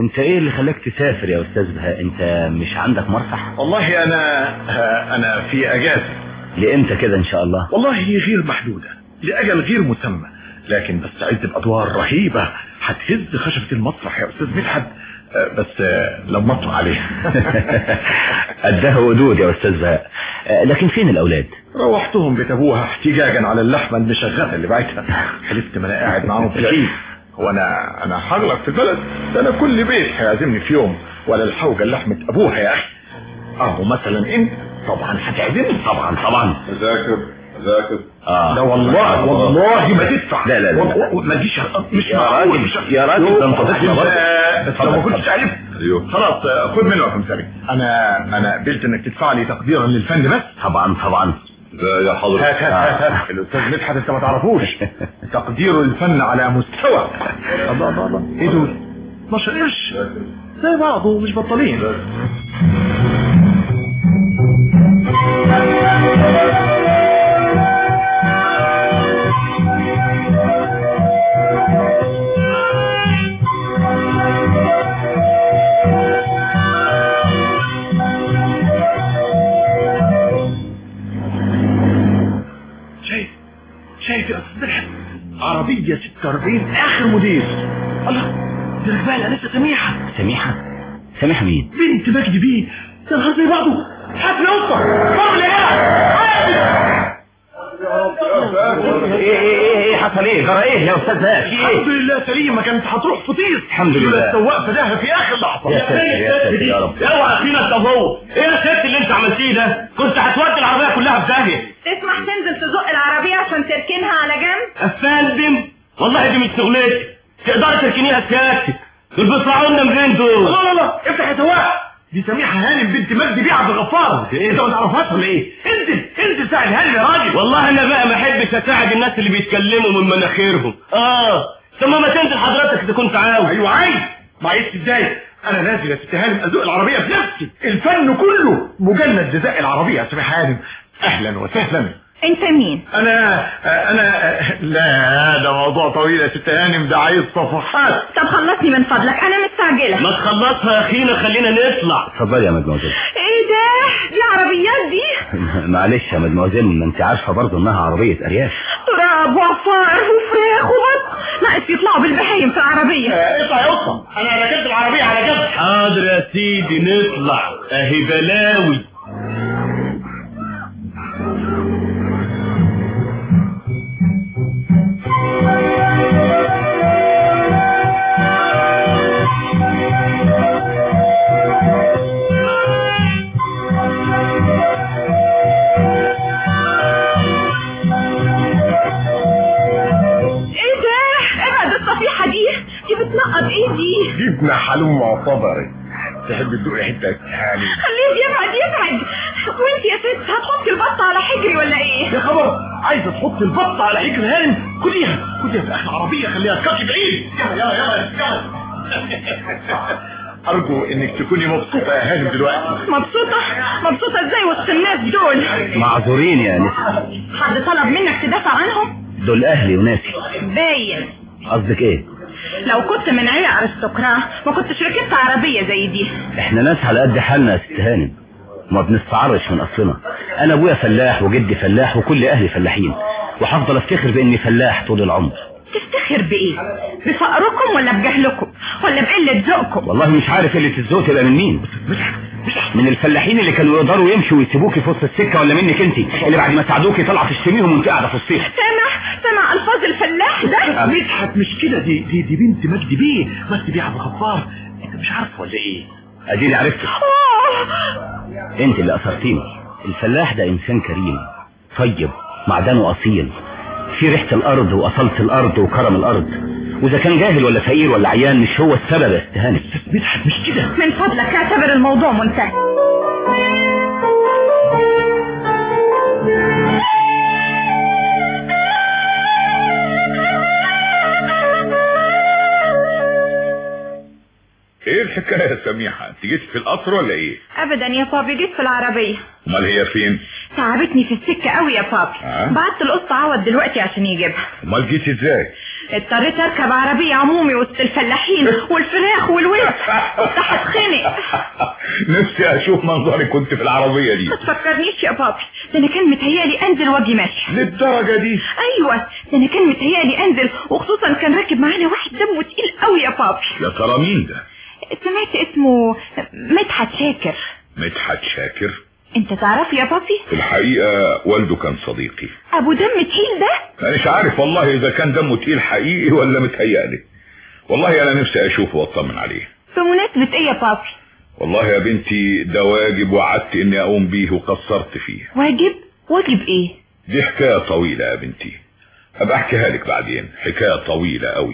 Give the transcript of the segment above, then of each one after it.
انت ايه اللي خلاك تسافر يا استاذ بهاء انت مش عندك مرفح والله انا انا في اجازة لامتى كده ان شاء الله والله هي غير محدودة لأجل غير مسمى لكن بستعد بأدوار رهيبة هتهز خشبة المسرح يا أستاذ مدحت آه، بس آه، لما اطلع عليها قدها ودود يا استاذ بهاء آه، لكن فين الاولاد روحتهم بيت ابوها احتجاجا على اللحمة المشغلة اللي بعتها حلفت ما انا قاعد معاهم في العيد هو انا انا هغلق في البلد ده انا كل بيت هيعزمني في يوم ولا الحوجة لحمة ابوها يا اخي اهو مثلا انت طبعا هتعزمني طبعا طبعا ذاكر ذاكر اه لا والله والله ما تدفع لا لا لا. و- و- ما تجيش مش يا معقول راجل، مش يا راجل، ده انت يوه، ضحنا برضه. بس بس لو ما كنتش عارف ايوه خلاص آه، خد منه يا كمساري انا انا قبلت انك تدفع لي تقديرا للفن بس طبعا طبعا ده يا هات حضرتك هات هات هات الاستاذ مدحت انت ما تعرفوش تقدير الفن على مستوى الله الله الله ايه دول 12 قرش زي بعضه مش بطالين شايف شايف يا استاذ مدحت عربية 46 اخر موديل الله دي راكبها الانسة سميحة سميحة سميحة مين بنت مجدي بيه يا نهار زي بعضه حفل اسطى فرل يا ايه ايه ايه ايه حصل ايه جرى ايه يا استاذ بهاء في الحمد ايه لله سليمة كانت هتروح فطيس الحمد لله. لولا السواق فداها في اخر لحظة يا ساتر يا ساتر يا رب اوعى فينا انت وهو ايه يا ست اللي انت عملتيه ده كنت هتودي العربيه كلها في داهيه تسمح تنزل تزق العربية عشان تركنها على جنب افندم والله دي مش شغلتي تقدري تركنيها سيادتك دول بيطلعوا لنا منين دول لا لا لا افتح يا سواق دي سميحة هانم بنت مجدي بيه عبد الغفار انت ما تعرفهاش ولا ايه انزل انزل ساعد هانم يا راجل والله انا بقى ما احبش اساعد الناس اللي بيتكلموا من مناخيرهم اه ثم ما تنزل حضرتك اذا كنت عاوز ايوه عايز ما عايز ازاي انا نازل يا ست هانم ازوق العربيه بنفسي الفن كله مجند جزاء العربيه يا سميحه هانم اهلا وسهلا انت مين انا انا لا ده موضوع طويل يا ست هانم ده عايز صفحات طب خلصني من فضلك انا مستعجلة ما تخلصها يا اخينا خلينا نطلع اتفضلي يا مدموزيل ايه ده دي عربيات دي معلش يا مدموزيل ما انت عارفة برضه انها عربية ارياف تراب وعفار وفراخ وبط ناقص يطلعوا بالبهايم في العربية اطلع يا قطه انا ركبت العربيه على جنب حاضر يا سيدي نطلع اهي بلاوي ايه ده ابعد الصفيحة دي دي بتنقط ايدي جبنا حلوم معتبري تحب تدوقي حته يا ست هانم خليه يبعد يبعد وانت يا ست هتحطي البطة على حجري ولا ايه يا خبر عايزه تحط البطه على حجر هانم خديها خديها في اخر العربيه خليها تكاكي بعيد يلا يلا يلا يلا ارجو انك تكوني مبسوطه يا هانم دلوقتي مبسوطة مبسوطة ازاي وسط الناس دول معذورين يا نسا حد طلب منك تدافع عنهم دول اهلي وناسي باين قصدك ايه لو كنت من عيلة ارستقراء ما كنتش ركبت عربية زي دي احنا ناس على قد حالنا يا ست هانم وما بنستعرش من اصلنا انا ابويا فلاح وجدي فلاح وكل اهلي فلاحين وهفضل افتخر باني فلاح طول العمر تفتخر بايه بفقركم ولا بجهلكم ولا بقلة ذوقكم والله مش عارف اللي الذوق تبقى من مين من الفلاحين اللي كانوا يقدروا يمشوا ويسيبوكي في وسط السكه ولا منك انت اللي بعد ما ساعدوكي طلع تشتميهم وانت قاعده في وسطيهم سامع سامع الفاظ الفلاح ده مدحت مش كده دي دي دي بنت مجدي بيه مجدي بيه عبد الغفار انت مش عارف ولا ايه اديني عرفت آه. انت اللي اثرتيني الفلاح ده انسان كريم طيب معدنه اصيل في ريحه الارض واصاله الارض وكرم الارض واذا كان جاهل ولا فقير ولا عيان مش هو السبب يا استهانه مدحت مش كده من فضلك اعتبر الموضوع منتهي ايه الحكايه يا سميحه انت جيت في القطر ولا ايه ابدا يا بابي جيت في العربية امال هي فين تعبتني في السكة قوي يا بابي آه. بعت القط عوض دلوقتي عشان يجيبها امال جيت ازاي اضطريت اركب عربية عمومي وسط الفلاحين والفراخ والوز كنت هتخنق نفسي اشوف منظري كنت في العربية دي ما تفكرنيش يا بابي ده انا كان متهيألي انزل واجي ماشي للدرجة دي ايوه ده انا كان متهيألي انزل وخصوصا كان راكب معانا واحد دمه تقيل قوي يا بابي يا ترى مين ده سمعت اسمه مدحت شاكر مدحت شاكر انت تعرف يا بابي في الحقيقة والده كان صديقي ابو دم تقيل ده انا مش عارف والله اذا كان دمه تقيل حقيقي ولا متهيألي والله انا نفسي اشوفه واطمن عليه بمناسبة ايه يا بابي والله يا بنتي ده واجب وعدت اني اقوم بيه وقصرت فيه واجب واجب ايه دي حكاية طويلة يا بنتي ابقى احكيها لك بعدين حكاية طويلة قوي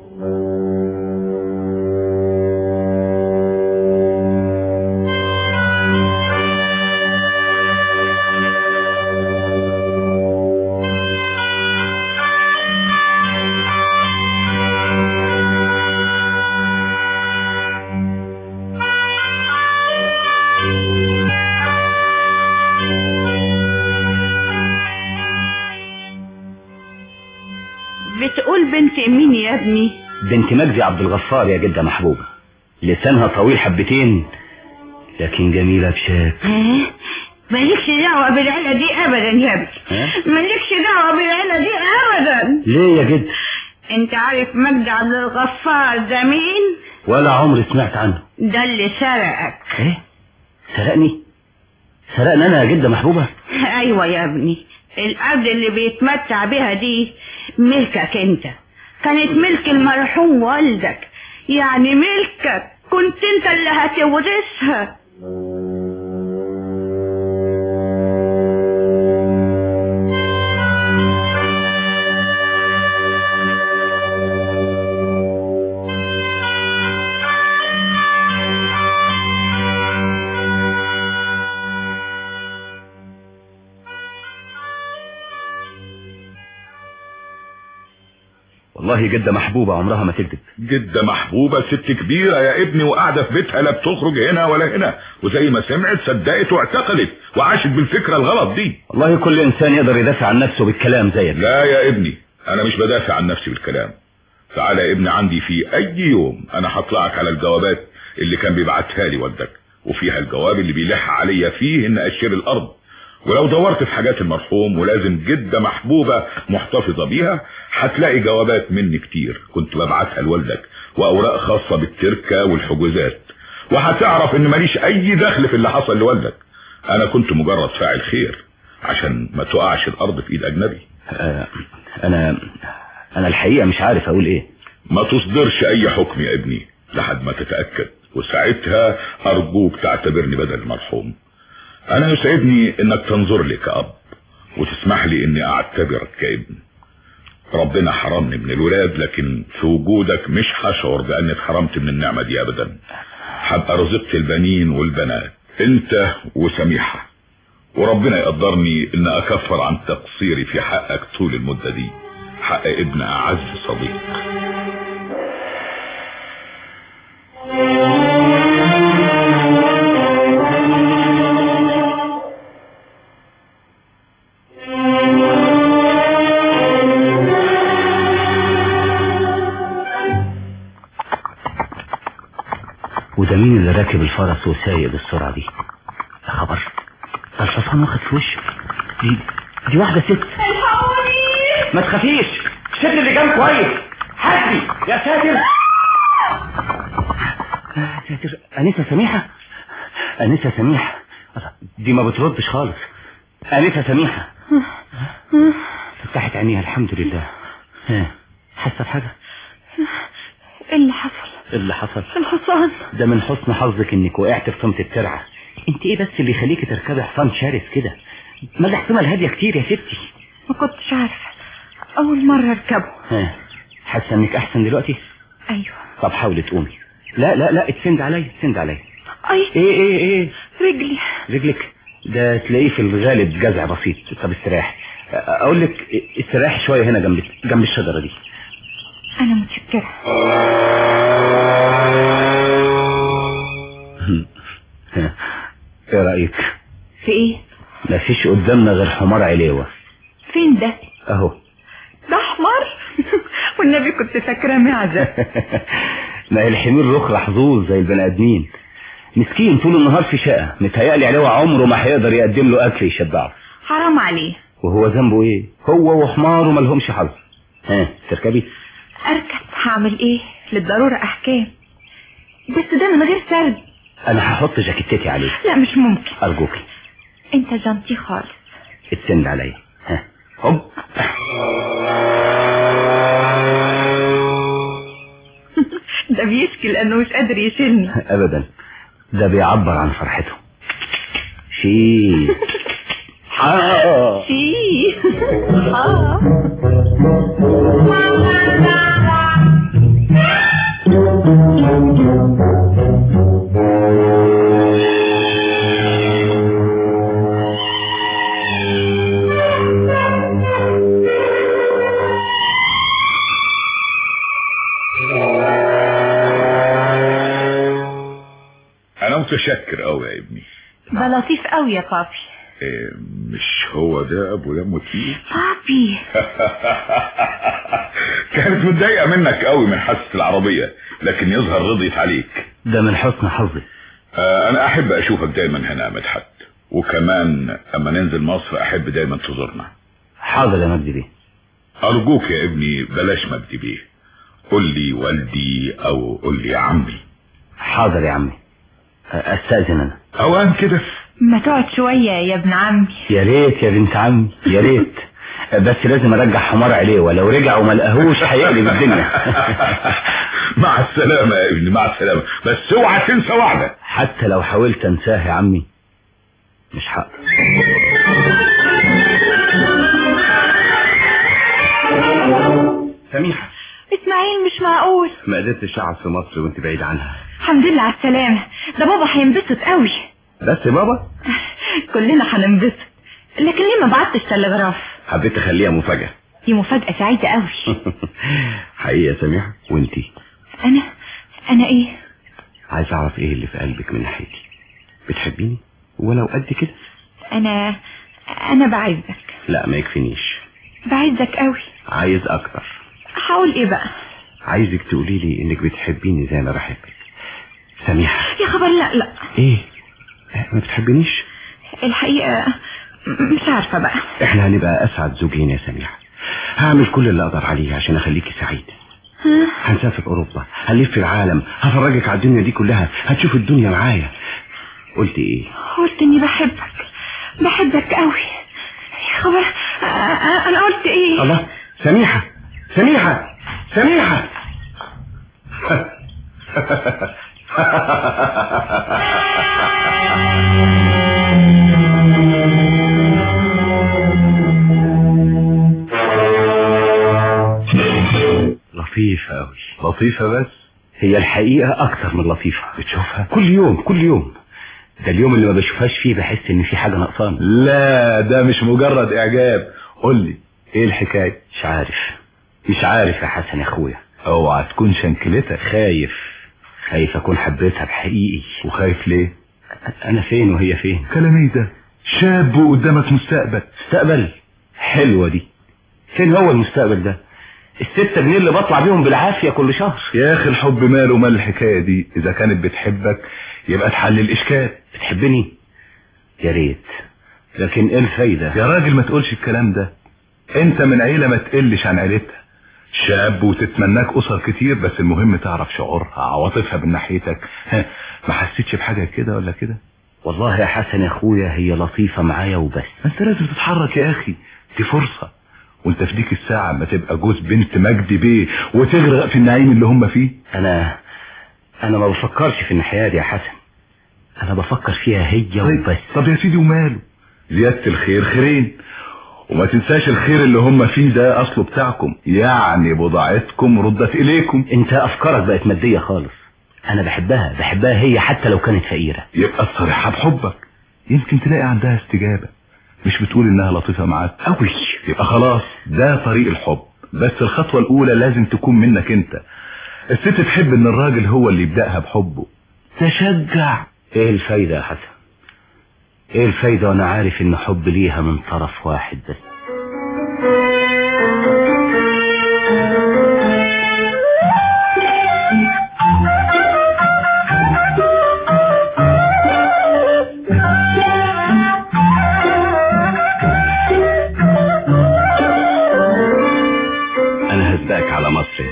بتقول بنت مين يا ابني بنت مجدي عبد الغفار يا جدة محبوبة لسانها طويل حبتين لكن جميلة بشكل ها؟ مالكش دعوة بالعيلة دي ابدا يا ابني ها؟ مالكش دعوة بالعيلة دي ابدا ليه يا جد انت عارف مجدي عبد الغفار ده مين ولا عمري سمعت عنه ده اللي سرقك ايه سرقني سرقني انا يا جدة محبوبة ايوه يا ابني الارض اللي بيتمتع بها دي ملكك انت كانت ملك المرحوم والدك يعني ملكك كنت انت اللي هتورثها والله جدة محبوبة عمرها ما تكذب جدة محبوبة ست كبيرة يا ابني وقاعدة في بيتها لا بتخرج هنا ولا هنا وزي ما سمعت صدقت واعتقلت وعاشت بالفكرة الغلط دي والله كل انسان يقدر يدافع عن نفسه بالكلام زيك لا يا ابني انا مش بدافع عن نفسي بالكلام تعالى يا ابني عندي في اي يوم انا هطلعك على الجوابات اللي كان بيبعتها لي والدك وفيها الجواب اللي بيلح عليا فيه ان اشتري الارض ولو دورت في حاجات المرحوم ولازم جدة محبوبة محتفظة بيها هتلاقي جوابات مني كتير كنت ببعتها لوالدك واوراق خاصة بالتركة والحجوزات وهتعرف ان ماليش اي دخل في اللي حصل لوالدك انا كنت مجرد فاعل خير عشان ما تقعش الارض في ايد اجنبي آه، انا انا الحقيقة مش عارف اقول ايه ما تصدرش اي حكم يا ابني لحد ما تتأكد وساعتها ارجوك تعتبرني بدل المرحوم انا يسعدني انك تنظر لي كأب وتسمح لي اني اعتبرك كابن ربنا حرمني من الولاد لكن في وجودك مش هشعر باني اتحرمت من النعمة دي ابدا هبقى رزقت البنين والبنات انت وسميحة وربنا يقدرني ان اكفر عن تقصيري في حقك طول المدة دي حق ابن اعز صديق وده مين اللي راكب الفرس وسايق بالسرعة دي يا خبر ده الحصان واخد في وشه دي دي واحدة ست ما تخافيش الست اللي جنب كويس حسبي يا ساتر يا ساتر أنسة سميحة أنسة سميحة دي ما بتردش خالص أنسة سميحة فتحت عينيها الحمد لله ها حاسة بحاجة ايه اللي حصل إيه اللي حصل الحصان ده من حسن حظك انك وقعت في طمة الترعة انت ايه بس اللي يخليكي تركبي حصان شرس كده ما الحصانة الهادية كتير يا ستي ما كنتش عارفة اول مرة اركبه ها حاسة انك احسن دلوقتي ايوه طب حاولي تقومي لا لا لا اتسند عليا اتسند عليا اي ايه ايه ايه رجلي رجلك ده تلاقيه في الغالب جزع بسيط طب استريح اقول لك استريح شوية هنا جنب جنب الشجرة دي انا متشكرة ها، ايه رأيك في ايه مفيش قدامنا غير حمار عليوة فين ده اهو ده حمار والنبي كنت فاكرة معزة ما هي الحمير رخرة حظوظ زي البني ادمين مسكين طول النهار في شقة متهيألي عليه عمره ما هيقدر يقدم له اكل يشبعه حرام عليه وهو ذنبه ايه هو وحماره ملهمش حظ ها تركبي اركب هعمل ايه للضرورة احكام بس ده من غير سرد انا هحط جاكيتتي عليه لا مش ممكن ارجوكي انت جنتي خالص اتسند عليا ها هوب ده بيشكي لانه مش قادر يشيلني ابدا ده بيعبر عن فرحته شي حا شي اه انا متشكر قوي يا ابني ده لطيف قوي يا بابي إيه مش هو ده ابو دمه تقيل بابي كانت متضايقه منك قوي من حادثه العربيه لكن يظهر رضيت عليك ده من حسن حظي آه انا احب اشوفك دايما هنا يا مدحت وكمان اما ننزل مصر احب دايما تزورنا حاضر يا مجدي بيه ارجوك يا ابني بلاش مجدي بيه قول لي والدي او قول لي يا عمي حاضر يا عمي استاذن انا اوان كده ما تقعد شوية يا ابن عمي يا ريت يا بنت عمي يا ريت بس لازم ارجع حمار عليه ولو رجع وما لقاهوش هيقلب الدنيا مع السلامه يا ابني مع السلامه بس اوعى تنسى وعدك حتى لو حاولت انساه يا عمي مش هقدر سميحة اسماعيل مش معقول ما قدرتش اقعد في مصر وانت بعيد عنها الحمد لله على السلامة ده بابا هينبسط قوي بس يا بابا كلنا هننبسط لكن ليه ما بعتش تلغراف حبيت اخليها مفاجأة دي مفاجأة سعيدة قوي حقيقة يا سميحة وانتي انا انا ايه عايز اعرف ايه اللي في قلبك من ناحيتي بتحبيني ولو قد كده انا انا بعزك لا ما يكفينيش بعزك قوي عايز اكتر هقول ايه بقى عايزك تقولي لي انك بتحبيني زي ما بحبك سميحة يا خبر لا لا ايه ما بتحبينيش الحقيقة م- مش عارفة بقى احنا هنبقى اسعد زوجين يا سميحة هعمل كل اللي اقدر عليه عشان اخليكي سعيدة ها؟ هنسافر اوروبا هنلف العالم هفرجك على الدنيا دي كلها هتشوف الدنيا معايا قلت ايه قلت اني بحبك بحبك قوي يا خبر آه، آه، انا قلت ايه الله سميحة سميحة سميحة لطيفة أوي لطيفة بس هي الحقيقة أكتر من لطيفة بتشوفها كل يوم كل يوم ده اليوم اللي ما بشوفهاش فيه بحس إن في حاجة ناقصاني لا ده مش مجرد اعجاب قول لي ايه الحكايه مش عارف مش عارف يا حسن يا أخويا اوعى تكون شنكلتك خايف خايف أكون حبيتها بحقيقي وخايف ليه أنا فين وهي فين كلام ايه ده شاب وقدامك مستقبل مستقبل حلوة دي فين هو المستقبل ده الستة جنيه اللي بطلع بيهم بالعافية كل شهر يا اخي الحب ماله مال الحكايه دي اذا كانت بتحبك يبقى تحل الاشكال بتحبني يا ريت لكن ايه الفايدة يا راجل ما تقولش الكلام ده انت من عيله ما تقلش عن عيلتها شاب وتتمناك اسر كتير بس المهم تعرف شعورها عواطفها من ناحيتك ها، ما حسيتش بحاجه كده ولا كده والله يا حسن يا اخويا هي لطيفة معايا وبس انت لازم تتحرك يا اخي دي فرصة وانت في ديك الساعة ما تبقى جوز بنت مجدي بيه وتغرق في النعيم اللي هم فيه انا انا ما بفكرش في الناحية دي يا حسن انا بفكر فيها هي وبس طب يا سيدي وماله زيادة الخير خيرين وما تنساش الخير اللي هم فيه ده اصله بتاعكم يعني بضاعتكم ردت اليكم انت افكارك بقت مادية خالص انا بحبها بحبها هي حتى لو كانت فقيرة يبقى تصرحها بحبك يمكن تلاقي عندها استجابة مش بتقول انها لطيفة معاك قوي يبقى خلاص ده طريق الحب بس الخطوة الاولى لازم تكون منك انت الست تحب ان الراجل هو اللي يبدأها بحبه تشجع ايه الفايدة يا حسن ايه الفايدة وانا عارف ان حب ليها من طرف واحد بس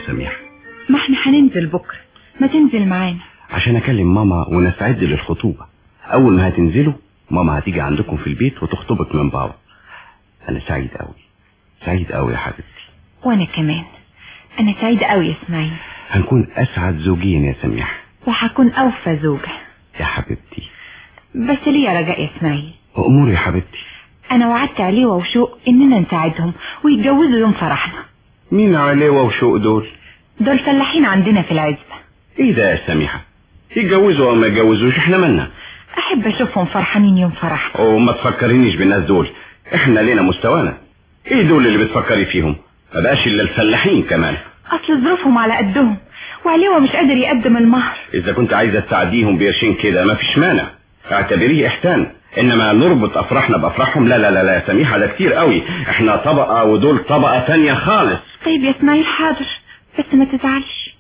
يا سميح ما احنا هننزل بكرة ما تنزل معانا عشان اكلم ماما ونستعد للخطوبة اول ما هتنزلوا ماما هتيجي عندكم في البيت وتخطبك من بابا انا سعيد قوي سعيد قوي يا حبيبتي وانا كمان انا سعيدة قوي يا اسماعيل هنكون اسعد زوجين يا سميح وهكون اوفى زوجة يا حبيبتي بس ليه يا رجاء يا اسماعيل اموري يا حبيبتي انا وعدت عليه وشوق اننا نساعدهم ويتجوزوا يوم فرحنا مين عليوة وشوق دول دول فلاحين عندنا في العزبة ايه ده يا سميحة يتجوزوا او ما يتجوزوش احنا مالنا احب اشوفهم فرحانين يوم فرحنا وما تفكرينيش بالناس دول احنا لينا مستوانا ايه دول اللي بتفكري فيهم ما بقاش الا الفلاحين كمان اصل ظروفهم على قدهم وعليوة مش قادر يقدم المهر اذا كنت عايزة تساعديهم بقرشين كده ما فيش مانع اعتبريه احسان انما نربط افراحنا بافراحهم لا لا لا لا يا سميحة ده كتير قوي احنا طبقة ودول طبقة تانية خالص طيب يا اسماعيل حاضر بس ما تزعلش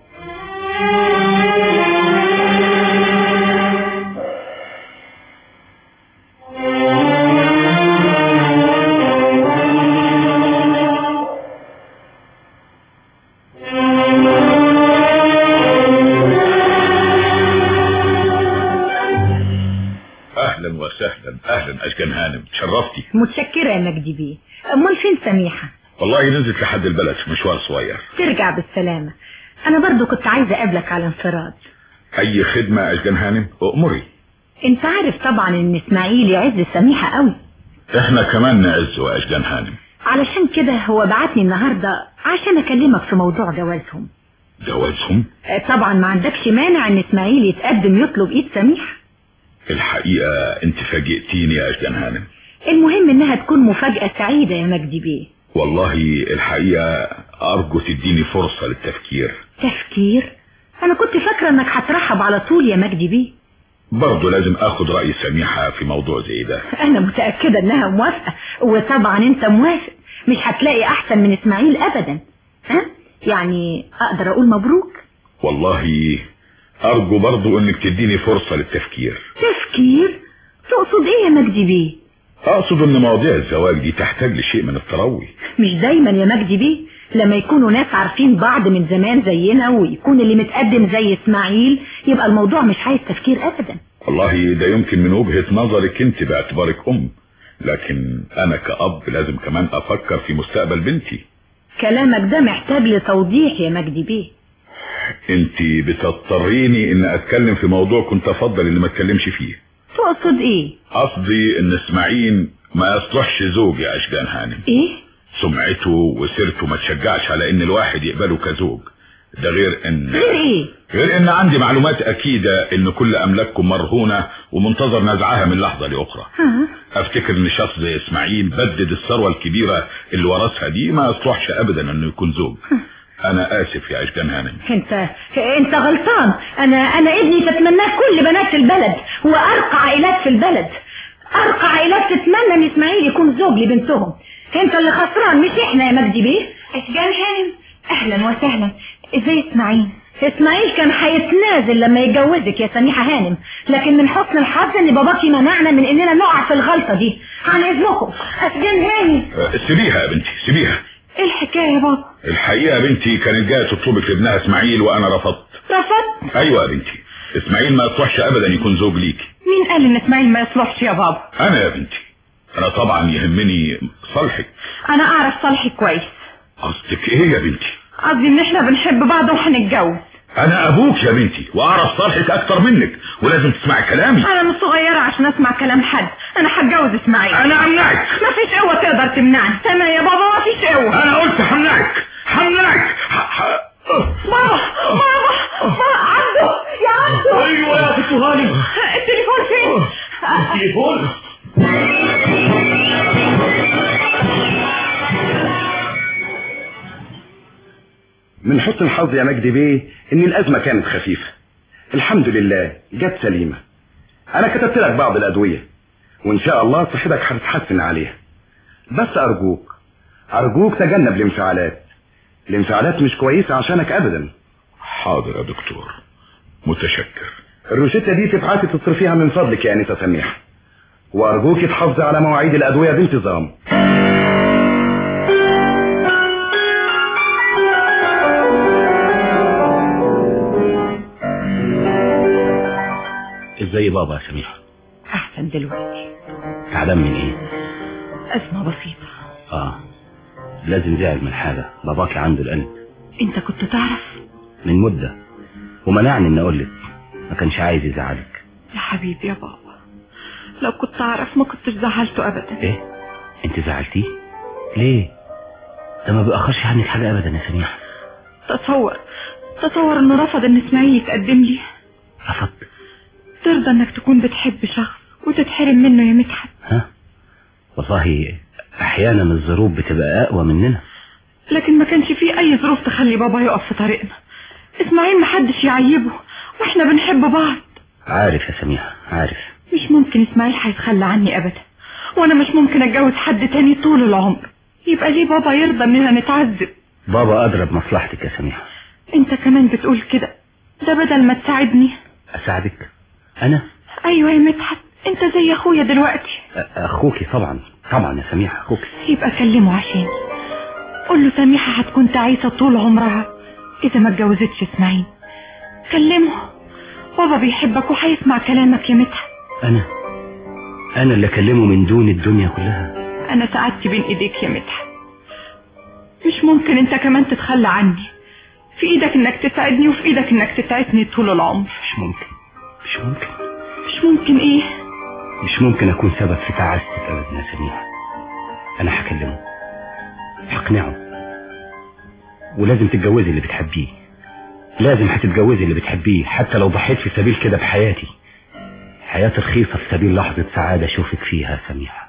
اهلا وسهلا اهلا اشجان هانم شرفتي متشكرة يا مجدي بيه امال فين سميحة والله نزلت لحد البلد مشوار صغير ترجع بالسلامة انا برضو كنت عايزة اقابلك على انفراد اي خدمة اشجان هانم امري انت عارف طبعا ان اسماعيل يعز سميحة قوي احنا كمان نعز اشجان هانم علشان كده هو بعتني النهاردة عشان اكلمك في موضوع جوازهم جوازهم آه، طبعا ما عندكش مانع ان اسماعيل يتقدم يطلب ايد سميحة الحقيقة انت فاجئتيني يا اشجان هانم المهم انها تكون مفاجأة سعيدة يا مجدي بيه والله الحقيقة ارجو تديني فرصة للتفكير تفكير انا كنت فاكرة انك هترحب على طول يا مجدي بيه برضه لازم اخد رأي سميحة في موضوع زي ده انا متأكدة انها موافقة وطبعا انت موافق مش هتلاقي احسن من اسماعيل ابدا ها يعني اقدر اقول مبروك والله ارجو برضه انك تديني فرصة للتفكير تفكير تقصد ايه يا مجدي بيه اقصد ان مواضيع الزواج دي تحتاج لشيء من التروي مش دايما يا مجدي بيه لما يكونوا ناس عارفين بعض من زمان زينا ويكون اللي متقدم زي اسماعيل يبقى الموضوع مش عايز تفكير ابدا والله ده يمكن من وجهة نظرك انت باعتبارك ام لكن انا كأب لازم كمان افكر في مستقبل بنتي كلامك ده محتاج لتوضيح يا مجدي بيه انت بتضطريني ان اتكلم في موضوع كنت افضل ان ما اتكلمش فيه تقصد ايه قصدي ان اسماعيل ما يصلحش زوج يا اشجان هانم ايه سمعته وسيرته ما تشجعش على ان الواحد يقبله كزوج ده غير ان غير ايه غير ان عندي معلومات اكيدة ان كل املاككم مرهونة ومنتظر نزعها من لحظة لاخرى ها افتكر ان شخص زي اسماعيل بدد الثروة الكبيرة اللي ورثها دي ما يصلحش ابدا انه يكون زوج انا اسف يا اشجان هانم انت انت غلطان انا انا ابني تتمناه كل بنات البلد وارقى عائلات في البلد ارقى عائلات تتمنى ان اسماعيل يكون زوج لبنتهم انت اللي خسران مش احنا يا مجدي بيه اشجان هانم اهلا وسهلا ازاي اسماعيل اسماعيل كان هيتنازل لما يتجوزك يا سميحة هانم لكن من حسن الحظ ان باباكي منعنا من اننا نقع في الغلطة دي عن اذنكم اسجان هاني أه، سيبيها يا بنتي سيبيها ايه الحكاية يا بابا الحقيقة يا بنتي كانت جاية تطلبك لابنها اسماعيل وانا رفضت رفضت ايوه يا بنتي اسماعيل ما يصلحش ابدا يكون زوج ليكي مين قال ان اسماعيل ما يصلحش يا بابا انا يا بنتي انا طبعا يهمني صالحك انا اعرف صالحي كويس قصدك ايه يا بنتي قصدي ان احنا بنحب بعض وهنتجوز انا ابوك يا بنتي واعرف صالحك اكتر منك ولازم تسمعي كلامي انا مش صغيرة عشان اسمع كلام حد انا هتجوز اسماعيل انا امنعك مفيش قوة تقدر تمنعني تمام يا بابا مفيش قوة انا قلت همنعك همنعك ح- ح- بابا بابا بابا عبده يا عبده ايوه يا ست هاني التليفون فين التليفون من حسن الحظ يا مجدي بيه ان الازمة كانت خفيفة الحمد لله جت سليمة انا كتبت لك بعض الادوية وان شاء الله صحتك هتتحسن عليها بس ارجوك ارجوك تجنب الانفعالات الانفعالات مش كويسة عشانك ابدا حاضر يا دكتور متشكر الروشتة دي تبعتي تصرفيها من فضلك يا انسة سميحة وارجوك تحافظي على مواعيد الادوية بانتظام ازاي بابا يا سميحة احسن دلوقتي تعبان من ايه ازمة بسيطة اه لازم زعل من حاجة باباك عنده القلب انت كنت تعرف من مدة ومنعني ان اقول لك ما كانش عايز يزعلك يا حبيبي يا بابا لو كنت اعرف ما كنتش زعلته ابدا ايه انت زعلتيه ليه ده ما بيأخرش عنك حاجة ابدا يا سميحة تصور تصور انه رفض ان اسماعيل يتقدم لي رفض ترضى انك تكون بتحب شخص وتتحرم منه يا مدحت ها والله احيانا الظروف بتبقى اقوى مننا لكن ما كانش فيه اي ظروف تخلي بابا يقف في طريقنا اسماعيل محدش يعيبه واحنا بنحب بعض عارف يا سميحة عارف مش ممكن اسماعيل هيتخلى عني ابدا وانا مش ممكن اتجوز حد تاني طول العمر يبقى ليه بابا يرضى اننا نتعذب بابا ادرى بمصلحتك يا سميحة انت كمان بتقول كده ده بدل ما تساعدني اساعدك انا ايوه يا مدحت انت زي اخويا دلوقتي أ- اخوكي طبعا طبعا يا سميحة اخوكي يبقى كلمه عشاني قول له سميحة هتكون تعيسة طول عمرها اذا ما اتجوزتش اسماعيل كلمه بابا بيحبك وهيسمع كلامك يا مدحت انا انا اللي اكلمه من دون الدنيا كلها انا سعادتي بين ايديك يا مدحت مش ممكن انت كمان تتخلى عني في ايدك انك تساعدني وفي ايدك انك تتعبني طول العمر مش ممكن مش ممكن مش ممكن ايه مش ممكن اكون سبب في تعاستك ابدا يا سميحة انا هكلمه هقنعه ولازم تتجوزي اللي بتحبيه لازم هتتجوزي اللي بتحبيه حتى لو ضحيت في سبيل كده بحياتي حياتي رخيصة في سبيل لحظة سعادة اشوفك فيها يا سميحة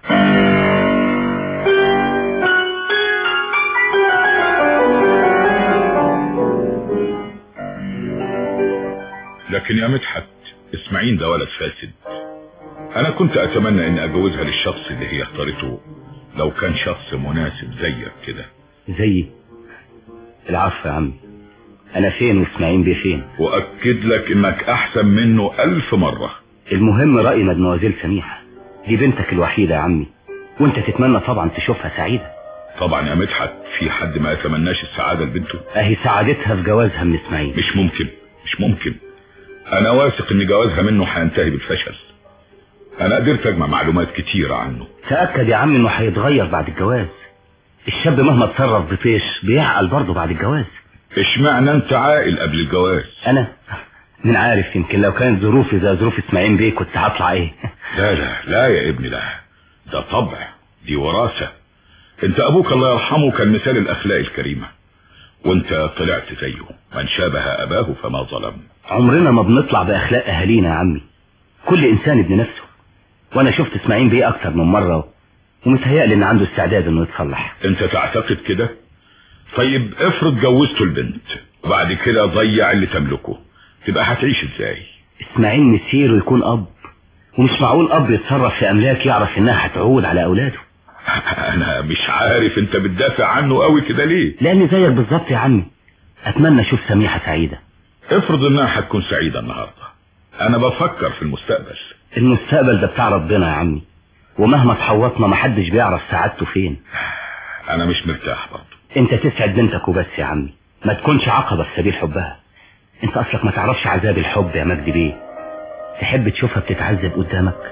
لكن يا مدحت اسماعيل ده ولد فاسد انا كنت اتمنى ان اجوزها للشخص اللي هي اختارته لو كان شخص مناسب زيك كده زيي العفو يا عمي انا فين واسماعيل بيه فين واكد لك انك احسن منه الف مرة المهم رأي مدموزيل سميحة دي بنتك الوحيدة يا عمي وانت تتمنى طبعا تشوفها سعيدة طبعا يا مدحت في حد ما يتمناش السعادة لبنته اهي سعادتها في جوازها من اسماعيل مش ممكن مش ممكن انا واثق ان جوازها منه هينتهي بالفشل انا قدرت اجمع معلومات كتيرة عنه تأكد يا عمي انه هيتغير بعد الجواز الشاب مهما اتصرف بطيش بيعقل برضه بعد الجواز اشمعنى انت عاقل قبل الجواز انا من عارف يمكن لو كانت ظروفي زي ظروف اسماعيل بيه كنت هطلع ايه لا لا لا يا ابني لا ده طبع دي وراثة انت ابوك الله يرحمه كان مثال الاخلاق الكريمة وانت طلعت زيه من شابه اباه فما ظلم عمرنا ما بنطلع باخلاق اهالينا يا عمي كل انسان ابن نفسه وانا شفت اسماعيل بيه اكتر من مرة ومتهيألي ان عنده استعداد انه يتصلح انت تعتقد كده طيب افرض جوزته البنت وبعد كده ضيع اللي تملكه تبقى هتعيش ازاي اسماعيل مسيره يكون اب ومش معقول اب يتصرف في املاك يعرف انها هتعود على اولاده انا مش عارف انت بتدافع عنه قوي كده ليه لاني زيك بالظبط يا عمي اتمنى اشوف سميحة سعيدة افرض انها هتكون سعيدة النهاردة انا بفكر في المستقبل المستقبل ده بتاع ربنا يا عمي ومهما تحوطنا محدش بيعرف سعادته فين انا مش مرتاح برضه انت تسعد بنتك وبس يا عمي ما تكونش عقبة في سبيل حبها انت اصلك ما تعرفش عذاب الحب يا مجدي بيه تحب تشوفها بتتعذب قدامك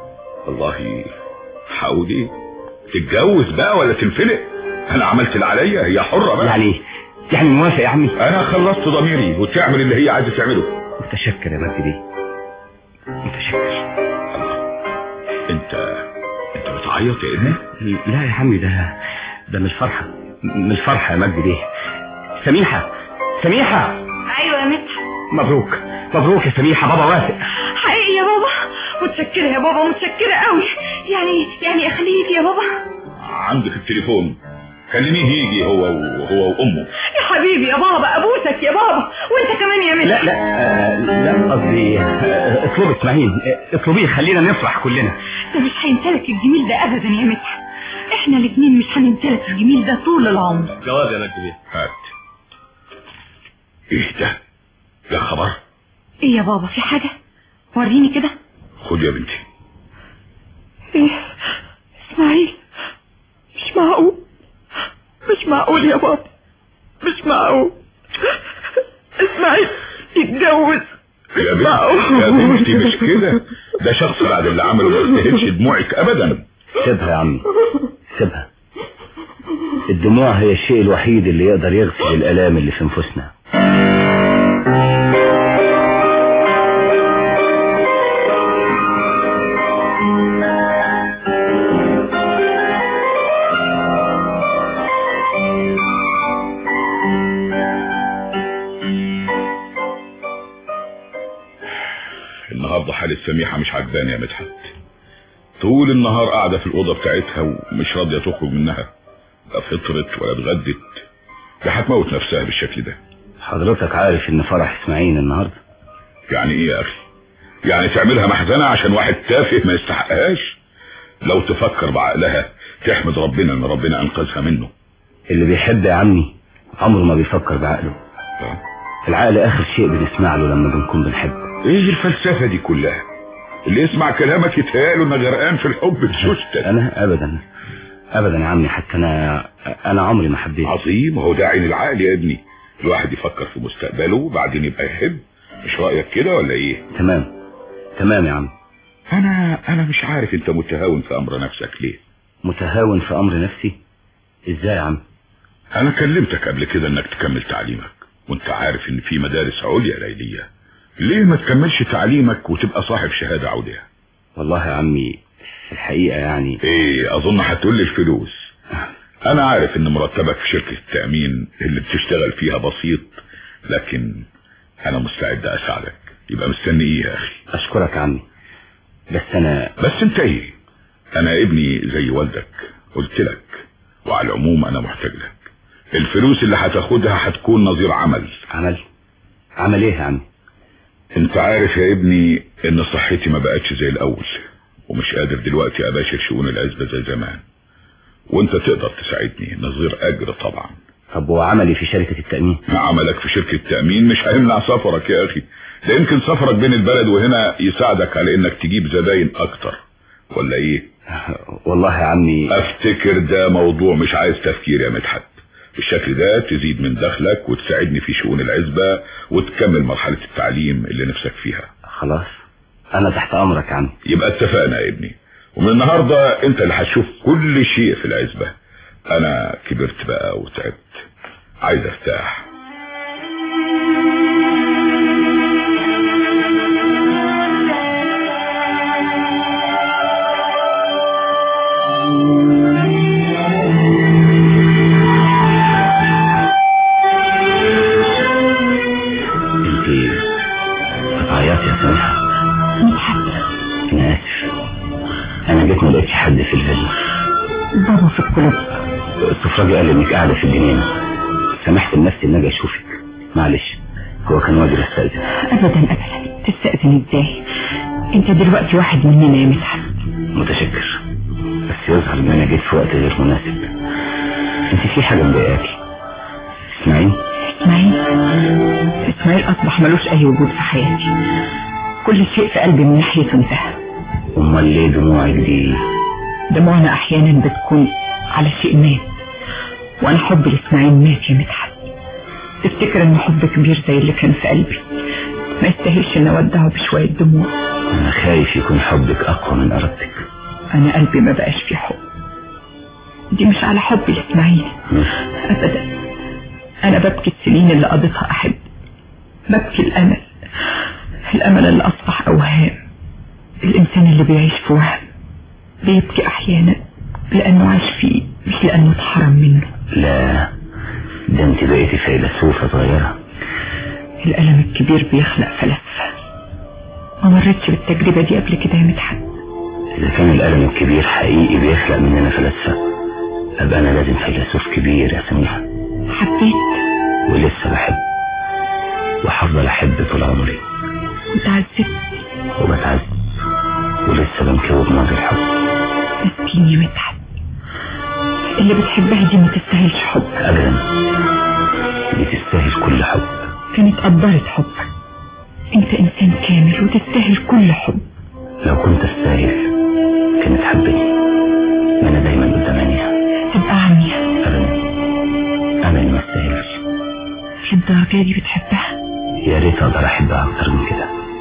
والله حاول ايه تتجوز بقى ولا تنفلق انا عملت اللي عليا هي حرة بقى يعني يعني موافق يا عمي انا خلصت ضميري وتعمل اللي هي عايزة تعمله متشكر يا مجدي بيه متشكر انت انت بتعيط يا ابني لا يا عمي ده ده من الفرحة من الفرحة يا مجدي بيه سميحة سميحة ايوه يا مدحت مبروك مبروك يا سميحة بابا وافق حقيقي يا بابا متشكرة يا بابا متشكرة قوي يعني يعني اخليك يا بابا عندك التليفون كلميه يجي هو وهو وامه يا حبيبي يا بابا ابوسك يا بابا وانت كمان يا مدحت لا لا آه، لا قصدي آه، اطلبي اسماعيل آه، اطلبيه خلينا نفرح كلنا ده مش هيمتلك الجميل ده ابدا يا مدحت احنا الاثنين مش هنمتلك الجميل ده طول العمر جواز يا مجدي بيه هات ايه ده يا خبر ايه يا بابا في حاجة وريني كده خد يا بنتي ايه اسماعيل مش معقول مش معقول يا بابا مش معقول اسماعيل يتجوز يا بنتي يا بنتي مش كده ده شخص بعد اللي عمله ما يستاهلش دموعك ابدا سيبها يا عمي سيبها الدموع هي الشيء الوحيد اللي يقدر يغسل الآلام اللي في نفوسنا النهارده حالة سميحة مش عجباني يا مدحت طول النهار قاعدة في الأوضة بتاعتها ومش راضية تخرج منها لا فطرت ولا اتغدت دي هتموت نفسها بالشكل ده حضرتك عارف ان فرح اسماعيل النهارده يعني ايه يا اخي يعني تعملها محزنة عشان واحد تافه ما يستحقهاش لو تفكر بعقلها تحمد ربنا ان ربنا انقذها منه اللي بيحب يا عمي عمره ما بيفكر بعقله اه؟ العقل اخر شيء بنسمع له لما بنكون بنحب ايه الفلسفة دي كلها اللي يسمع كلامك يتهيأله انه غرقان في الحب بشوشتك انا ابدا ابدا يا عمي حتى انا انا عمري ما حبيت عظيم هو ده عين العقل يا ابني الواحد يفكر في مستقبله وبعدين يبقى يحب مش رأيك كده ولا ايه تمام تمام يا عم انا انا مش عارف انت متهاون في امر نفسك ليه متهاون في امر نفسي ازاي يا عم انا كلمتك قبل كده انك تكمل تعليمك وانت عارف ان في مدارس عليا ليلية ليه ما تكملش تعليمك وتبقى صاحب شهادة عليا والله يا عمي الحقيقة يعني ايه اظن هتقول لي الفلوس انا عارف ان مرتبك في شركة التأمين اللي بتشتغل فيها بسيط لكن انا مستعد اساعدك يبقى مستني ايه يا اخي اشكرك يا عمي بس انا بس انت ايه انا ابني زي والدك قلت لك وعلى العموم انا محتاج لك الفلوس اللي هتاخدها هتكون نظير عمل عمل عمل ايه يا عمي انت عارف يا ابني ان صحتي ما بقتش زي الاول ومش قادر دلوقتي اباشر شؤون العزبة زي زمان وانت تقدر تساعدني نظير اجر طبعا طب وعملي في شركة التأمين عملك في شركة تأمين مش هيمنع سفرك يا اخي ده يمكن سفرك بين البلد وهنا يساعدك على انك تجيب زباين اكتر ولا ايه والله يا عمي افتكر ده موضوع مش عايز تفكير يا مدحت بالشكل ده تزيد من دخلك وتساعدني في شؤون العزبة وتكمل مرحلة التعليم اللي نفسك فيها خلاص انا تحت امرك يا عمي يبقى اتفقنا يا ابني ومن النهاردة انت اللي هتشوف كل شيء في العزبة انا كبرت بقى وتعبت عايز ارتاح انت بتعيطي يا سميحة مدحت انا اسف انا جيت ما لقيتش حد في الفيلا بابا في الكلوب السفراجي قال انك قاعدة في الجنينة سمحت لنفسي ان اجي اشوفك معلش هو كان واجب استاذن ابدا ابدا تستأذن ازاي انت دلوقتي واحد مننا يا مدحت متشكر بس يظهر ان انا جيت في وقت غير مناسب انت في حاجة مضايقاكي اسمعي اسماعيل اسماعيل اصبح ملوش اي وجود في حياتي كل شيء في قلبي من ناحيته انتهى امال ليه دموعك دي دموعنا احيانا بتكون على شيء مات وانا حبي لاسماعيل مات يا مدحت تفتكر ان حب كبير زي اللي كان في قلبي ما يستاهلش ان اودعه بشوية دموع انا خايف يكون حبك اقوى من ارادتك انا قلبي ما بقاش فيه حب دي مش على حبي لاسماعيل ابدا انا ببكي السنين اللي قضيتها احب ببكي الامل الامل اللي اصبح اوهام الانسان اللي بيعيش في وهم بيبكي احيانا لانه عاش فيه مش لانه اتحرم منه لا ده انت بقيتي فيلسوفة صغيرة الالم الكبير بيخلق فلسفة ما مرتش بالتجربة دي قبل كده يا مدحت اذا كان الالم الكبير حقيقي بيخلق مننا فلسفة ابقى انا لازم فيلسوف كبير يا سميحة حبيت ولسه بحب وهفضل احب طول عمري وتعذبت وبتعذب ولسه بنكوب نار الحب مسكين يا مدحت اللي بتحبها دي ما تستاهلش حب ابدا دي تستاهل كل حب كانت قدرت حبك انت انسان كامل وتستاهل كل حب لو كنت استاهل كانت حبتني ما انا دايما قدام عينيها تبقى عمي ابدا انا اللي ما استاهلش للدرجة دي بتحبها يا ريت اقدر احبها اكتر من كده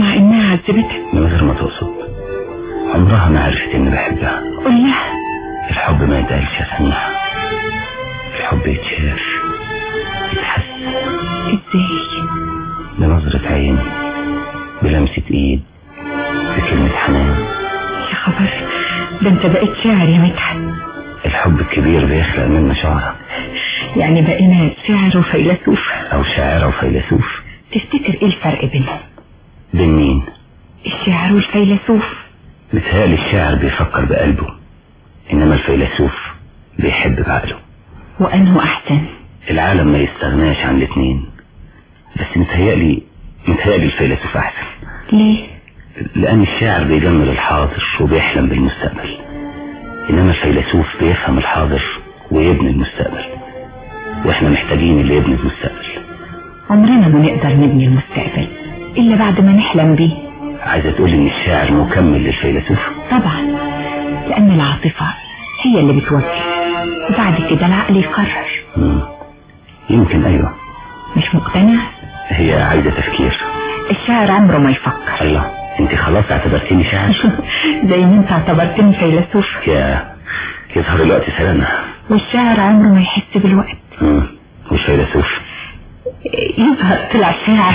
مع انها عذبتك من غير ما تقصد عمرها ما عرفت اني بحبها قول لها الحب ما يتقالش يا سميحة الحب يتشاف يتحس ازاي بنظرة عين بلمسة ايد بكلمة حنان يا خبر ده انت بقيت شاعر يا مدحت الحب الكبير بيخلق منا شعرة يعني بقينا شاعر وفيلسوف او شاعرة وفيلسوف تفتكر ايه الفرق بينهم بين مين الشاعر والفيلسوف متهيألي الشاعر بيفكر بقلبه انما الفيلسوف بيحب بعقله وانه احسن العالم ما يستغناش عن الاتنين بس متهيألي متهيألي الفيلسوف احسن ليه لأن الشاعر بيجمل الحاضر وبيحلم بالمستقبل إنما الفيلسوف بيفهم الحاضر ويبني المستقبل وإحنا محتاجين اللي يبني المستقبل عمرنا ما نقدر نبني المستقبل الا بعد ما نحلم بيه عايزة تقول إن الشاعر مكمل للفيلسوف طبعا لان العاطفة هي اللي بتوجه وبعد كده العقل يقرر مم. يمكن أيوة مش مقتنع هي عايزة تفكير الشاعر عمره ما يفكر الله انت خلاص اعتبرتيني شاعر زي ما انت اعتبرتني فيلسوف يا يظهر الوقت سلامة والشاعر عمره ما يحس بالوقت مم. والفيلسوف يظهر طلع شاعر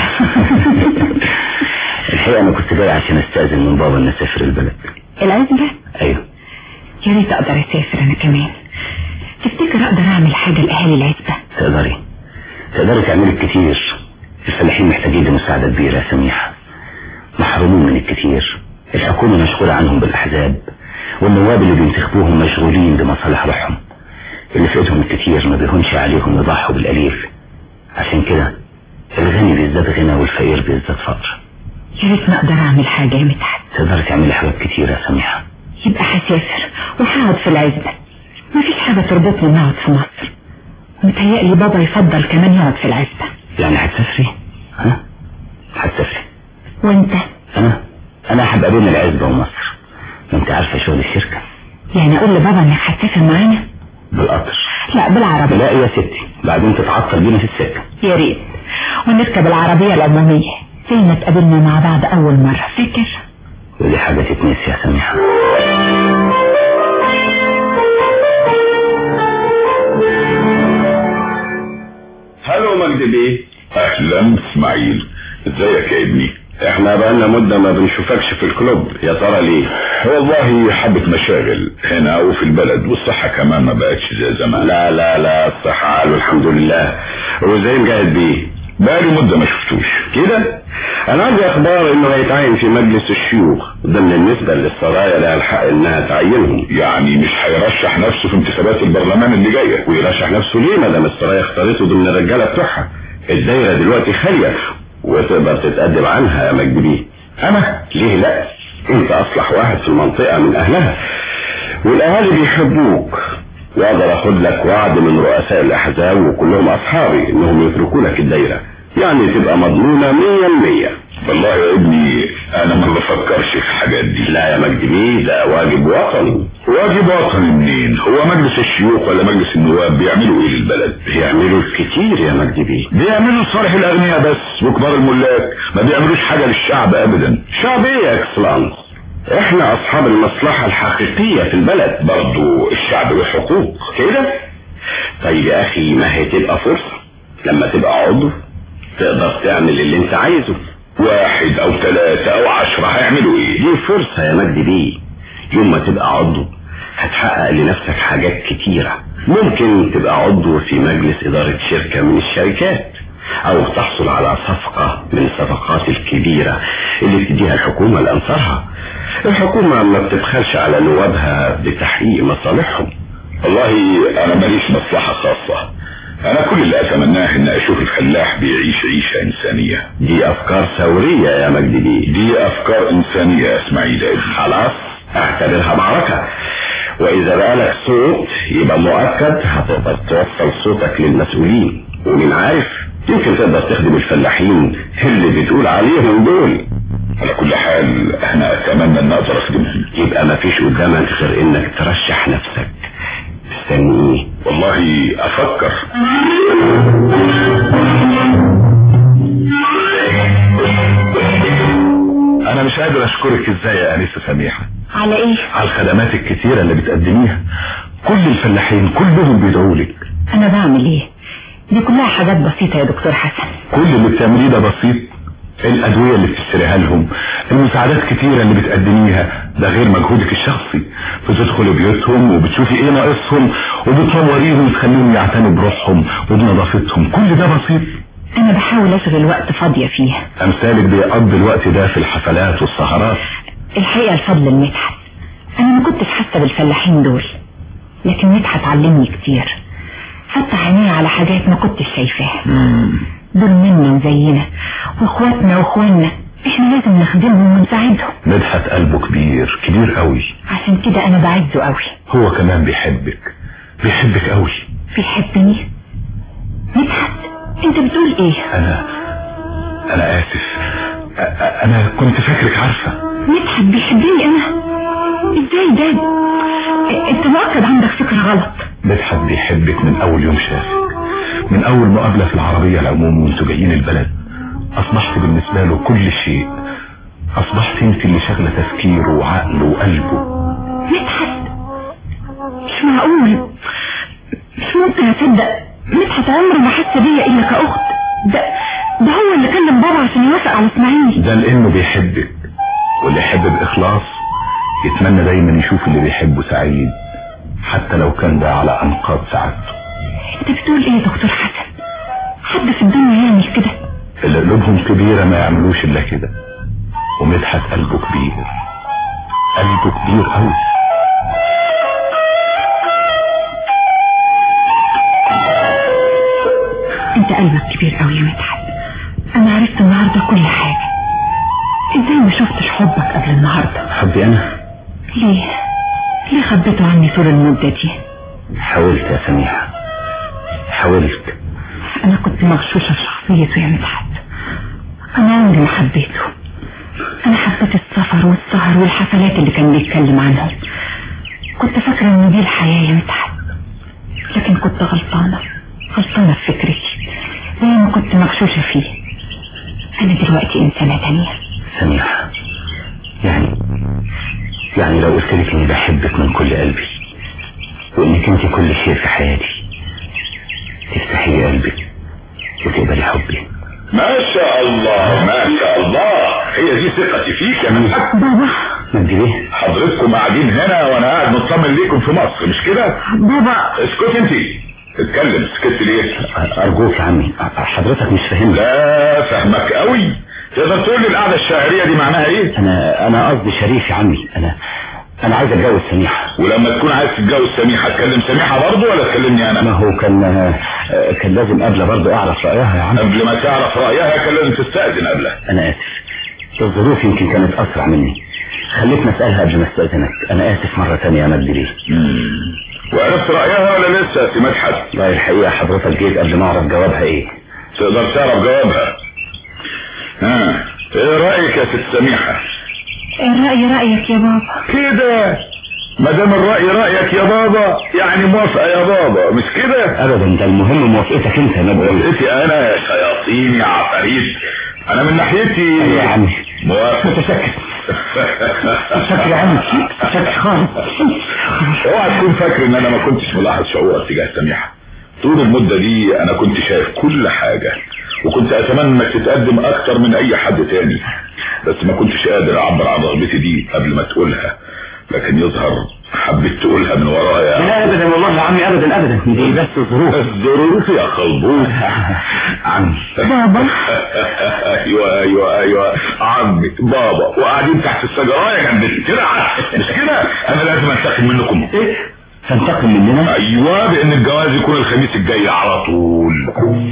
الحقيقة أنا كنت جاي عشان أستأذن من بابا إن أسافر البلد العزبة أيوة يا ريت اقدر اسافر انا كمان تفتكر اقدر اعمل حاجة لاهالي العزبة تقدري تقدري تعملي الكتير الفلاحين محتاجين لمساعدة كبيرة يا سميحة محرومين من الكتير الحكومة مشغولة عنهم بالأحزاب والنواب اللي بينتخبوهم مشغولين بمصالح روحهم اللي في ايدهم الكتير ما بيهونش عليهم يضحوا بالقليل عشان كده الغني بيزداد غنى والفقير بيزداد فقر يا ريت ما اقدر اعمل حاجة يا مدحت تقدري تعملي حاجات كتير يا سميحة يبقى هسافر وهقعد في العزبة مفيش حاجة تربطني اني اقعد في مصر متهيألي بابا يفضل كمان يقعد في العزبة يعني هتسافري ها هتسافري وانت انا انا هبقى بين العزبة ومصر ما انت عارفة شغل الشركة يعني اقول لبابا انك هتسافر معانا بالقطر لا بالعربية لا يا ستي بعدين تتعطل بينا في السكة يا ريت ونركب العربية العمومية زي ما اتقابلنا مع بعض اول مرة فاكر ودي حاجة تتنسي يا سميحة هلو مجدي بيه اهلا اسماعيل ازيك يا ابني احنا بقالنا مدة ما بنشوفكش في الكلوب يا ترى ليه والله حبة مشاغل هنا وفي البلد والصحة كمان ما بقتش زي زمان لا لا لا الصحة عال والحمد لله وزي مجاهد بيه بقالي مدة ما شفتوش كده انا عندي اخبار انه هيتعين في مجلس الشيوخ ضمن النسبة للسرايا لها الحق انها تعينهم يعني مش هيرشح نفسه في انتخابات البرلمان اللي جاية ويرشح نفسه ليه ما دام السرايا اختارته ضمن الرجالة بتوعها الدايرة دلوقتي خالية وتقدر تتقدم عنها يا مجدي بيه انا ليه لا انت اصلح واحد في المنطقة من اهلها والاهالي بيحبوك واقدر اخد لك وعد من رؤساء الاحزاب وكلهم اصحابي انهم يتركوا لك الدايرة يعني تبقى مضمونة مية المية والله يا ابني انا ما بفكرش في الحاجات دي لا يا مجدي بيه ده واجب وطني واجب وطني منين هو مجلس الشيوخ ولا مجلس النواب بيعملوا ايه للبلد بيعملوا الكتير يا مجدي بيه بيعملوا لصالح الاغنياء بس وكبار الملاك ما بيعملوش حاجة للشعب ابدا شعب ايه يا اكسلانس احنا اصحاب المصلحة الحقيقية في البلد برضو الشعب له حقوق كده طيب يا اخي ما هي تبقى فرصة لما تبقى عضو تقدر تعمل اللي انت عايزه واحد او ثلاثة او عشرة هيعملوا ايه دي فرصة يا مجدي بيه يوم ما تبقى عضو هتحقق لنفسك حاجات كتيرة ممكن تبقى عضو في مجلس إدارة شركة من الشركات أو تحصل على صفقة من الصفقات الكبيرة اللي بتديها الحكومة لأنصارها الحكومة ما بتبخلش على نوابها بتحقيق مصالحهم والله انا ماليش مصلحة خاصة انا كل اللي اتمناه ان اشوف الفلاح بيعيش عيشة انسانية دي أفكار ثورية يا مجدي بيه دي افكار انسانية يا اسماعيل يا ابني خلاص اعتبرها معركة واذا بقى لك صوت يبقى مؤكد هتقدر توصل صوتك للمسؤولين ومين عارف يمكن تقدر تخدم الفلاحين اللي بتقول عليهم دول على كل حال انا اتمنى ان اقدر اخدمهم يبقى ما فيش قدامك غير انك ترشح نفسك مستني ايه والله افكر قادر اشكرك ازاي يا انسه سميحه على ايه على الخدمات الكتيره اللي بتقدميها كل الفلاحين كلهم بيدعوا لك انا بعمل ايه دي كلها حاجات بسيطة يا دكتور حسن كل اللي بتعمليه ده بسيط الادويه اللي بتشتريها لهم المساعدات كتيره اللي بتقدميها ده غير مجهودك الشخصي بتدخلي بيوتهم وبتشوفي ايه ناقصهم وبتنوريهم وتخليهم يعتنوا بروحهم وبنظافتهم كل ده بسيط انا بحاول اشغل وقت فاضية فيها امثالك بيقضي الوقت ده في الحفلات والسهرات الحقيقة الفضل لمدحت انا ما كنتش حاسة بالفلاحين دول لكن مدحت علمني كتير فتح عيني على حاجات ما كنتش شايفاها دول منا وزينا واخواتنا واخواننا احنا لازم نخدمهم ونساعدهم مدحت قلبه كبير كبير قوي عشان كده انا بعزه قوي هو كمان بيحبك بيحبك قوي بيحبني مدحت انت بتقول ايه انا انا اسف أ- أ- انا كنت فاكرك عارفه مدحت بيحبني انا ازاي ده انت مؤكد عندك فكرة غلط مدحت بيحبك من اول يوم شافك من اول مقابلة في العربية العموم وانتوا جايين البلد اصبحت بالنسبة له كل شيء اصبحت انت اللي شغلة تفكيره وعقله وقلبه مدحت مش معقول مش ممكن اصدق مدحت عمره ما حس بيا الا كاخت ده ده هو اللي كلم بابا عشان يوافق على اسماعيل ده لانه بيحبك واللي يحب باخلاص يتمنى دايما يشوف اللي بيحبه سعيد حتى لو كان ده على انقاض سعادته انت بتقول ايه يا دكتور حسن حد في الدنيا يعمل كده اللي قلوبهم كبيرة ما يعملوش الا كده ومدحت قلبه كبير قلبه كبير قوي انت قلبك كبير قوي يا مدحت انا عرفت النهارده كل حاجه ازاي ما شفتش حبك قبل النهارده حبي انا ليه ليه خبيته عني طول المده دي حاولت يا سميحة حاولت انا كنت مغشوشه في شخصيته يا مدحت انا عمري ما حبيته انا حبيت السفر والسهر والحفلات اللي كان بيتكلم عنهم كنت فاكره ان دي الحياه يا مدحت لكن كنت غلطانه غلطانه في فكرتي زي ما كنت مغشوشه فيه انا دلوقتي انسانه تانية سميحة يعني يعني لو قلت لك اني بحبك من كل قلبي وانك انت كل شيء في حياتي تفتحي قلبك وتقبلي حبي ما شاء الله ما شاء الله هي دي ثقتي فيك يا مدحت بابا مجدي ليه حضرتكم قاعدين هنا وانا قاعد مطمن ليكم في مصر مش كده بابا اسكت انت اتكلم سكت ليه ارجوك يا عمي حضرتك مش فاهمني لا فهمك قوي تقدر تقول لي القعده الشهريه دي معناها ايه انا انا قصدي شريف يا عمي انا انا عايز اتجوز سميحة ولما تكون عايز تتجوز سميحه تكلم سميحه برضه ولا تكلمني ما انا هو كان آه، كان لازم قبل برضه اعرف رأيها يا عم قبل ما تعرف رايها كان لازم تستاذن قبلها انا اسف الظروف يمكن كانت اسرع مني خليتني اسالها قبل ما استاذنك انا اسف مرة تانية يا مجدي ليه وعرفت رايها ولا لسه يا سي مدحت والله الحقيقة حضرتك جيت قبل ما اعرف جوابها ايه تقدر تعرف جوابها ها ايه رايك يا ست سميحه الرأي رأيك يا بابا كده ما دام الراي رايك يا بابا يعني موافقه يا بابا مش كده ابدا ده المهم موافقتك انت يا مجدي موافقتي انا يا شياطين يا عفاريت انا من ناحيتي ايوه يا عمي موافق متشكر متشكر يا عمي متشكر خالص اوعى تكون فاكر ان انا ما كنتش ملاحظ شعورك تجاه سميحه طول المدة دي انا كنت شايف كل حاجة وكنت اتمنى انك تتقدم اكتر من اي حد تاني بس ما كنتش قادر اعبر عن رغبتي دي قبل ما تقولها لكن يظهر حبيت تقولها من ورايا لا ابدا والله يا عمي ابدا ابدا دي بس ظروف الظروف يا خلبوس عمي بابا ايوه ايوه ايوه عمي بابا وقاعدين تحت الشجرايه جنب الترعه مش كده انا لازم انتقم منكم ايه تنتقم مننا ايوه بان الجواز يكون الخميس الجاي على طول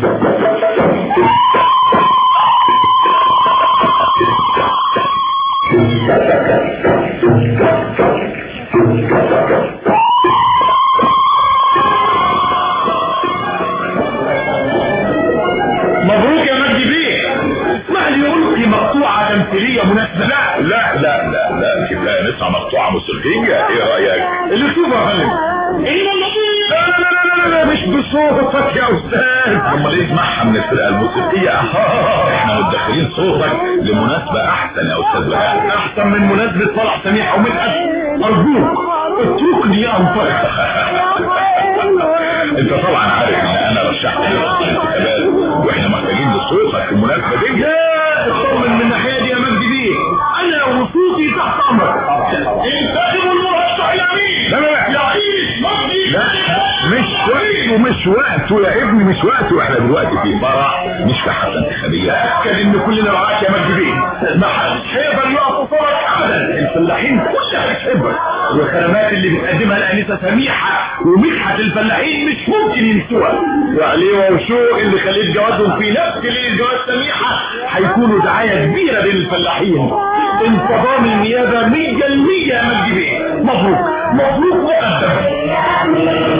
مبروك يا مجدي بيه اسمح لي يقول في مقطوعة تمثيلية مناسبة لا لا لا لا لا كفايه نسمع مقطوعه موسيقيه ايه رايك اللي تشوفه يا فندم إلا الذي لا لا لا لا لا مش بصوتك يا استاذ امال ايه اسمعها من الفرقه الموسيقيه احنا متدخلين صوتك لمناسبه احسن يا استاذ بهاء احسن من مناسبة فرح سميحة ومدحت ارجوك اتركني انطلق انت طبعا عارف ان انا رشحت لك الانتخابات واحنا محتاجين لصوتك في المناسبه دي لا اطمن من الناحية دي يا مجدي بيه انا وصوتي تحت امرك انتخبوا المرشح الامين لا لا لا يعيش مجدي لا مش وقته مش وقته يا ابني مش وقته احنا دلوقتي في فرح مش في حفله انتخابيه تأكد ان كلنا معاك يا مجدي بيه ما حدش هيقدر يقف قصادك ابدا الفلاحين كلها بتحبك والخدمات اللي بتقدمها الانسه سميحه ومدحت الفلاحين مش ممكن ينسوها وعليوه وشوق اللي خليت جوازهم في نفس ليله جواز سميحه هيكونوا دعايه كبيره بين الفلاحين انتظام النيابه 100% يا مجدي بيه مبروك مبروك مقدم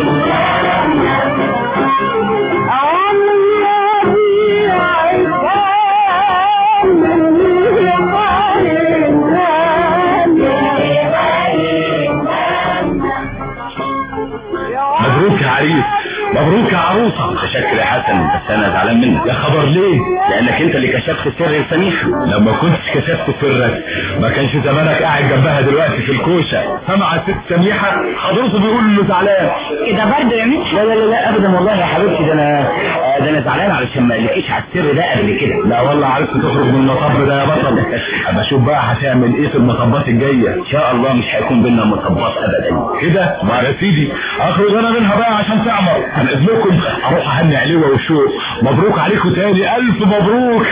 مبروك يا عريس مبروك يا عروسة متشكر يا حسن بس انا زعلان منك يا خبر ليه لانك انت اللي كشفت سر سميحة لما كنتش كشفت سرك ما كانش زمانك قاعد جنبها دلوقتي في الكوشة سمع الست سميحة حضرته بيقول انه زعلان كده برضه يا مدحت لا لا لا لا ابدا والله يا حبيبتي ده انا آه، ده انا زعلان علشان ما قلتلكيش على السر ده قبل كده لا والله عرفت تخرج من المطب ده يا بطل اما اشوف بقى هتعمل ايه في المطبات الجاية ان شاء الله مش هيكون بينا مطبات ابدا كده ما يا سيدي اخرج انا منها بقى عشان تعمر عن اذنكم اروح اهني عليوه وشوق مبروك عليكم تاني الف مبروك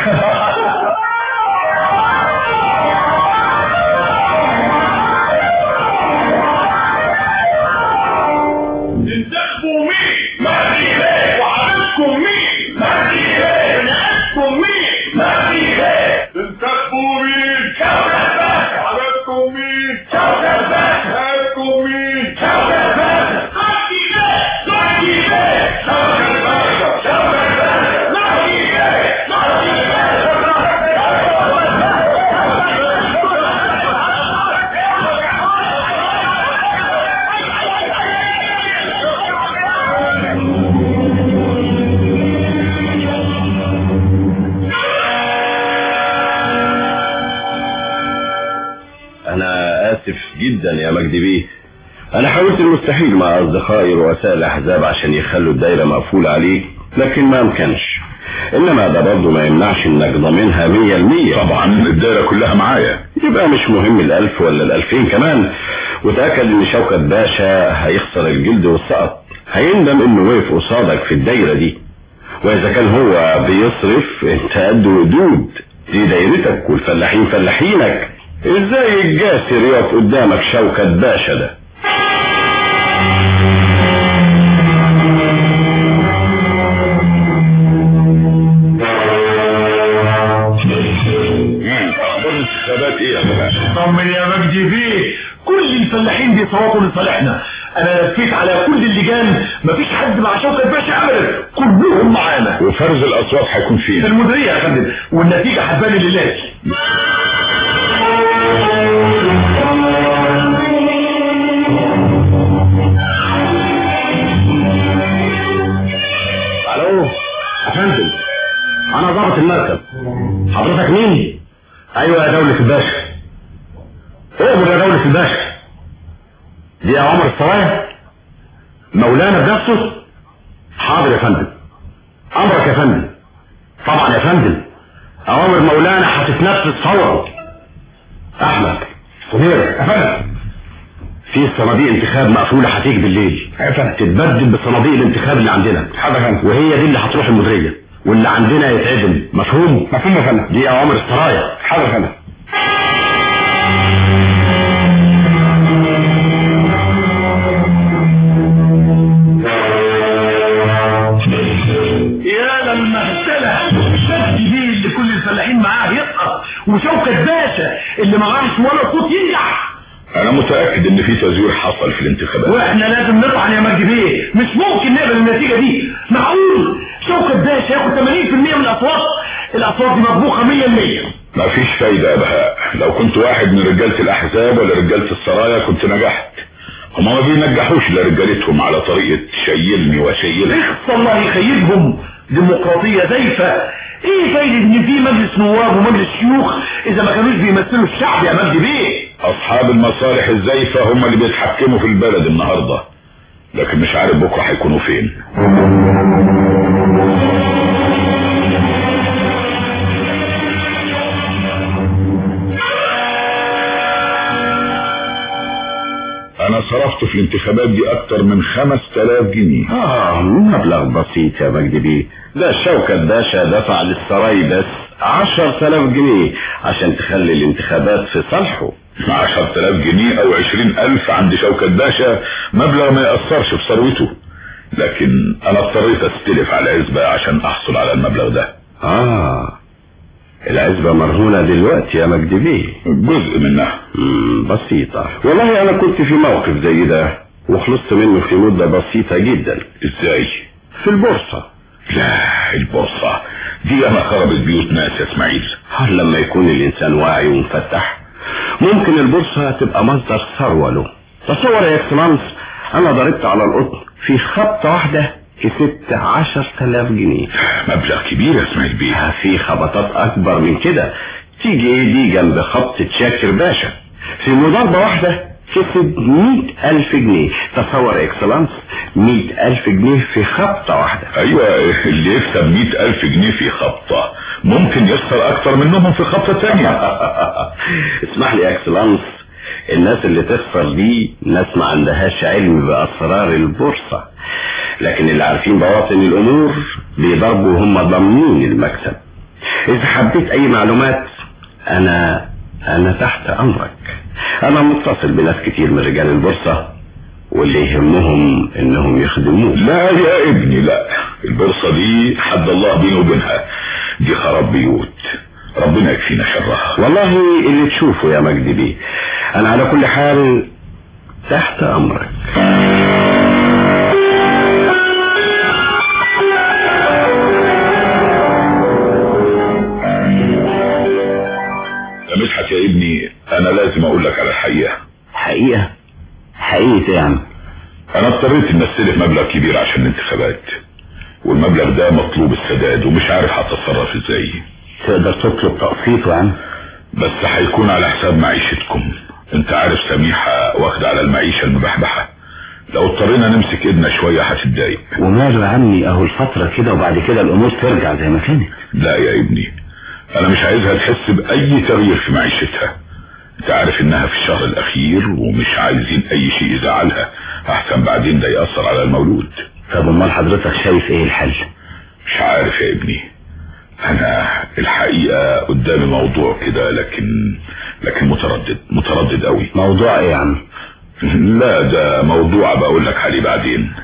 انتخبوا مين؟ مهدي بيه وحبيبكم مين؟ مهدي بيه ونقابكم مين؟ مهدي بيه انتخبوا مين؟ شوكة باشا وحبيبكم مين؟ شوكة باشا وحبيبكم مين؟ شوكة باشا مهدي بيه مهدي بيه شوكة باشا شوكة باشا مهدي بيه مهدي انا اسف جدا يا مجدي بيه انا حاولت المستحيل مع اصدقائي رؤساء الاحزاب عشان يخلوا الدايرة مقفولة عليك لكن ما امكنش انما ده برضه ما يمنعش انك ضامنها مية المية طبعا الدايره كلها معايا يبقى مش مهم الالف ولا الالفين كمان وتأكد ان شوكت باشا هيخسر الجلد والسقط هيندم انه وقف قصادك في الدايرة دي واذا كان هو بيصرف انت قد ودود دي دايرتك والفلاحين فلاحينك ازاي الجاسر يقف قدامك شوكت باشا ده اخبار الانتخابات ايه يا بهاء طمن يا مجدي بيه كل الفلاحين بيصوتوا لصالحنا انا لفيت على كل اللجان مفيش حد مع شوكة باشا ابدا كلهم معانا وفرز الاصوات هيكون في فين المديرية يا فندم والنتيجة هتبان الليلات الو يا فندم انا ضابط المركب حضرتك مين ايوه يا دولة الباشا اؤمر يا دولة الباشا دي اوامر السرايا مولانا بنفسه حاضر يا فندم امرك يا فندم طبعا يا فندم اوامر مولانا هتتنفذ فورا احمد سمير يا فندم في صناديق انتخاب مقفولة هتيجي بالليل تتبدل بصناديق الانتخاب اللي عندنا وهي دي اللي هتروح المديرية واللي عندنا يتعدم مفهوم مفهوم يا فندم دي اوامر السرايا حاضر يا فندم يا لما اهتلى مجدي بيه اللي كل الفلاحين معاه يسقط وشوكة باشا اللي معاهش ولا صوت ينجح انا متاكد ان في تزوير حصل في الانتخابات واحنا لازم نطعن يا مجدي بيه مش ممكن نقبل النتيجة دي معقول شوكة باشا ياخد 80% من الاصوات الاصوات دي مطبوخة 100% ما فيش فايدة يا بهاء لو كنت واحد من رجالة الأحزاب ولا رجالة السرايا كنت نجحت هما ما بينجحوش لرجالتهم على طريقة شيلني وشيلك اخص الله يخيبهم ديمقراطية زيفة ايه فايدة ان في مجلس نواب ومجلس شيوخ اذا ما كانوش بيمثلوا الشعب يا مجدي بيه اصحاب المصالح الزيفة هم اللي بيتحكموا في البلد النهاردة لكن مش عارف بكرة هيكونوا فين انا صرفت في الانتخابات دي اكتر من خمس تلاف جنيه اه مبلغ بسيط يا مجدي بيه ده شوكة باشا دفع للسراي بس عشر تلاف جنيه عشان تخلي الانتخابات في صالحه مع عشر تلاف جنيه او عشرين الف عند شوكة باشا مبلغ ما يأثرش في ثروته لكن انا اضطريت استلف على العزبة عشان احصل على المبلغ ده اه العزبة مرهونة دلوقتي يا مجدي بيه جزء منها مم، بسيطة والله انا كنت في موقف زي ده وخلصت منه في مدة بسيطة جدا ازاي في البورصة لا البورصة دي انا خربت بيوت ناس يا اسماعيل هل لما يكون الانسان واعي ومفتح ممكن البورصة تبقى مصدر ثروة له تصور يا اكسلانس انا ضربت على القطن في خبطة واحدة كسبت عشر تلاف جنيه مبلغ كبير يا اسماعيل بيه في خبطات اكبر من كده تيجي ايه دي جنب خبطة شاكر باشا في مضاربة واحدة كسب مئة ألف جنيه تصور اكسلانس مئة ألف جنيه في خبطة واحدة ايوه اللي يكسب مئة الف جنيه في خبطة ممكن يخسر اكتر منهم في خبطة تانية اسمح لي يا اكسلانس الناس اللي تخسر دي ناس ما عندهاش علم بأسرار البورصة لكن اللي عارفين بواطن الأمور بيضربوا هم ضامنين المكسب إذا حبيت أي معلومات أنا أنا تحت أمرك أنا متصل بناس كتير من رجال البورصة واللي يهمهم إنهم يخدموك لا يا ابني لا البورصة دي حد الله بينه وبينها دي خراب بيوت ربنا يكفينا شرها والله اللي تشوفه يا مجدي بيه أنا على كل حال تحت أمرك يا مدحت يا ابني انا لازم اقول لك على الحقيقة حقيقة حقيقة ايه يا عم انا اضطريت ان استلف مبلغ كبير عشان الانتخابات والمبلغ ده مطلوب السداد ومش عارف هتصرف ازاي تقدر تطلب تقسيطه يا عم بس هيكون على حساب معيشتكم انت عارف سميحة واخدة على المعيشة المبحبحة لو اضطرينا نمسك ايدنا شوية هتتضايق وماله يا عمي اهو الفترة كده وبعد كده الامور ترجع زي ما كانت لا يا ابني انا مش عايزها تحس باي تغيير في معيشتها انت عارف انها في الشهر الاخير ومش عايزين اي شيء يزعلها احسن بعدين ده يأثر على المولود طب امال حضرتك شايف ايه الحل مش عارف يا ابني انا الحقيقة قدامي موضوع كده لكن لكن متردد متردد قوي موضوع ايه يا عم لا ده موضوع بقول لك عليه بعدين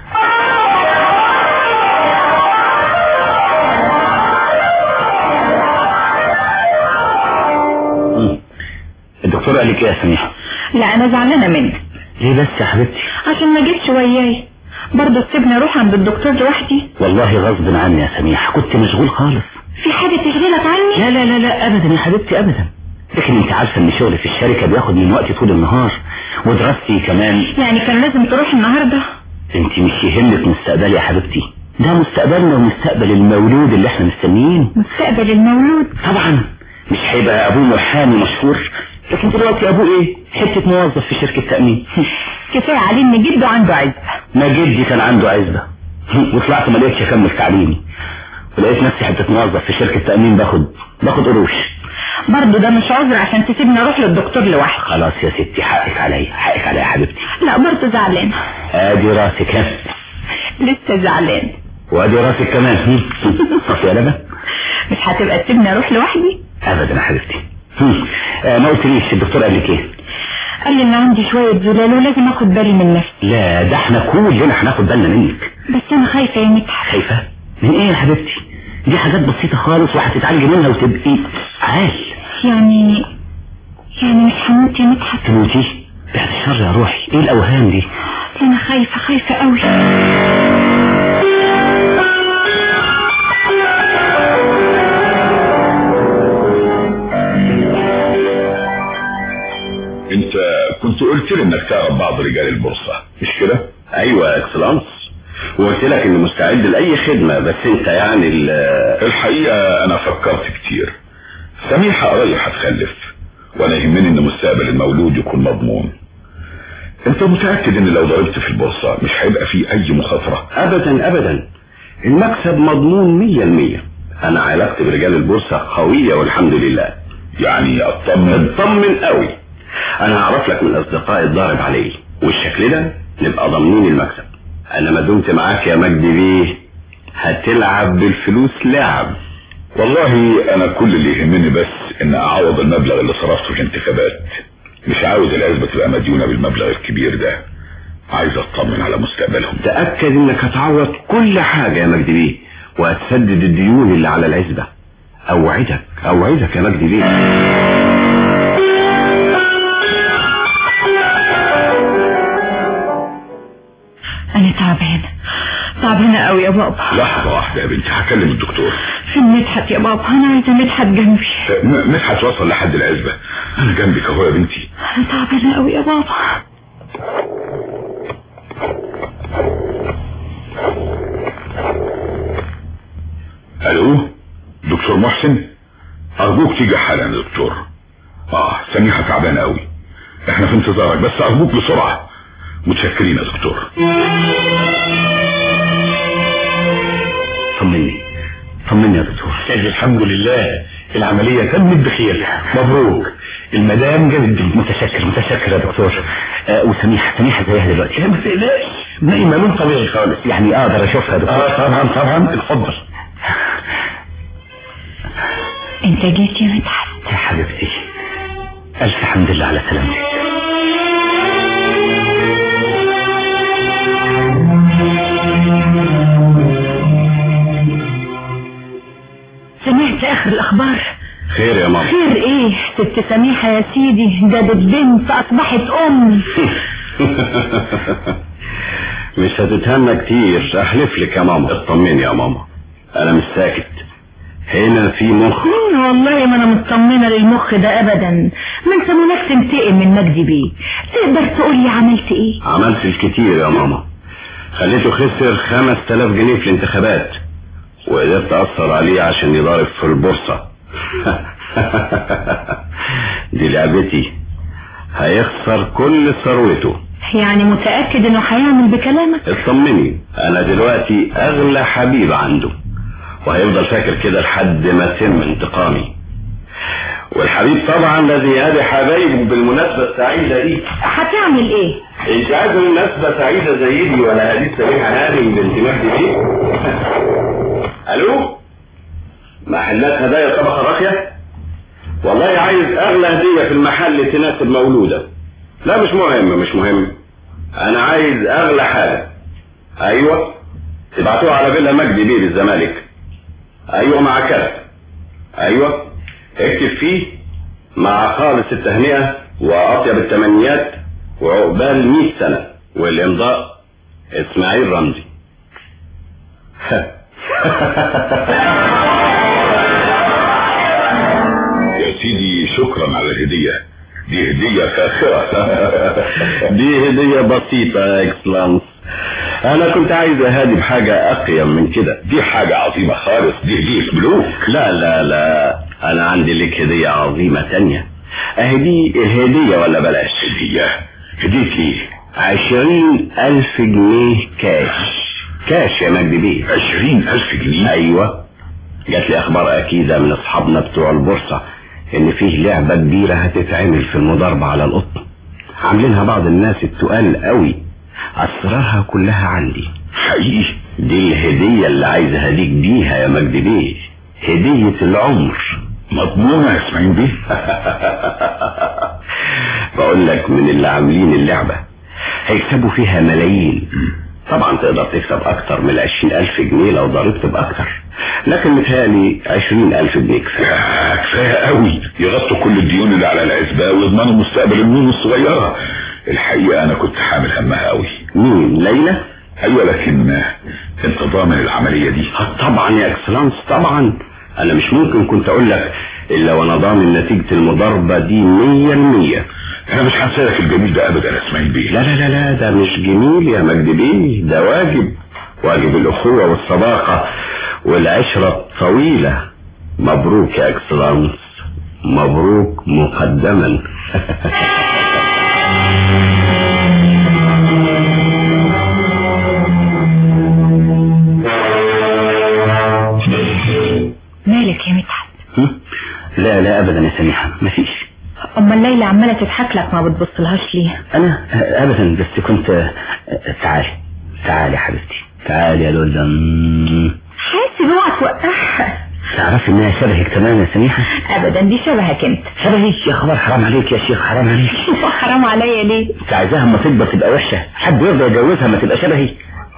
مم. الدكتور قال لك ايه يا سميحة لا انا زعلانة منك ليه بس يا حبيبتي عشان ما جيتش وياي برضه تسيبني اروح عند الدكتور لوحدي والله غصب عني يا سميحة كنت مشغول خالص في حاجة تشغلك عني لا لا لا لا ابدا يا حبيبتي ابدا لكن انت عارفة ان شغلي في الشركة بياخد من وقتي طول النهار ودراستي كمان يعني كان لازم تروح النهاردة انت مش يهمك مستقبلي يا حبيبتي ده مستقبلنا ومستقبل المولود اللي احنا مستنيين مستقبل المولود طبعا مش هيبقى ابوه محامي مشهور لكن دلوقتي ابوه ايه حتة موظف في شركة تأمين كفاية عليه ان جده عنده عزة ما جدي كان عنده عزبة وطلعت ما لقيتش اكمل تعليمي ولقيت نفسي حتة موظف في شركة تأمين باخد باخد قروش برضه ده مش عذر عشان تسيبني اروح للدكتور لوحدي خلاص يا ستي حقك عليا حقك عليا يا حبيبتي لا برضه زعلان ادي راسك ها لسه زعلان وادي راسك كمان صف يا لبن مش هتبقى تسيبني اروح لوحدي ابدا يا حبيبتي هم. آه ما قلتليش الدكتور قال لك ايه قال لي ان عندي شوية زلال ولازم اخد بالي من نفسي لا ده احنا كلنا هناخد بالنا منك بس انا خايفة يا مدحت خايفة من ايه يا حبيبتي دي حاجات بسيطة خالص وهتتعالجي منها وتبقي عال يعني يعني مش هموت يا مدحت تموتي بعد الشر يا روحي ايه الاوهام دي انا خايفة خايفة قوي انت كنت قلت قلت لي انك تعرف بعض رجال البورصة مش كده ايوه يا اكسلانس وقلت لك اني مستعد لاي خدمة بس انت يعني ال الحقيقة انا فكرت كتير سميحة قريب هتخلف وانا يهمني ان مستقبل المولود يكون مضمون انت متأكد ان لو ضربت في البورصة مش هيبقى فيه اي مخاطرة ابدا ابدا المكسب مضمون مية المية انا علاقتي برجال البورصة قوية والحمد لله يعني اطمن اطمن قوي انا هعرف لك من اصدقائي الضارب عليه والشكل ده نبقى ضامنين المكسب انا ما دمت معاك يا مجدي بيه هتلعب بالفلوس لعب والله انا كل اللي يهمني بس ان اعوض المبلغ اللي صرفته في الانتخابات مش عاوز العزبة تبقى مديونة بالمبلغ الكبير ده عايز اطمن على مستقبلهم تأكد انك هتعوض كل حاجة يا مجدي بيه وهتسدد الديون اللي على العزبة اوعدك اوعدك يا مجدي بيه انا تعبانة تعبانة قوي يا بابا لحظة واحدة يا بنتي هكلم الدكتور في مدحت يا بابا انا عايزة مدحت جنبي م- مدحت وصل لحد العزبة انا جنبك اهو يا بنتي انا تعبانة قوي يا بابا الو دكتور محسن ارجوك تيجي حالا يا دكتور اه سميحة تعبانة قوي احنا في انتظارك بس ارجوك بسرعة متشكرين يا دكتور طمني طمني يا دكتور الحمد لله العملية تمت بخير مبروك المدام جابت متشكر متشكر يا دكتور آه وسميحة سميحة زيها دلوقتي ما تقلقش نايمة نوم طبيعي خالص يعني اقدر اشوفها يا دكتور اه طبعا طبعا اتفضل انت جيت يا مدحت يا حبيبتي الف حمد لله على سلامتك سمعت اخر الاخبار خير يا ماما خير ايه ست سميحة يا سيدي جابت بنت اصبحت ام مش هتتهنى كتير احلف لك يا ماما اطمني يا ماما انا مش ساكت هنا في مخ والله ما انا مطمنة للمخ ده ابدا ما انت منك تنتقم من مجدي بيه تقدر تقول لي عملت ايه عملت الكتير يا ماما خليته خسر خمس تلاف جنيه في الانتخابات وقدرت اثر عليه عشان يضارب في البورصة دي لعبتي هيخسر كل ثروته يعني متأكد انه هيعمل بكلامك اطمني انا دلوقتي اغلى حبيب عنده وهيفضل فاكر كده لحد ما تم انتقامي والحبيب طبعا الذي يهدي حبايبه بالمناسبة السعيدة دي هتعمل ايه انت عايزة مناسبة سعيدة زي دي ولا هديت سميحة هانم بنت مجدي دي الو محلات هدايا طبقة راقية والله عايز اغلى هدية في المحل تناسب مولودة لا مش مهم مش مهم انا عايز اغلى حاجة ايوه تبعتوها على فيلا مجدي بيه بالزمالك ايوه مع كذا ايوه اكتب فيه مع خالص التهنئة واطيب التمنيات وعقبال 100 سنة والامضاء اسماعيل رمزي يا سيدي شكرا على الهدية دي هدية فاخرة دي هدية بسيطة يا اكسلانس انا كنت عايز اهادي بحاجة اقيم من كده دي حاجة عظيمة خالص دي هدية ملوك لا لا لا انا عندي لك هدية عظيمة تانية اهي دي الهدية ولا بلاش هدية هدية ايه عشرين الف جنيه كاش كاش يا مجدي بيه عشرين الف جنيه ايوه جات لي اخبار اكيدة من اصحابنا بتوع البورصة ان فيه لعبة كبيرة هتتعمل في المضاربة على القطن عاملينها بعض الناس التقال قوي اسرارها كلها عندي حقيقي دي الهدية اللي عايز اهديك بيها يا مجدي بيه هدية العمر مضمونة يا اسماعيل بيه بقول لك من اللي عاملين اللعبة هيكسبوا فيها ملايين طبعا تقدر تكسب اكتر من العشرين الف جنيه لو ضربت باكتر لكن متهيألي عشرين الف جنيه كفاية يا كفاية قوي يغطوا كل الديون اللي على العزبة ويضمنوا مستقبل النون الصغيرة الحقيقة انا كنت حامل همها قوي مين ليلى ايوه لكن انت ضامن العملية دي طبعا يا اكسلانس طبعا انا مش ممكن كنت اقول لك الا وانا ضامن نتيجة المضاربة دي مية المية انا مش هنسالك الجميل ده ابدا يا اسماعيل بيه لا لا لا لا ده مش جميل يا مجدي بيه ده واجب واجب الاخوة والصداقة والعشرة الطويلة مبروك يا اكسلانس مبروك مقدما مالك يا مدحت هم؟ لا لا ابدا يا سميحة مفيش امال ليلى عماله تضحك لك ما بتبصلهاش ليه انا ابدا بس كنت تعالي تعالي يا حبيبتي تعالي يا لولا مم. حاسب اوعى توقعها تعرفي انها شبهك تمام يا سميحة ابدا دي شبهك انت شبهي يا خبر حرام عليك يا شيخ حرام عليك حرام عليا ليه انت عايزاها اما تكبر تبقى وحشة حد يرضى يجوزها ما تبقى شبهي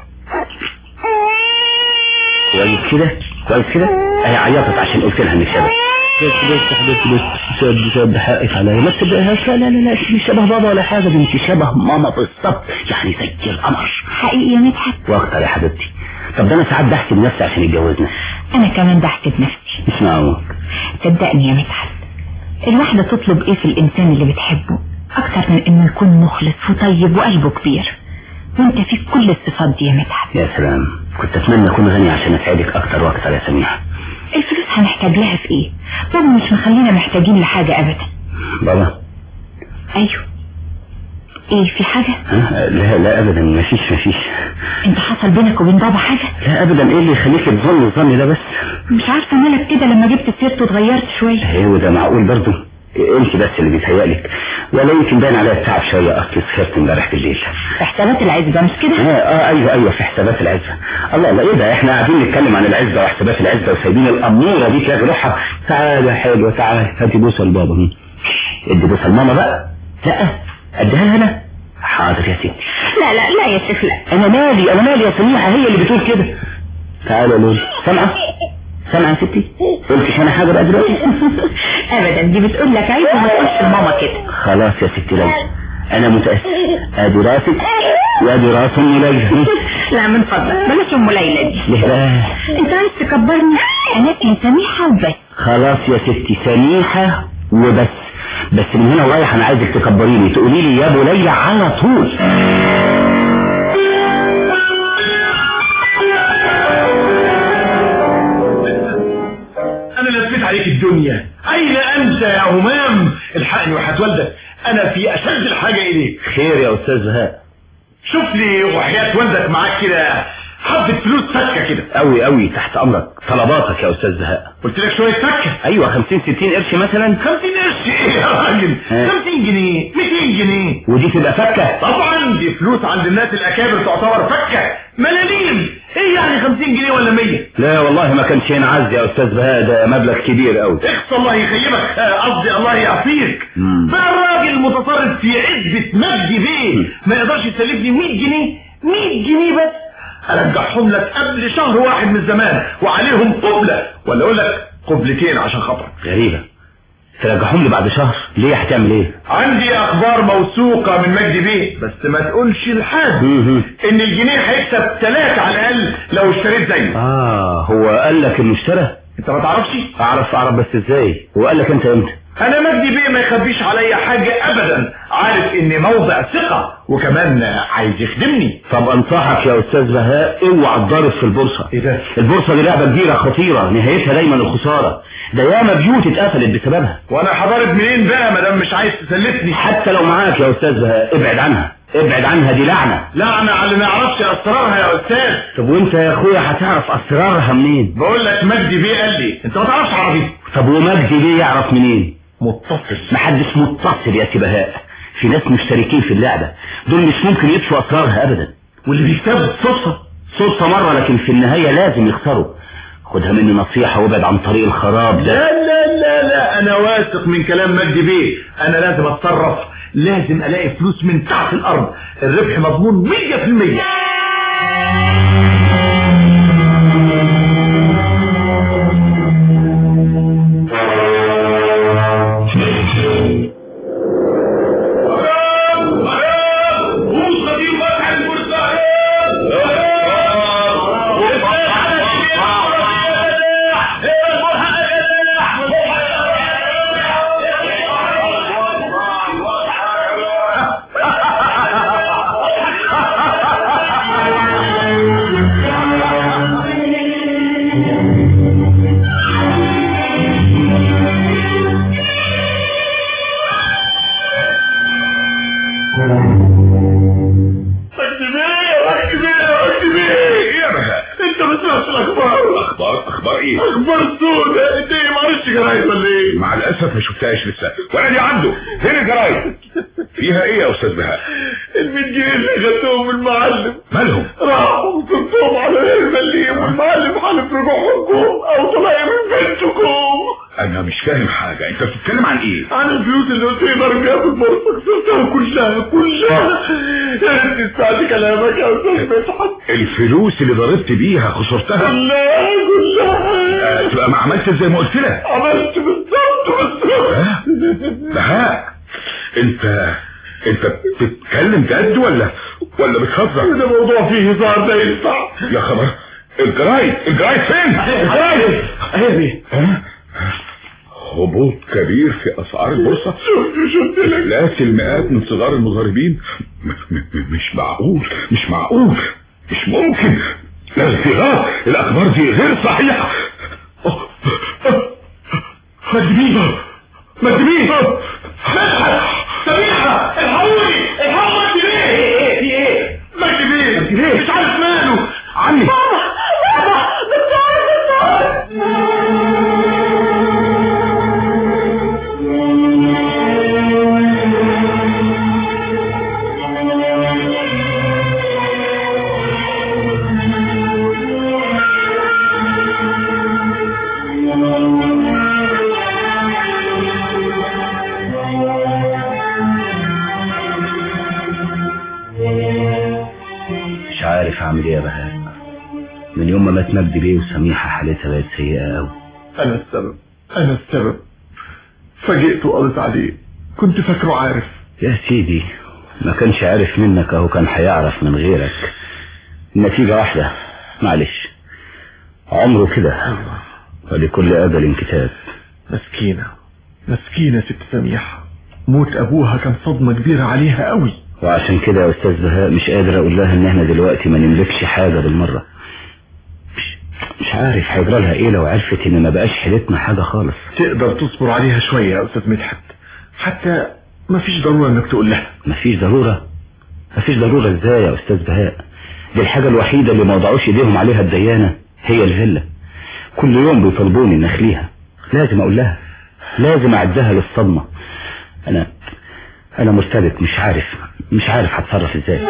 كويس كده كويس كده هي عيطت عشان قلت لها انك شبه بس بس حبيبتي بس سد سد حقك عليا ما تصدقهاش لا لا لا لا مش شبه بابا ولا حاجة دي انت شبه ماما بالظبط يعني زي القمر حقيقي يا مدحت واكتر يا حبيبتي طب ده انا ساعات بحسب نفسي عشان يتجوزنا انا كمان بحسب نفسي مش معقول صدقني يا مدحت الواحدة تطلب ايه في الانسان اللي بتحبه اكتر من انه يكون مخلص وطيب وقلبه كبير وانت فيك كل الصفات دي يا مدحت يا سلام كنت اتمنى اكون غني عشان اساعدك اكتر واكتر يا سميحة الفلوس هنحتاج لها في ايه بابا مش مخلينا محتاجين لحاجة ابدا بابا ايوه ايه في حاجة ها؟ لا لا ابدا مفيش مفيش انت حصل بينك وبين بابا حاجة لا ابدا ايه اللي يخليك تظن الظن ده بس مش عارفة مالك كده لما جبت سيرته اتغيرت شوية ايه وده معقول برضه انت بس اللي بيتهيألك ولا يمكن باين عليا التعب شوية اصل سهرت امبارح بالليل في حسابات العزبة مش كده اه, اه ايوه ايوه في حسابات العزة الله الله ايه ده احنا قاعدين نتكلم عن العزة وحسابات العزة وسايبين الامورة دي تلاقي روحها تعالى يا حلوة تعالى هاتي بوسة لبابا هم. ادي بوسة لماما بقى لا اديها لها انا حاضر يا ستي لا لا لا يا شيخ لا انا مالي انا مالي يا سميحة هي اللي بتقول كده تعالى يا لولي سامعة سامعة يا ستي قلتش انا حاجة بقى دلوقتي ابدا دي بتقول لك عيب وما تقولش لماما كده خلاص يا ستي ليلى انا متأسف ادي راسك وادي راس ام ليلى لا من فضلك بلاش ام ليلى دي ليه بقى انت عايز تكبرني انا اسمي سميحة وبس خلاص يا ستي سميحة وبس بس من هنا ورايح انا عايزك تكبريني تقولي لي يا ابو ليلى على طول انا لفيت عليك الدنيا اين انت يا همام الحقني وحياة والدك انا في اشد الحاجة اليك خير يا استاذ بهاء شوف لي وحياة والدك معاك كده حبة فلوس فكة كده قوي قوي تحت امرك طلباتك يا استاذ بهاء قلت لك شوية فكة ايوه 50 60 قرش مثلا 50 قرش ايه يا راجل ها. 50 جنيه 200 جنيه ودي تبقى فكة طبعا دي فلوس عند الناس الاكابر تعتبر فكة ملاليم ايه يعني 50 جنيه ولا 100 لا والله ما كانش ينعز يا استاذ بهاء ده مبلغ كبير قوي اخص الله يخيبك آه، قصدي الله يعافيك مم. بقى الراجل متصرف في عزبة مجدي بيه ما يقدرش يسلفني 100 جنيه 100 جنيه بس ارجعهم لك قبل شهر واحد من زمان وعليهم قبلة ولا اقول لك قبلتين عشان خاطرك غريبة ترجعهم لي بعد شهر ليه هتعمل ايه عندي اخبار موثوقة من مجدي بيه بس ما تقولش لحد مهم. ان الجنيه هيكسب ثلاثة على الاقل لو اشتريت زيه اه هو قال لك انه اشترى انت ما تعرفش اعرف اعرف بس ازاي هو قال لك انت امتى انا مجدي بيه ما يخبيش عليا حاجة ابدا عارف اني موضع ثقة وكمان عايز يخدمني طب انصحك يا استاذ بهاء اوعى تضارب في البورصة ايه ده البورصة دي لعبة كبيرة خطيرة نهايتها دايما الخسارة ده ياما بيوت اتقفلت بسببها وانا حضارب منين بقى مادام مش عايز تسلفني حتى لو معاك يا استاذ بهاء ابعد عنها ابعد عنها دي لعنة لعنة على اللي ما يعرفش اسرارها يا استاذ طب وانت يا اخويا هتعرف اسرارها منين بقول لك مجدي بيه قال لي انت ما تعرفش عربي طب ومجدي ليه يعرف منين متصل محدش متصل يا سي بهاء في ناس مشتركين في اللعبة دول مش ممكن يطفوا اسرارها ابدا واللي بيكتبوا صدفة صدفة مرة لكن في النهاية لازم يخسروا خدها مني نصيحة وابعد عن طريق الخراب ده لا لا لا لا انا واثق من كلام مجدي بيه انا لازم اتصرف لازم الاقي فلوس من تحت الارض الربح مضمون 100% اخبار سودة انت ايه معرفش جرايد ولا ايه مع الاسف ما شفتهاش لسه ولا دي عنده فين الجرايد فيها ايه يا استاذ بهاء ال 100 جنيه اللي خدتهم من المعلم مالهم راحوا وصرتهم على غير مليم والمعلم حالف رجوعكم او طلع من بنتكم انا مش فاهم حاجه انت بتتكلم عن ايه عن الفلوس اللي قلت لي ضرب بيها في البورصه خسرتها كلها كلها يا ريت تسمعت كلامك يا استاذ مدحت الفلوس اللي ضربت بيها خسرتها كلها كلها آه، تبقى ما عملت زي ما قلت لك عملت بالظبط بالظبط بهاء انت انت بتتكلم جد ولا ولا بتهزر ده موضوع فيه هزار ده ينفع يا خبر الجرايد الجرايد فين الجرايد اهي ها؟ هبوط كبير في اسعار البورصه شفت شفت لك افلاس المئات من صغار المضاربين م- م- مش معقول مش معقول مش ممكن لا ازدهار الاخبار دي غير صحيحه مجدبين مجدبين مدحت سميحة الحقوني الحقوا مجدبين ايه ايه في ايه مجدبين مش عارف ماله عمي مش عارف اعمل ايه يا بهاء من يوم ما مات مجدي بيه وسميحة حالتها بقت سيئة قوي انا السبب انا السبب فاجئت وقضيت عليه كنت فاكره عارف يا سيدي ما كانش عارف منك اهو كان هيعرف من غيرك النتيجة واحدة معلش عمره كده ولكل أجل كتاب مسكينة مسكينة ست سميحة موت ابوها كان صدمة كبيرة عليها قوي وعشان كده يا أستاذ بهاء مش قادر أقول لها إن إحنا دلوقتي ما نملكش حاجة بالمرة مش, مش عارف هيجرى لها إيه لو عرفت إن ما بقاش حيلتنا حاجة خالص تقدر تصبر عليها شوية يا استاذ مدحت حتى ما فيش ضرورة انك تقول لها مفيش ضرورة مفيش ضرورة إزاي يا أستاذ بهاء دي الحاجة الوحيدة اللي ما وضعوش إيديهم عليها الديانة هي الفيلا كل يوم بيطلبوني إن أخليها لازم أقول لها لازم أعدها للصدمة أنا أنا مرتبك مش عارف مش عارف هتصرف إزاي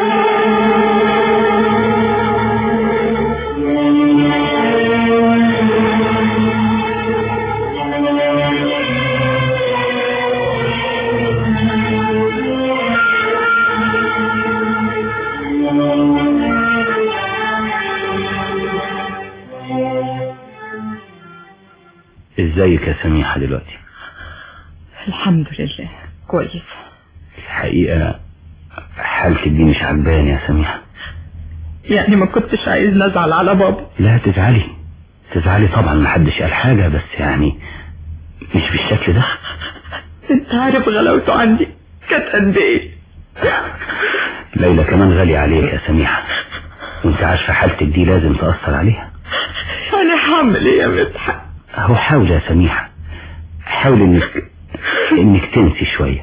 ازيك يا سميحة دلوقتي الحمد لله كويس الحقيقة حالتي دي مش عجباني يا سميحة يعني ما كنتش عايز نزعل على بابا لا تزعلي تزعلي طبعا محدش قال حاجة بس يعني مش بالشكل ده انت عارف غلاوته عندي كانت قد ايه ليلى كمان غالية عليك يا سميحة وانت عارفة حالتك دي لازم تأثر عليها انا هعمل ايه يا مدحت اهو حاول يا سميحة حاول انك انك تنسي شوية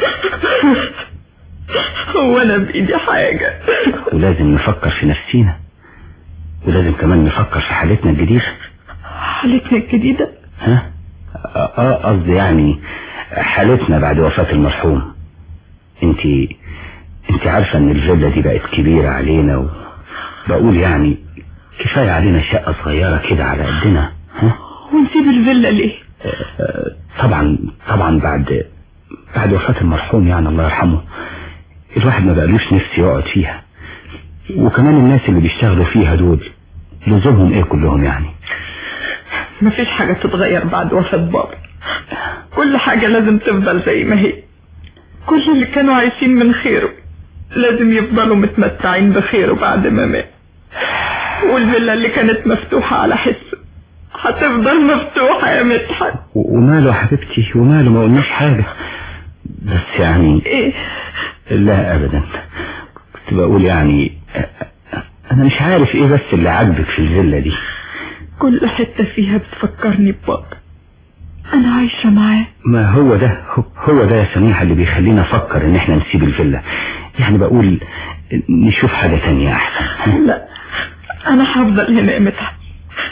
هو انا بايدي حاجة ولازم نفكر في نفسينا ولازم كمان نفكر في حالتنا الجديدة حالتنا الجديدة ها اه قصدي يعني حالتنا بعد وفاة المرحوم انت انت عارفة ان الفيلا دي بقت كبيرة علينا وبقول يعني كفاية علينا شقة صغيرة كده على قدنا ها ونسيب الفيلا ليه آه، طبعا طبعا بعد بعد وفاة المرحوم يعني الله يرحمه الواحد ما بقالوش نفس يقعد فيها وكمان الناس اللي بيشتغلوا فيها دول لزومهم ايه كلهم يعني مفيش حاجة تتغير بعد وفاة بابا كل حاجة لازم تفضل زي ما هي كل اللي كانوا عايشين من خيره لازم يفضلوا متمتعين بخيره بعد ما مات والفيلا اللي كانت مفتوحة على حسه هتفضل مفتوحة يا مدحت و- وماله يا حبيبتي وماله ما قلناش حاجة بس يعني ايه لا ابدا كنت بقول يعني انا مش عارف ايه بس اللي عاجبك في الفيلا دي كل حتة فيها بتفكرني ببابا انا عايشة معاه ما هو ده هو- هو ده يا سميحة اللي بيخلينا افكر ان احنا نسيب الفيلا يعني بقول نشوف حاجة تانية احسن لا انا هفضل هنا يا مدحت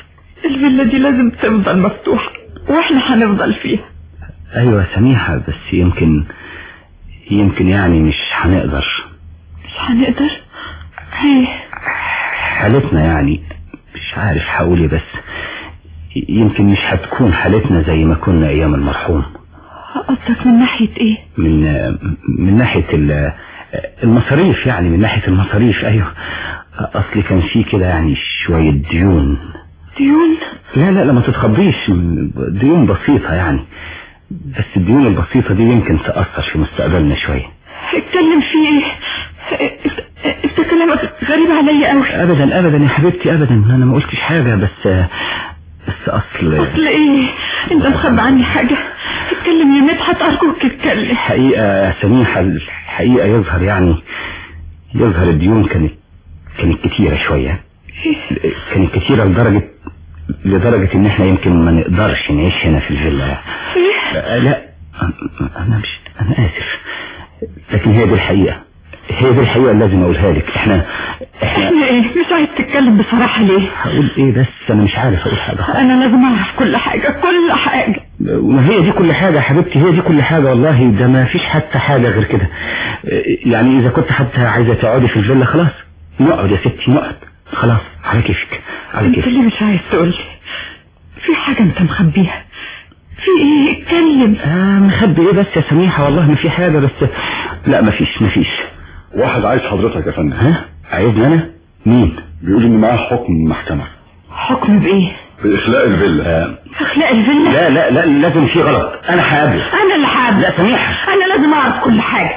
الفيلا دي لازم تفضل مفتوحة واحنا هنفضل فيها ايوه سميحة بس يمكن يمكن يعني مش هنقدر مش هنقدر ايه حالتنا يعني مش عارف هقول ايه بس يمكن مش هتكون حالتنا زي ما كنا ايام المرحوم قصدك من ناحية ايه من من ناحية ال- المصاريف يعني من ناحية المصاريف ايوه اصل كان في كده يعني شوية ديون ديون لا لا لا ما تتخضيش ديون بسيطة يعني بس الديون البسيطة دي يمكن تأثر في مستقبلنا شوية اتكلم في ايه انت- انت كلامك غريب عليا قوي ابدا ابدا يا حبيبتي ابدا انا ما قلتش حاجة بس بس اصل اصل ايه انت مخبي عني حاجة اتكلم يا مدحت ارجوك اتكلم حقيقة سميحة الحقيقة يظهر يعني يظهر الديون كانت كانت كتيرة شوية كانت كتيرة لدرجة لدرجة ان احنا يمكن ما نقدرش نعيش هنا في الفيلا لا, لا انا مش انا اسف لكن هي دي الحقيقة هي دي الحقيقة اللي لازم اقولها لك احنا احنا احنا ايه مش عايز تتكلم بصراحة ليه هقول ايه بس انا مش عارف اقول حاجة انا لازم اعرف كل حاجة كل حاجة ما هي دي كل حاجة يا حبيبتي هي دي كل حاجة والله ده ما فيش حتى حاجة غير كده يعني إذا كنت حتى عايزة تقعدي في الفيلا خلاص نقعد يا ستي نقعد خلاص على كيفك على انت كيفك ليه مش عايز تقولي في حاجة انت مخبيها في ايه اتكلم آه مخبي ايه بس يا سميحة والله ما في حاجة بس لا ما فيش ما فيش واحد عايز حضرتك يا فندم ها عايزني انا مين بيقول ان معاه حكم من المحكمة حكم بايه بإخلاء الفيلا آه اخلاق الفيلا لا لا لا لازم في غلط انا هقابله انا اللي حابب لا سميحة انا لازم اعرف كل حاجة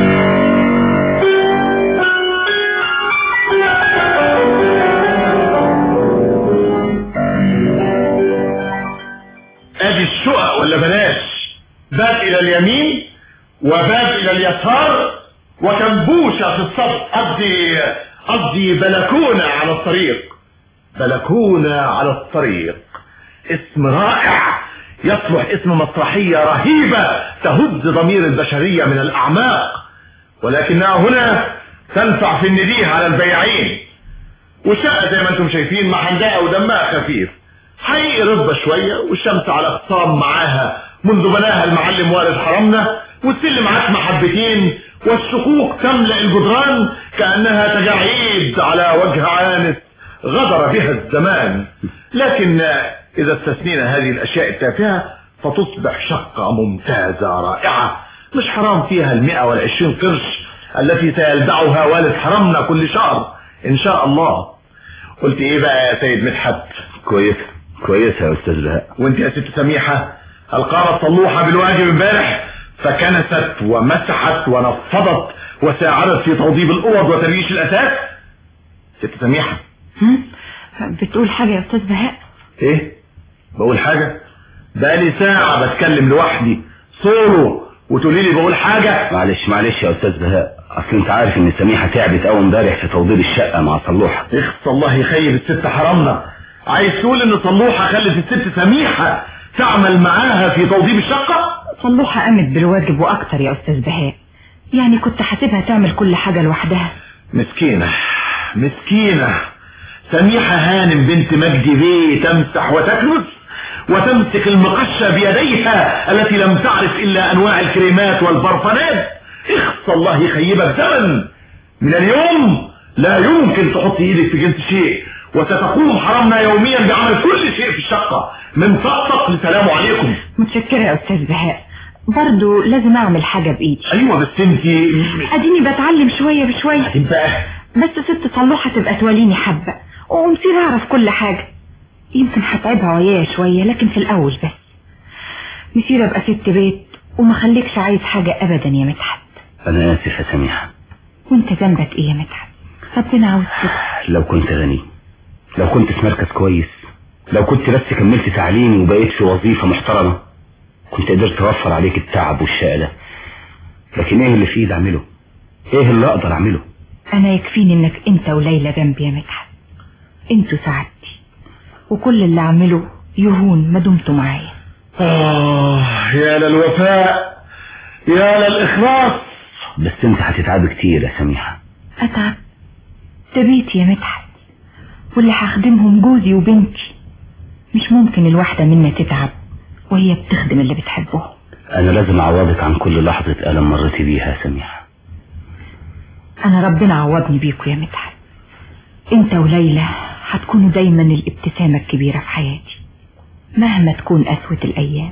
ادي الشقق ولا بلاش باب الى اليمين وباب الى اليسار وكنبوشة في الصف قصدي قصدي بلكونة على الطريق بلكونة على الطريق اسم رائع يصلح اسم مسرحية رهيبة تهز ضمير البشرية من الأعماق ولكنها هنا تنفع في النديه على البياعين والشقة زي ما انتم شايفين محندقة ودمها خفيف حقيقي رطبة شوية والشمس على اخصام معاها منذ بناها المعلم والد حرمنا والسلم عتمة حبتين والشقوق تملأ الجدران كأنها تجاعيد على وجه عانس غدر بها الزمان لكن إذا استثنينا هذه الأشياء التافهة فتصبح شقة ممتازة رائعة مش حرام فيها المئة والعشرين قرش التي سيلدعها والد حرمنا كل شهر إن شاء الله قلت إيه بقى يا سيد مدحت كويسة كويسة يا استاذ بهاء وانت يا ست سميحة القارة صلوحة بالواجب امبارح فكنست ومسحت ونفضت وساعدت في توضيب الأوض وتريش الأساس ست سميحة هم؟ بتقول حاجة يا استاذ بهاء ايه بقول حاجة بقالي ساعة بتكلم لوحدي سولو وتقولي لي بقول حاجة معلش معلش يا استاذ بهاء اصل انت عارف ان سميحة تعبت اول امبارح في توضيب الشقة مع صلوحة اخص الله يخيب الست حرمنا عايز تقول ان صلوحة خلت الست سميحة تعمل معاها في توضيب الشقة صلوحة قامت بالواجب واكتر يا استاذ بهاء يعني كنت حاسبها تعمل كل حاجة لوحدها مسكينة مسكينة سميحة هانم بنت مجدي بيه تمسح وتكنس وتمسك المقشة بيديها التي لم تعرف إلا أنواع الكريمات والبرفانات اخص الله يخيبك زمن من اليوم لا يمكن تحط ايدك في جنس شيء وستقوم حرمنا يوميا بعمل كل شيء في الشقة من طقطق لسلام عليكم متشكرة يا استاذ بهاء برضو لازم اعمل حاجة بايدي ايوه بس انت اديني بتعلم شوية بشوية بقى بس ست صلوحة تبقى تواليني حبة ومصير اعرف كل حاجة يمكن هتعبها ويايا شوية لكن في الاول بس مصير ابقى ست بيت وما خليكش عايز حاجة ابدا يا مدحت انا اسف يا سميحة وانت ذنبك ايه يا مدحت ربنا عاوز كده لو كنت غني لو كنت في مركز كويس لو كنت بس كملت تعليمي وبقيت في وظيفة محترمة كنت قدرت اوفر عليك التعب والشقة ده لكن ايه اللي في ايدي اعمله ايه اللي اقدر اعمله انا يكفيني انك انت وليلى جنبي يا مدحت انتوا سعادتي وكل اللي اعمله يهون ما دمتوا معايا آه يا للوفاء يا للإخلاص بس انت هتتعب كتير يا سميحة اتعب ده بيتي يا مدحت واللي هخدمهم جوزي وبنتي مش ممكن الواحدة منا تتعب وهي بتخدم اللي بتحبه انا لازم اعوضك عن كل لحظة الم مريتي بيها يا سميحة انا ربنا عوضني بيكوا يا مدحت انت وليلى هتكونوا دايما الابتسامة الكبيرة في حياتي مهما تكون قسوة الايام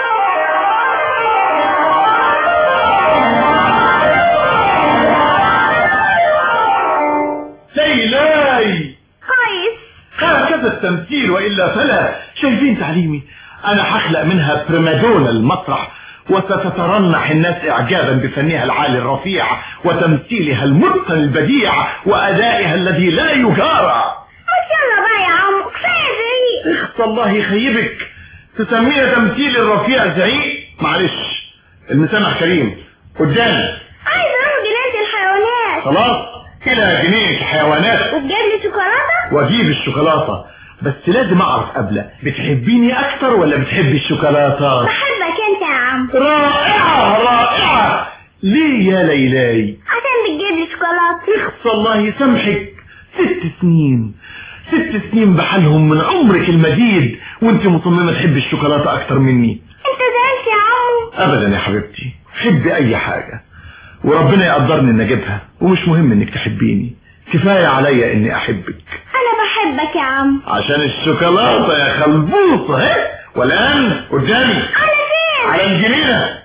ليلاي كويس هكذا التمثيل وإلا فلا شايفين تعليمي أنا هخلق منها بريمادونا المسرح وستترنح الناس إعجابا بفنها العالي الرفيع وتمثيلها المتقن البديع وأدائها الذي لا يجارى بس يلا بقى يا عم كفايه زعيق اخت الله يخيبك تسميها تمثيل الرفيع زعيق معلش المسامح كريم قدامي عايز اروح جنينه الحيوانات خلاص إلى جنينة الحيوانات وتجيب لي شوكولاته واجيب الشوكولاتة بس لازم اعرف قبله بتحبيني اكتر ولا بتحبي الشوكولاتة بحبك انت يا عم رائعة رائعة ليه يا ليلاي عشان بتجيب لي شوكولاته اخص الله يسامحك ست سنين ست سنين بحالهم من عمرك المديد وانت مصممة تحبي الشوكولاتة اكتر مني انت زعلت يا عم ابدا يا حبيبتي حبي اي حاجة وربنا يقدرني ان اجيبها ومش مهم انك تحبيني كفاية عليا اني احبك انا بحبك يا عم عشان الشوكولاتة يا خلبوصة ها والآن قدامي على فين على الجنينة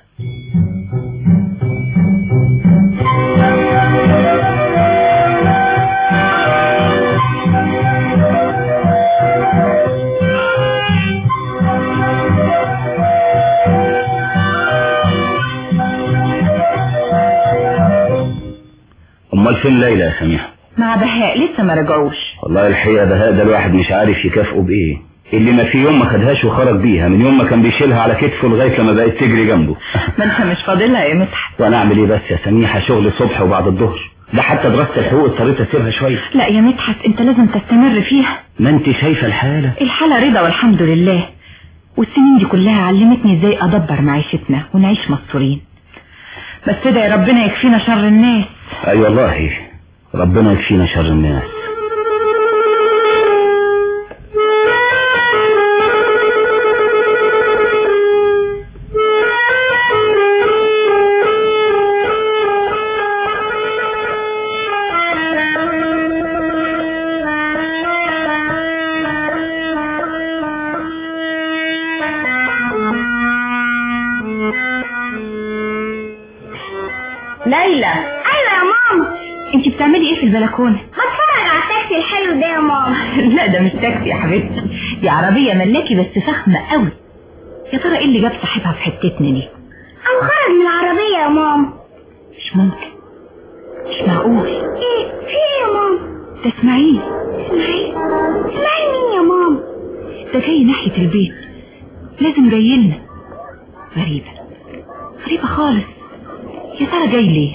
امال فين ليلى يا سميحة مع بهاء لسه ما رجعوش والله الحقيقة بهاء ده الواحد مش عارف يكافئه بايه اللي ما في يوم ما خدهاش وخرج بيها من يوم ما كان بيشيلها على كتفه لغاية لما بقت تجري جنبه ما انت مش فاضلها يا مدحت وانا اعمل ايه بس يا سميحة شغل الصبح وبعد الظهر ده حتى دراسة الحقوق اضطريت اسيبها شوية لا يا مدحت انت لازم تستمر فيها ما انت شايفة الحالة الحالة رضا والحمد لله والسنين دي كلها علمتني ازاي ادبر معيشتنا ونعيش مستورين بس ادعي ربنا يكفينا شر الناس اي والله ربنا يكفينا شر الناس ليلى ايوه يا ماما انت بتعملي ايه في البلكونة بتفرج على التاكسي الحلو ده يا ماما لا ده مش تاكسي يا حبيبتي دي عربية ملاكي بس فخمة قوي يا ترى ايه اللي جاب صاحبها في حتتنا دي او خرج من العربيه يا ماما مش ممكن مش معقول ايه في ايه يا ماما ده اسماعيل اسمعي اسمعي مين يا ماما ده جاي ناحية البيت لازم جاي لنا غريبة غريبة خالص يا ترى جاي ليه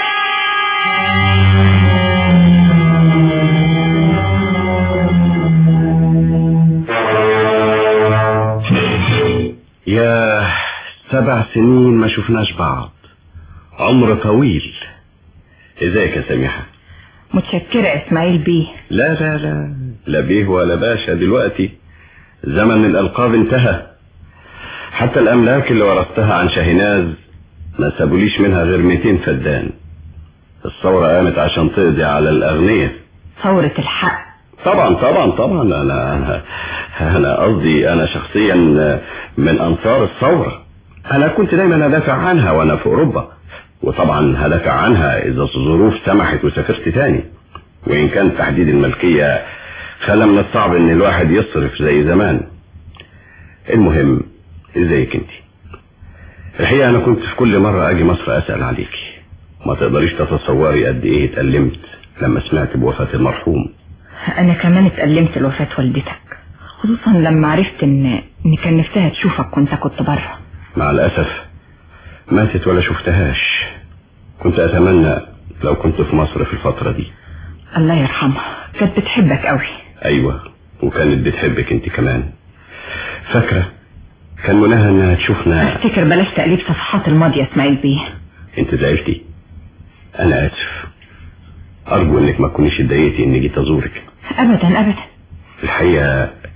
يا سبع سنين ما شفناش بعض عمر طويل ازيك يا سميحة متشكرة يا اسماعيل بيه لا لا لا لا بيه ولا باشا دلوقتي زمن الألقاب انتهى حتى الأملاك اللي ورثتها عن شاهناز ما سابوليش منها غير 200 فدان الثورة قامت عشان تقضي على الأغنياء ثورة الحق طبعا طبعا طبعا أنا أنا أنا قصدي أنا شخصيا من أنصار الثورة أنا كنت دايما أدافع عنها وأنا في أوروبا وطبعا هدافع عنها إذا الظروف سمحت وسافرت تاني وإن كان تحديد الملكية خلى من الصعب إن الواحد يصرف زي زمان المهم ازيك انت الحقيقة أنا كنت في كل مرة أجي مصر أسأل عليكي ما تقدريش تتصوري قد إيه اتألمت لما سمعت بوفاة المرحوم انا كمان اتألمت لوفاة والدتك خصوصا لما عرفت ان ان كان نفسها تشوفك وانت كنت بره مع الأسف ماتت ولا شفتهاش كنت أتمنى لو كنت في مصر في الفترة دي الله يرحمها كانت بتحبك قوي أيوة وكانت بتحبك انت كمان فاكرة كان مناها انها تشوفنا افتكر بلاش تقليب صفحات الماضي يا اسماعيل بيه انت زعلتي انا اسف ارجو انك ما تكونيش اتضايقتي اني جيت ازورك ابدا ابدا الحقيقة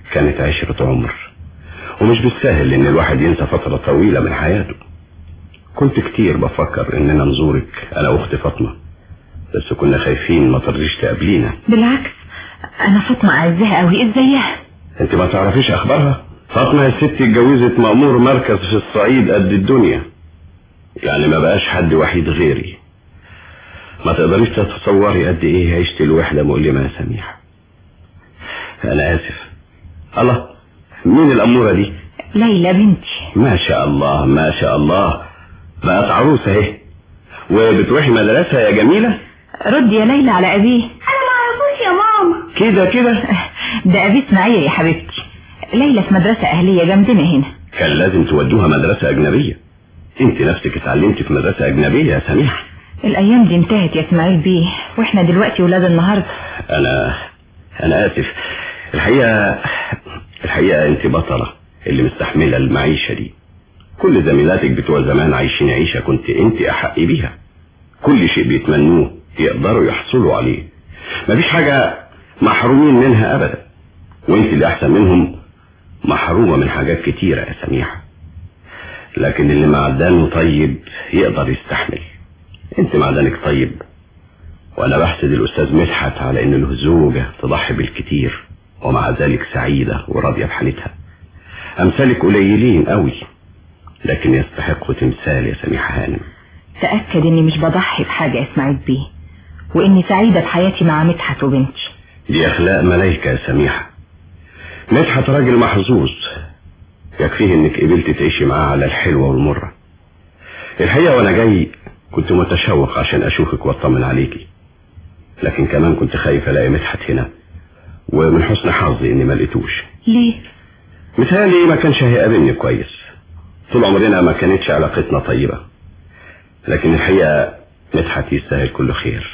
كانت عشرة عمر ومش بالسهل ان الواحد ينسى فترة طويلة من حياته كنت كتير بفكر اننا نزورك انا واختي فاطمة بس كنا خايفين ما ترضيش تقابلينا بالعكس انا فاطمة اعزها قوي ازيها انت ما تعرفيش اخبارها فاطمة يا ستي اتجوزت مأمور مركز في الصعيد قد الدنيا يعني ما بقاش حد وحيد غيري ما تقدريش تتصوري قد ايه عشت الوحدة مؤلمة يا سميحة انا اسف الله مين الامورة دي ليلى بنتي ما شاء الله ما شاء الله بقت عروسة اهي وبتروحي مدرسة يا جميلة رد يا ليلى على ابيه انا ما اعرفوش يا ماما كده كده ده ابي اسماعيل يا حبيبتي ليلى في مدرسة اهلية جنبنا هنا كان لازم تودوها مدرسة اجنبية انت نفسك اتعلمتي في مدرسة اجنبية يا سميحة الايام دي انتهت يا اسماعيل بيه واحنا دلوقتي ولاد النهارده انا انا اسف الحقيقة الحقيقة انت بطلة اللي مستحملة المعيشة دي كل زميلاتك بتوع زمان عايشين عيشة كنت انت احق بيها كل شيء بيتمنوه يقدروا يحصلوا عليه مفيش حاجة محرومين منها ابدا وانت اللي احسن منهم محرومة من حاجات كتيرة يا سميحة لكن اللي معدنه طيب يقدر يستحمل انت معدنك طيب وانا بحسد الاستاذ مدحت على ان له زوجة تضحي بالكتير ومع ذلك سعيدة وراضية بحالتها امثالك قليلين قوي لكن يستحقوا تمثال يا سميحة هانم تأكد اني مش بضحي بحاجة يا اسماعيل بيه واني سعيدة بحياتي مع مدحت وبنتي دي اخلاق ملايكة يا سميحة مدحت راجل محظوظ يكفيه انك قبلت تعيشي معاه على الحلوة والمرة الحقيقة وانا جاي كنت متشوق عشان اشوفك واطمن عليكي لكن كمان كنت خايف الاقي مدحت هنا ومن حسن حظي اني ما لقيتوش ليه مثالي ما كانش هيقابلني كويس طول عمرنا ما كانتش علاقتنا طيبة لكن الحقيقة مدحت يستاهل كل خير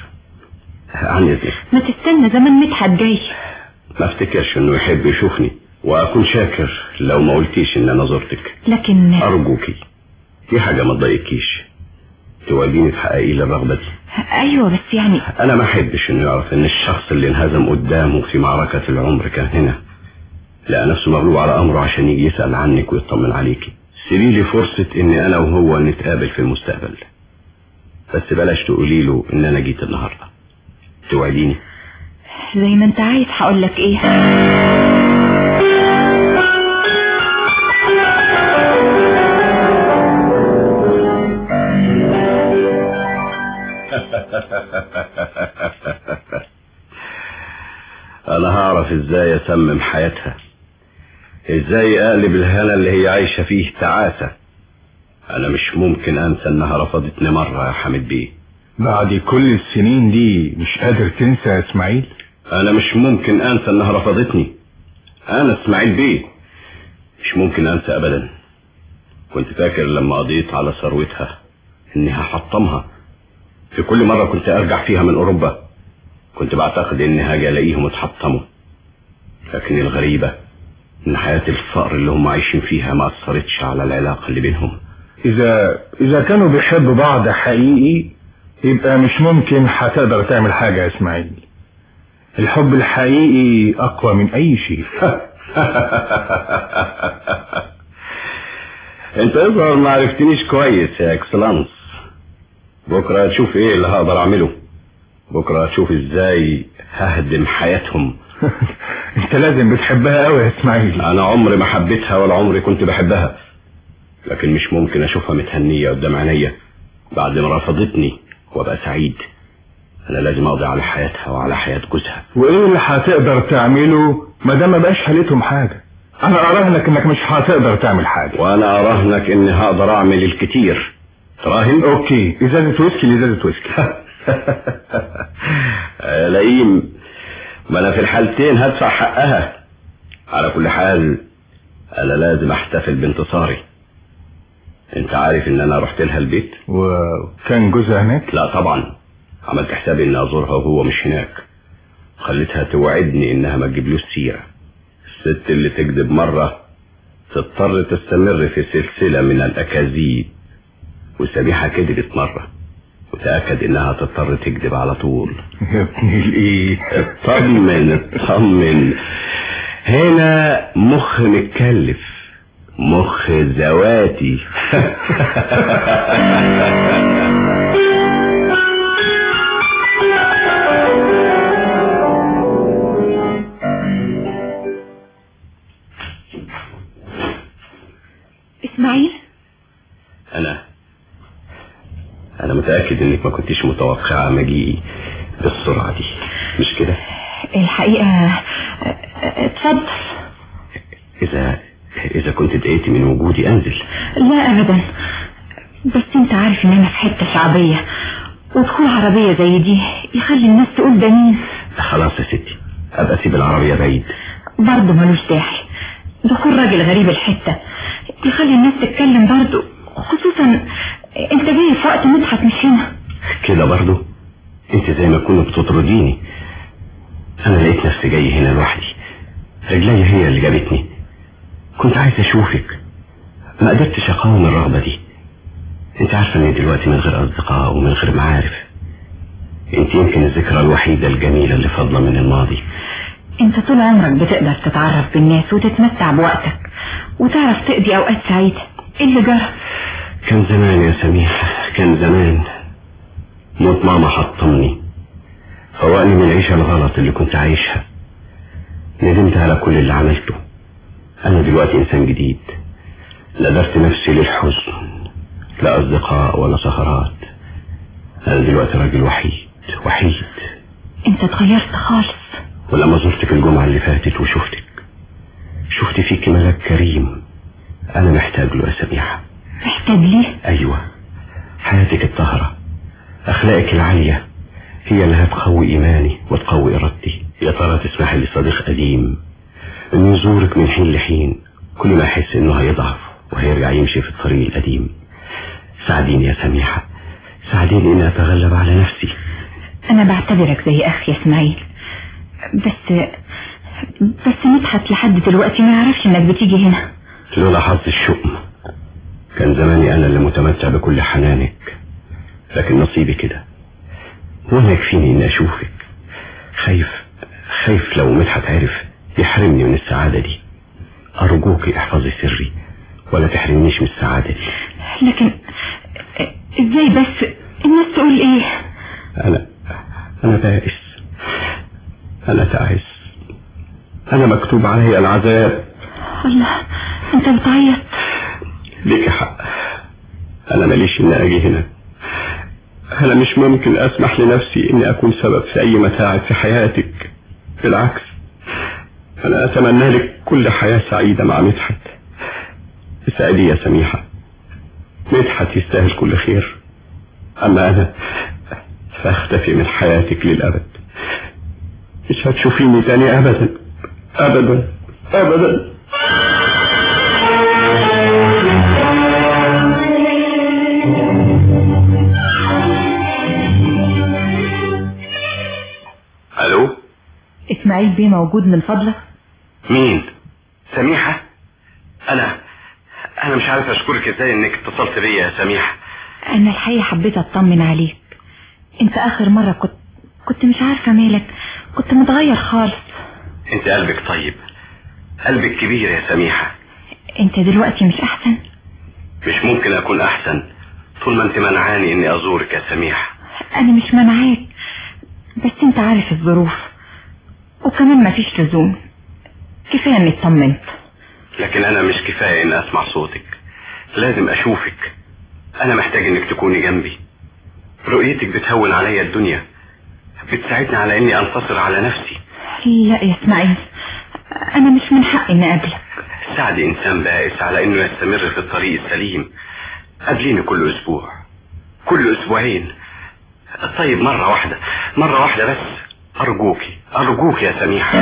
عن اذنك ما تستنى زمان مدحت جاي ما افتكرش انه يحب يشوفني واكون شاكر لو ما قلتيش ان انا زرتك لكن ارجوكي دي حاجة ما تضايقكيش توديني تحققي لي الرغبة دي ايوه بس يعني انا ما احبش انه يعرف ان الشخص اللي انهزم قدامه في معركة العمر كان هنا لقى نفسه مغلوب على امره عشان يجي يسأل عنك ويطمن عليكي سيبي لي فرصة اني انا وهو نتقابل في المستقبل بس بلاش تقولي له ان انا جيت النهاردة توعديني زي ما انت عايز هقول لك ايه انا هعرف ازاي اسمم حياتها ازاي اقلب الهنا اللي هي عايشة فيه تعاسة انا مش ممكن انسى انها رفضتني مرة يا حميد بيه بعد كل السنين دي مش قادر تنسى يا اسماعيل انا مش ممكن انسى انها رفضتني انا اسماعيل بيه مش ممكن انسى ابدا كنت فاكر لما قضيت على ثروتها اني هحطمها في كل مرة كنت ارجع فيها من اوروبا كنت بعتقد اني هاجي الاقيهم اتحطموا لكن الغريبة ان حياة الفقر اللي هم عايشين فيها ما اثرتش على العلاقة اللي بينهم اذا اذا كانوا بيحبوا بعض حقيقي يبقى مش ممكن هتقدر تعمل حاجة يا اسماعيل الحب الحقيقي اقوى من اي شيء انت اظهر ما عرفتنيش كويس يا اكسلانس بكرة هتشوف ايه اللي هقدر اعمله بكرة هتشوف ازاي ههدم حياتهم انت لازم بتحبها قوي يا اسماعيل انا عمري ما حبيتها ولا عمري كنت بحبها لكن مش ممكن اشوفها متهنية قدام عينيا بعد ما رفضتني وابقى سعيد انا لازم اقضي على حياتها وعلى حياة جوزها وايه اللي هتقدر تعمله ما دام ما بقاش حالتهم حاجة انا اراهنك انك مش هتقدر تعمل حاجة وانا اراهنك اني هقدر اعمل الكتير تراهن اوكي ازازة ويسكي لازازة ويسكي يا لئيم ما انا في الحالتين هدفع حقها على كل حال انا لازم احتفل بانتصاري انت عارف ان انا رحت لها البيت وكان جوزها هناك لا طبعا عملت حسابي اني ازورها وهو مش هناك خليتها توعدني انها ما تجيبلوش سيرة الست اللي تكذب مرة تضطر تستمر في سلسلة من الاكاذيب وسميحة كذبت مرة وتأكد انها تضطر تكذب على طول يا ابني الايه اطمن اطمن هنا مخ متكلف مخ ذواتي اسماعيل انا انا متأكد انك ما كنتش متوقعة مجيئي بالسرعة دي مش كده الحقيقة اتفضل اذا اذا كنت اتضايقتي من وجودي انزل لا ابدا بس انت عارف ان انا في حتة شعبية ودخول عربية زي دي يخلي الناس تقول ده مين خلاص يا ستي ابقى اسيب العربية بعيد برضه ملوش داعي دخول راجل غريب الحتة يخلي الناس تتكلم برضه خصوصا انت جاي في وقت مدحت مش هنا كده برضو انت زي ما كنت بتطرديني انا لقيت نفسي جاي هنا لوحدي رجلي هي اللي جابتني كنت عايز اشوفك ما قدرتش اقاوم الرغبة دي انت عارفة اني دلوقتي من غير اصدقاء ومن غير معارف انت يمكن الذكرى الوحيدة الجميلة اللي فاضلة من الماضي انت طول عمرك بتقدر تتعرف بالناس وتتمتع بوقتك وتعرف تقضي اوقات سعيدة ايه اللي جرى كان زمان يا سميحة كان زمان موت ماما حطمني فوقني من العيشة الغلط اللي كنت عايشها ندمت على كل اللي عملته أنا دلوقتي إنسان جديد لا درت نفسي للحزن لا أصدقاء ولا سهرات أنا دلوقتي راجل وحيد وحيد انت اتغيرت خالص ولما زرتك الجمعة اللي فاتت وشفتك شفت فيك ملاك كريم أنا محتاج له يا سميحة محتاج ليه أيوة حياتك الطاهرة أخلاقك العالية هي اللي هتقوي إيماني وتقوي إرادتي يا ترى تسمح لي صديق قديم إنه يزورك من حين لحين كل ما أحس إنه هيضعف وهيرجع يمشي في الطريق القديم ساعديني يا سميحة ساعديني إني أتغلب على نفسي انا بعتبرك زي اخي يا اسماعيل بس بس مدحت لحد دلوقتي ما يعرفش انك بتيجي هنا لولا حظ الشؤم كان زماني أنا اللي متمتع بكل حنانك لكن نصيبي كده وانا يكفيني اني اشوفك خايف خايف لو مدحت عرف يحرمني من السعادة دي ارجوك احفظي سري ولا تحرمنيش من السعادة دي لكن ازاي بس الناس تقول ايه انا انا بائس انا تعس انا مكتوب علي العذاب الله انت بتعيط ليك حق انا ماليش اني اجي هنا انا مش ممكن اسمح لنفسي اني اكون سبب في اي متاعب في حياتك بالعكس انا اتمنى لك كل حياة سعيدة مع مدحت اسعدي يا سميحة مدحت يستاهل كل خير اما انا فاختفي من حياتك للابد مش هتشوفيني تاني ابدا ابدا ابدا الو اسماعيل بيه موجود من فضلك مين سميحة انا انا مش عارف اشكرك ازاي انك اتصلت بيا يا سميحة انا الحقيقة حبيت اطمن عليك انت اخر مرة كنت كنت مش عارفة مالك كنت متغير خالص انت قلبك طيب قلبك كبير يا سميحة انت دلوقتي مش احسن مش ممكن اكون احسن طول ما انت منعاني اني ازورك يا سميحة انا مش منعاك بس انت عارف الظروف وكمان مفيش لزوم كفاية اني اطمنت لكن انا مش كفاية ان اسمع صوتك لازم اشوفك انا محتاج انك تكوني جنبي رؤيتك بتهون عليا الدنيا بتساعدني على اني انتصر على نفسي لا يا اسماعيل انا مش من حقي اني اقابلك ساعدي انسان بائس على انه يستمر في الطريق السليم قابليني كل اسبوع كل اسبوعين طيب مرة واحدة مرة واحدة بس ارجوكي ارجوكي يا سميحة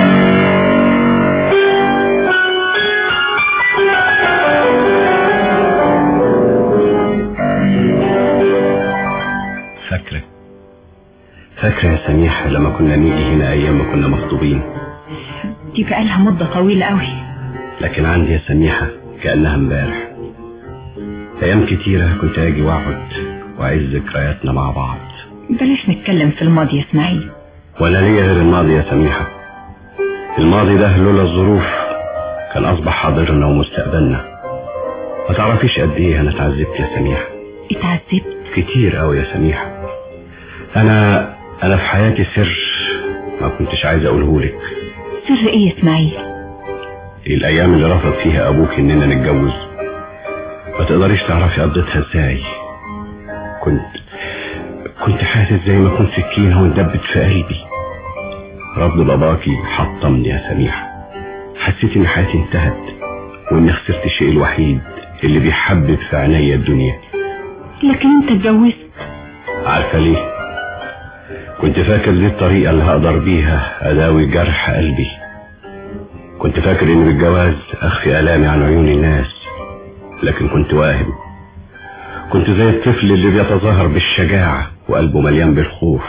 فاكرة فاكرة يا سميحة لما كنا نيجي هنا ايام ما كنا مخطوبين دي بقالها مدة طويلة قوي لكن عندي يا سميحة كأنها امبارح ايام كتيرة كنت اجي واقعد واعيش ذكرياتنا مع بعض بلاش نتكلم في الماضي يا اسماعيل ولا ليا غير الماضي يا سميحة الماضي ده لولا الظروف كان أصبح حاضرنا ومستقبلنا ما تعرفيش قد إيه أنا اتعذبت يا سميحة اتعذبت كتير قوي يا سميحة أنا أنا في حياتي سر ما كنتش عايز أقوله لك سر ايه يا اسماعيل الأيام اللي رفض فيها أبوك إننا نتجوز ما تقدريش تعرفي قضيتها إزاي كنت كنت حاسس زي ما كنت سكينة واندبت في قلبي رفض باباكي حطمني يا سميحة حسيت إن حياتي انتهت وإني خسرت الشيء الوحيد اللي بيحبب في عينيا الدنيا لكن انت اتجوزت عارفة ليه كنت فاكر دي الطريقة اللي هقدر بيها أداوي جرح قلبي كنت فاكر إن بالجواز أخفي آلامي عن عيون الناس لكن كنت واهم كنت زي الطفل اللي بيتظاهر بالشجاعة وقلبه مليان بالخوف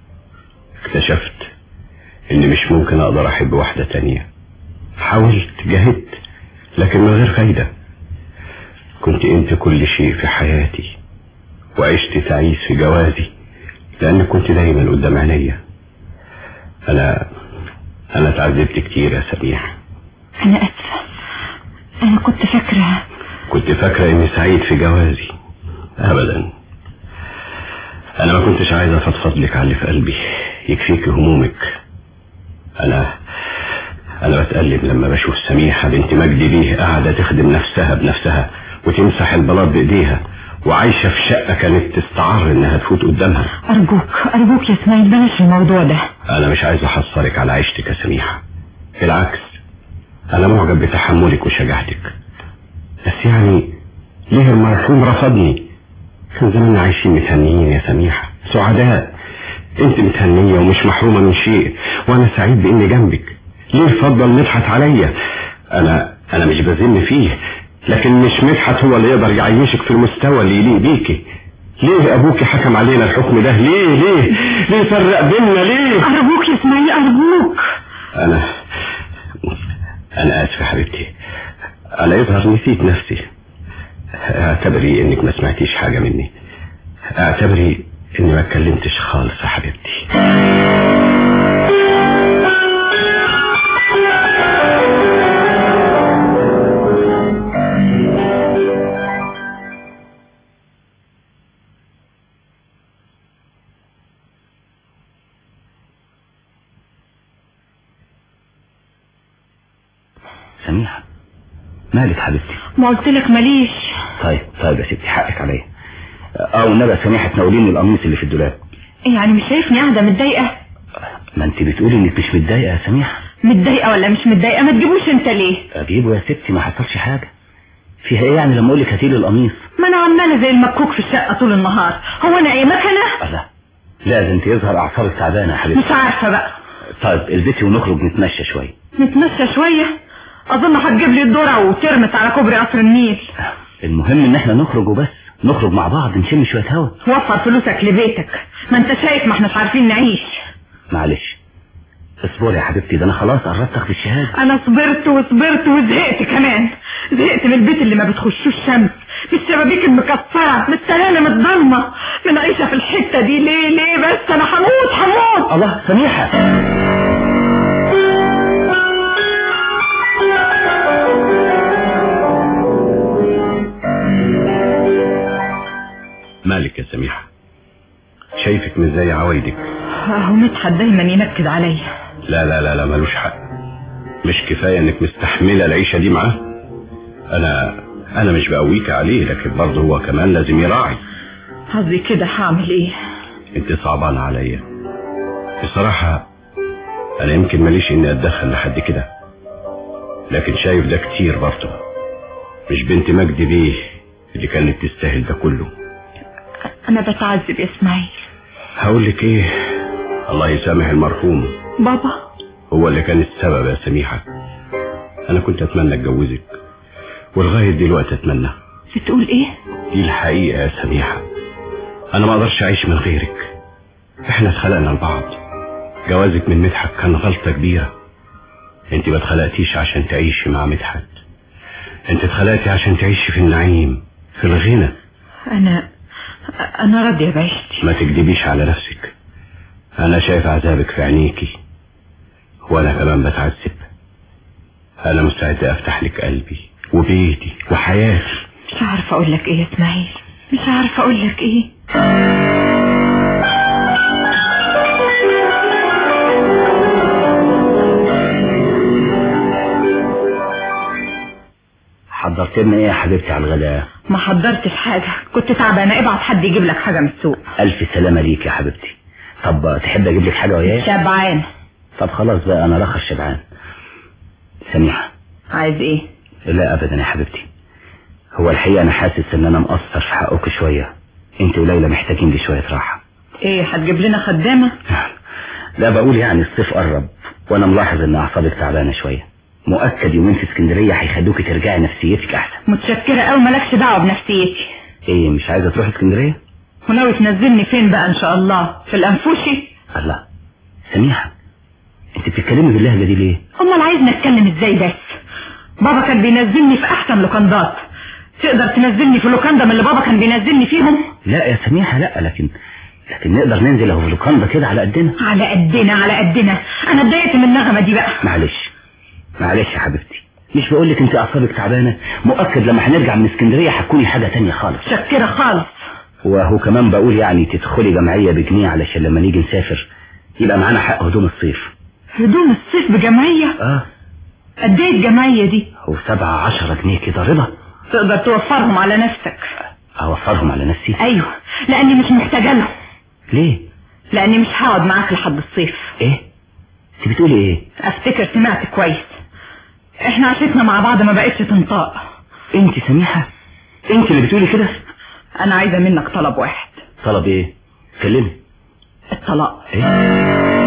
اكتشفت إني مش ممكن أقدر أحب واحدة تانية حاولت جاهدت لكن من غير فايدة كنت انت كل شيء في حياتي وعشت تعيس في جوازي لأنك كنت دايما قدام عينيا أنا أنا اتعذبت كتير يا سميح انا اسفة انا كنت فاكرة كنت فاكرة إني سعيد في جوازي أبدا أنا ما كنتش عايز أفضفض لك على اللي في قلبي يكفيك همومك أنا أنا بتألم لما بشوف سميحة بنت مجدي بيه قاعدة تخدم نفسها بنفسها وتمسح البلاط بإيديها وعايشة في شقة كانت تستعر إنها تفوت قدامها ارجوك ارجوك يا اسماعيل بلاش الموضوع ده أنا مش عايز أحصرك على عيشتك يا سميحة بالعكس أنا معجب بتحملك وشجاعتك بس يعني ليه المرحوم رفضني كان زماننا عايشين متهنيين يا سميحة سعداء انت متهنية ومش محرومة من شيء وانا سعيد باني جنبك ليه فضل مدحت عليا انا انا مش بذم فيه لكن مش مدحت هو اللي يقدر يعيشك في المستوى اللي يليق بيكي ليه ابوكي حكم علينا الحكم ده ليه ليه ليه فرق بينا ليه ارجوك يا اسماعيل ارجوك انا انا اسف يا حبيبتي انا يظهر نسيت نفسي اعتبري انك ما سمعتيش حاجة مني اعتبري اني ما اتكلمتش خالص يا حبيبتي سميحة مالك حبيبتي ما قلت لك ماليش طيب طيب يا ستي حقك عليا اه والنبي يا سميحة تناوليني القميص اللي في الدولاب يعني مش شايفني قاعدة متضايقة ما انت بتقولي انك مش متضايقة يا سميحة متضايقة ولا مش متضايقة ما تجيبوش انت ليه اجيبه يا ستي ما حصلش حاجة فيها ايه يعني لما اقول لك هاتيلي القميص ما انا عمالة زي المكوك في الشقة طول النهار هو انا ايه مكنة لا لازم تظهر اعصابك تعبانة يا حبيبتي مش عارفة بقى طيب البسي ونخرج نتمشى شوية نتمشى شوية اظن هتجيب لي الذرة وترمس على كوبري قصر النيل المهم ان احنا نخرج وبس نخرج مع بعض نشم شوية هوا وفر فلوسك لبيتك ما انت شايف ما احناش عارفين نعيش معلش اصبري يا حبيبتي ده انا خلاص قربت اخد الشهادة انا صبرت وصبرت وزهقت كمان زهقت من البيت اللي ما بتخشوش شمس من الشبابيك المكسرة من السلالم الضلمة من عيشة في الحتة دي ليه ليه بس انا هموت هموت الله سميحة مالك يا سميحة شايفك مش زي عوايدك اهو مدحت دايما ينكد عليا لا لا لا لا ملوش حق مش كفاية انك مستحملة العيشة دي معاه انا انا مش بقويك عليه لكن برضه هو كمان لازم يراعي قصدي كده هعمل ايه انت صعبان عليا بصراحة انا يمكن ماليش اني اتدخل لحد كده لكن شايف ده كتير برضه مش بنت مجدي بيه اللي كانت تستاهل ده كله انا بتعذب يا اسماعيل هقول لك ايه الله يسامح المرحوم بابا هو اللي كان السبب يا سميحة انا كنت اتمنى اتجوزك ولغاية دلوقتي اتمنى بتقول ايه دي الحقيقة يا سميحة انا ما اقدرش اعيش من غيرك احنا اتخلقنا لبعض جوازك من مدحت كان غلطة كبيرة انت ما اتخلقتيش عشان تعيشي مع مدحت انت اتخلقتي عشان تعيشي في النعيم في الغنى انا انا راضية بعيشتي ما تكدبيش على نفسك انا شايف عذابك في عينيكي وانا كمان بتعذب انا مستعد افتح لك قلبي وبيتي وحياتي مش عارفة اقول لك ايه يا اسماعيل مش عارفة اقول لك ايه حضرت لنا ايه يا حبيبتي على الغداء ما حضرتش حاجة كنت تعبانة ابعت حد يجيب لك حاجة من السوق الف سلامة ليك يا حبيبتي طب تحب اجيب لك حاجة وياك شبعان طب خلاص بقى انا رخص شبعان سميحة عايز ايه لا ابدا يا حبيبتي هو الحقيقة انا حاسس ان انا مقصر في حقك شوية انت وليلى محتاجين لشوية راحة ايه هتجيب لنا خدامة لا بقول يعني الصيف قرب وانا ملاحظ ان اعصابك تعبانة شوية مؤكد يومين في اسكندرية هيخلوكي ترجعي نفسيتك احسن متشكرة قوي مالكش دعوة بنفسيتي ايه مش عايزة تروحي اسكندرية وناوي تنزلني فين بقى ان شاء الله في الانفوشي الله سميحة انت بتتكلمي باللهجة دي ليه امال عايزني اتكلم ازاي بس بابا كان بينزلني في احسن لوكندات تقدر تنزلني في لوكاندا من اللي بابا كان بينزلني فيهم لا يا سميحة لا لكن لكن نقدر ننزل اهو في لوكاندا كده على قدنا على قدنا على قدنا انا اتضايقت من النغمة دي بقى معلش معلش يا حبيبتي مش بقول لك انت اعصابك تعبانه مؤكد لما هنرجع من اسكندريه هتكوني حاجه تانية خالص شكرة خالص وهو كمان بقول يعني تدخلي جمعيه بجنيه علشان لما نيجي نسافر يبقى معانا حق هدوم الصيف هدوم الصيف بجمعية اه قد ايه الجمعية دي هو سبعة عشرة جنيه كده رضا تقدر توفرهم على نفسك اوفرهم على نفسي ايوه لاني مش محتاجة لهم ليه لاني مش هقعد معاك لحد الصيف ايه انت بتقولي ايه افتكر سمعت كويس احنا عشتنا مع بعض ما بقتش تنطاق انت سميحه انت اللي بتقولي كده انا عايزة منك طلب واحد طلب ايه كلمي الطلاق ايه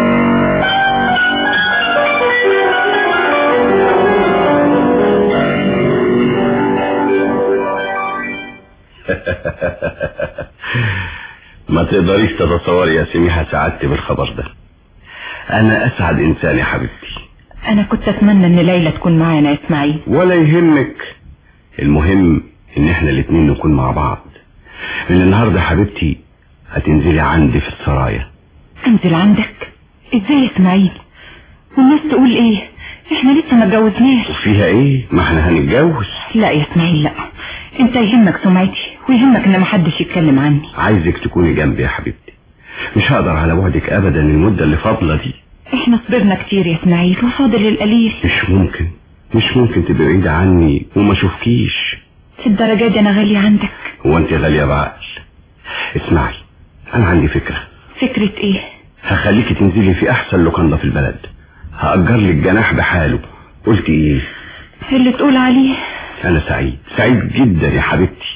ما تقدريش تتصوري يا سميحة سعادتي بالخبر ده انا اسعد انسان يا حبيبتي انا كنت اتمنى ان ليلى تكون معانا يا اسماعيل ولا يهمك المهم ان احنا الاتنين نكون مع بعض من النهاردة يا حبيبتي هتنزلي عندي في السرايا انزل عندك ازاي يا اسماعيل والناس تقول ايه احنا لسه ما اتجوزناش وفيها ايه ما احنا هنتجوز لا يا اسماعيل لا انت يهمك سمعتي ويهمك ان محدش يتكلم عني عايزك تكوني جنبي يا حبيبتي مش هقدر على بعدك ابدا المدة اللي فاضلة دي احنا صبرنا كتير يا اسماعيل وفاضل القليل مش ممكن مش ممكن تبقى بعيدة عني وما اشوفكيش في الدرجة دي انا غالية عندك هو انت غالية بعقل اسمعي انا عندي فكرة فكرة ايه هخليكي تنزلي في احسن لوكاندا في البلد هأجر لك جناح بحاله قلت ايه اللي تقول عليه انا سعيد سعيد جدا يا حبيبتي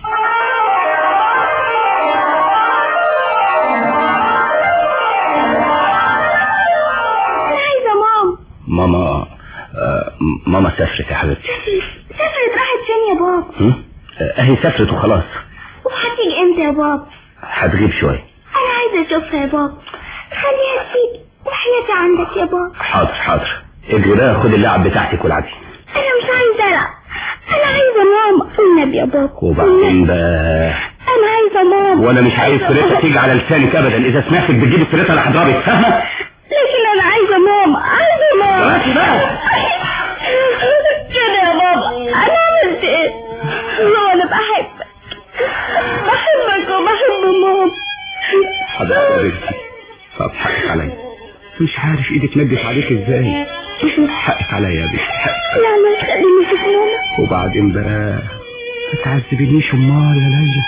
عايزة مام ماما آه ماما سافرت يا حبيبتي سافرت راحت فين يا بابا هم؟ آه، اهي سافرت وخلاص وهتيجي امتى يا بابا هتغيب شوية انا عايزة اشوفها يا بابا خليها تسيب وحياتي عندك يا بابا حاضر حاضر اجري بقى خد اللعب بتاعتك والعبي انا مش عايزة العب انا عايزة ماما والنبي يا بابا وبعدين بقى انا عايزة ماما وانا مش عايز سيرتها تيجي على لسانك ابدا اذا سمعتك بتجيب سيرتها انا هضربك فاهمه لكن انا عايزة ماما عايزة ماما دلوقتي بقى. كده يا بابا انا عملت ايه ما انا بحبك بحبك وبحب ماما حاضر يا بنتي طب حقك عليا مش عارف ايدك نجت عليك ازاي حقك عليا يا بنتي حقك لا ما تخليني اشوف ماما وبعدين بقى ما تعذبنيش امال يا ليلى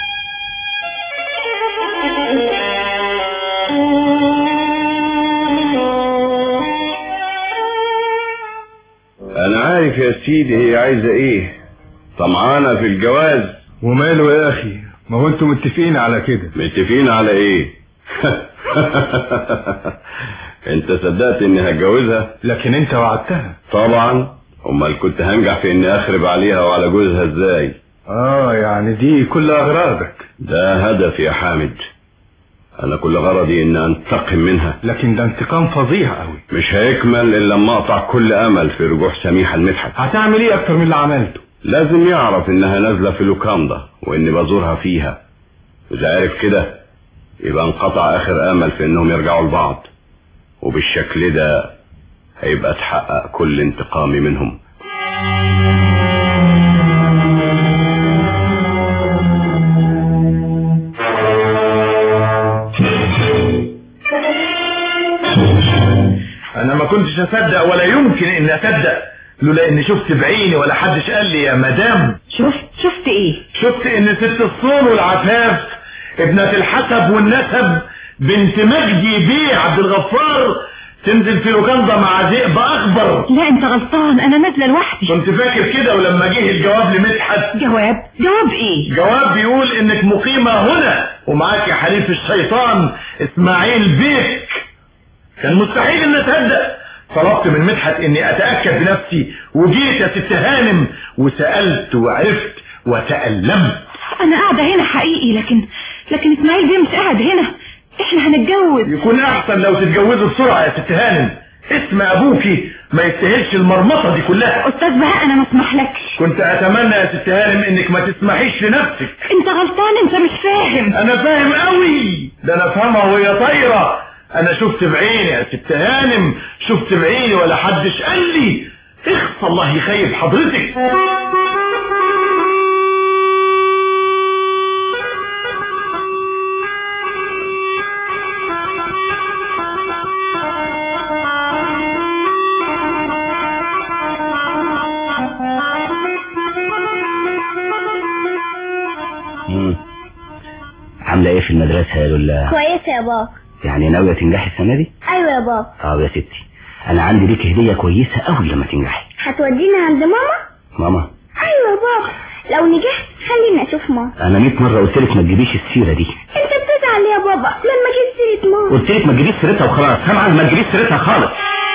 انا عارف يا سيدي هي عايزة ايه طمعانة في الجواز وماله يا اخي ما هو انتم متفقين على كده متفقين على ايه انت صدقت اني هتجوزها لكن انت وعدتها طبعا امال كنت هنجح في اني اخرب عليها وعلى جوزها ازاي اه يعني دي كل اغراضك ده هدف يا حامد انا كل غرضي ان انتقم منها لكن ده انتقام فظيع قوي مش هيكمل الا لما اقطع كل امل في رجوع سميحة المدحت هتعمل ايه اكتر من اللي عملته لازم يعرف انها نازلة في لوكاندا واني بزورها فيها واذا عرف كده يبقى انقطع اخر امل في انهم يرجعوا لبعض وبالشكل ده هيبقى اتحقق كل انتقامي منهم انا ما كنتش اصدق ولا يمكن اني اصدق لولا اني شفت بعيني ولا حدش قال لي يا مدام شفت شفت ايه شفت ان ست الصون والعفاف ابنة الحسب والنسب بنت مجدي بيه عبد الغفار تنزل في لوكاندا مع ذئب اخبر لا انت غلطان انا نازله لوحدي كنت فاكر كده ولما جه الجواب لمدحت جواب جواب ايه جواب بيقول انك مقيمة هنا ومعاك حليف الشيطان اسماعيل بيك كان مستحيل ان اصدق طلبت من مدحت اني اتأكد بنفسي وجيت يا ست هانم وسألت وعرفت وتألمت انا قاعده هنا حقيقي لكن لكن اسماعيل بيه مش قاعد هنا احنا هنتجوز يكون احسن لو تتجوزوا بسرعة يا ست هانم اسم ابوكي ما يستاهلش المرمطة دي كلها استاذ بهاء انا ما اسمحلكش كنت اتمنى يا ست هانم انك ما تسمحيش لنفسك انت غلطان انت مش فاهم انا فاهم قوي ده انا فاهمها وهي طايرة انا شفت بعيني يا ست هانم شفت بعيني ولا حدش قال لي اخص الله يخيب حضرتك مم. عاملة ايه في المدرسة يا لولا كويسة يا بابا يعني ناوية تنجحي السنة دي ايوه يا بابا طب يا ستي انا عندي ليك هدية كويسة قوي لما تنجحي هتودينا عند ماما ماما ايوه يا بابا لو نجحت خلينا اشوف ماما انا 100 مرة قلت لك ما تجيبيش السيرة دي انت بتزعل يا بابا لما جبت سيرة ماما قلت لك ما تجيبيش سيرتها وخلاص سامعة ما تجيبيش سيرتها خالص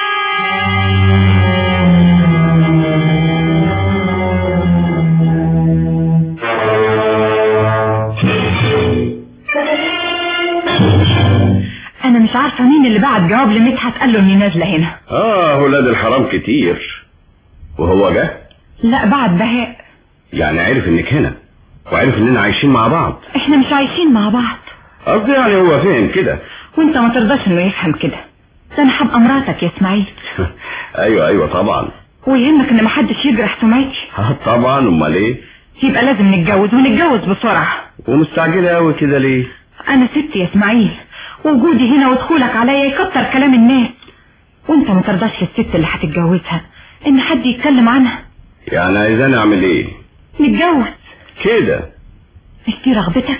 انا مش عارفه مين اللي بعت جواب لمدحت قال له اني نازله هنا اه ولاد الحرام كتير وهو جه لا بعت بهاء يعني عرف انك هنا وعرف اننا عايشين مع بعض احنا مش عايشين مع بعض قصدي يعني هو فهم كده وانت ما ترضاش انه يفهم كده ده انا هبقى مراتك يا اسماعيل ايوه ايوه طبعا ويهمك ان محدش يجرح سمعتي اه طبعا امال ايه يبقى لازم نتجوز ونتجوز بسرعه ومستعجله قوي كده ليه انا ست يا اسماعيل وجودي هنا ودخولك عليا يكتر كلام الناس وانت ما ترضاش الست اللي هتتجوزها ان حد يتكلم عنها يعني عايزاني اعمل ايه نتجوز كده مش دي رغبتك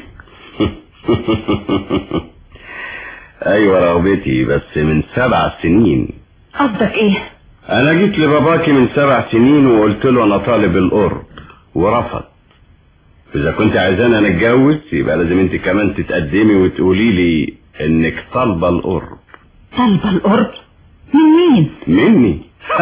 ايوه رغبتي بس من سبع سنين قصدك ايه انا جيت لباباكي من سبع سنين وقلت له انا طالب القرب ورفض اذا كنت عايزاني انا اتجوز يبقى لازم انت كمان تتقدمي وتقولي لي انك طالبه القرب طالبه القرب من مين مني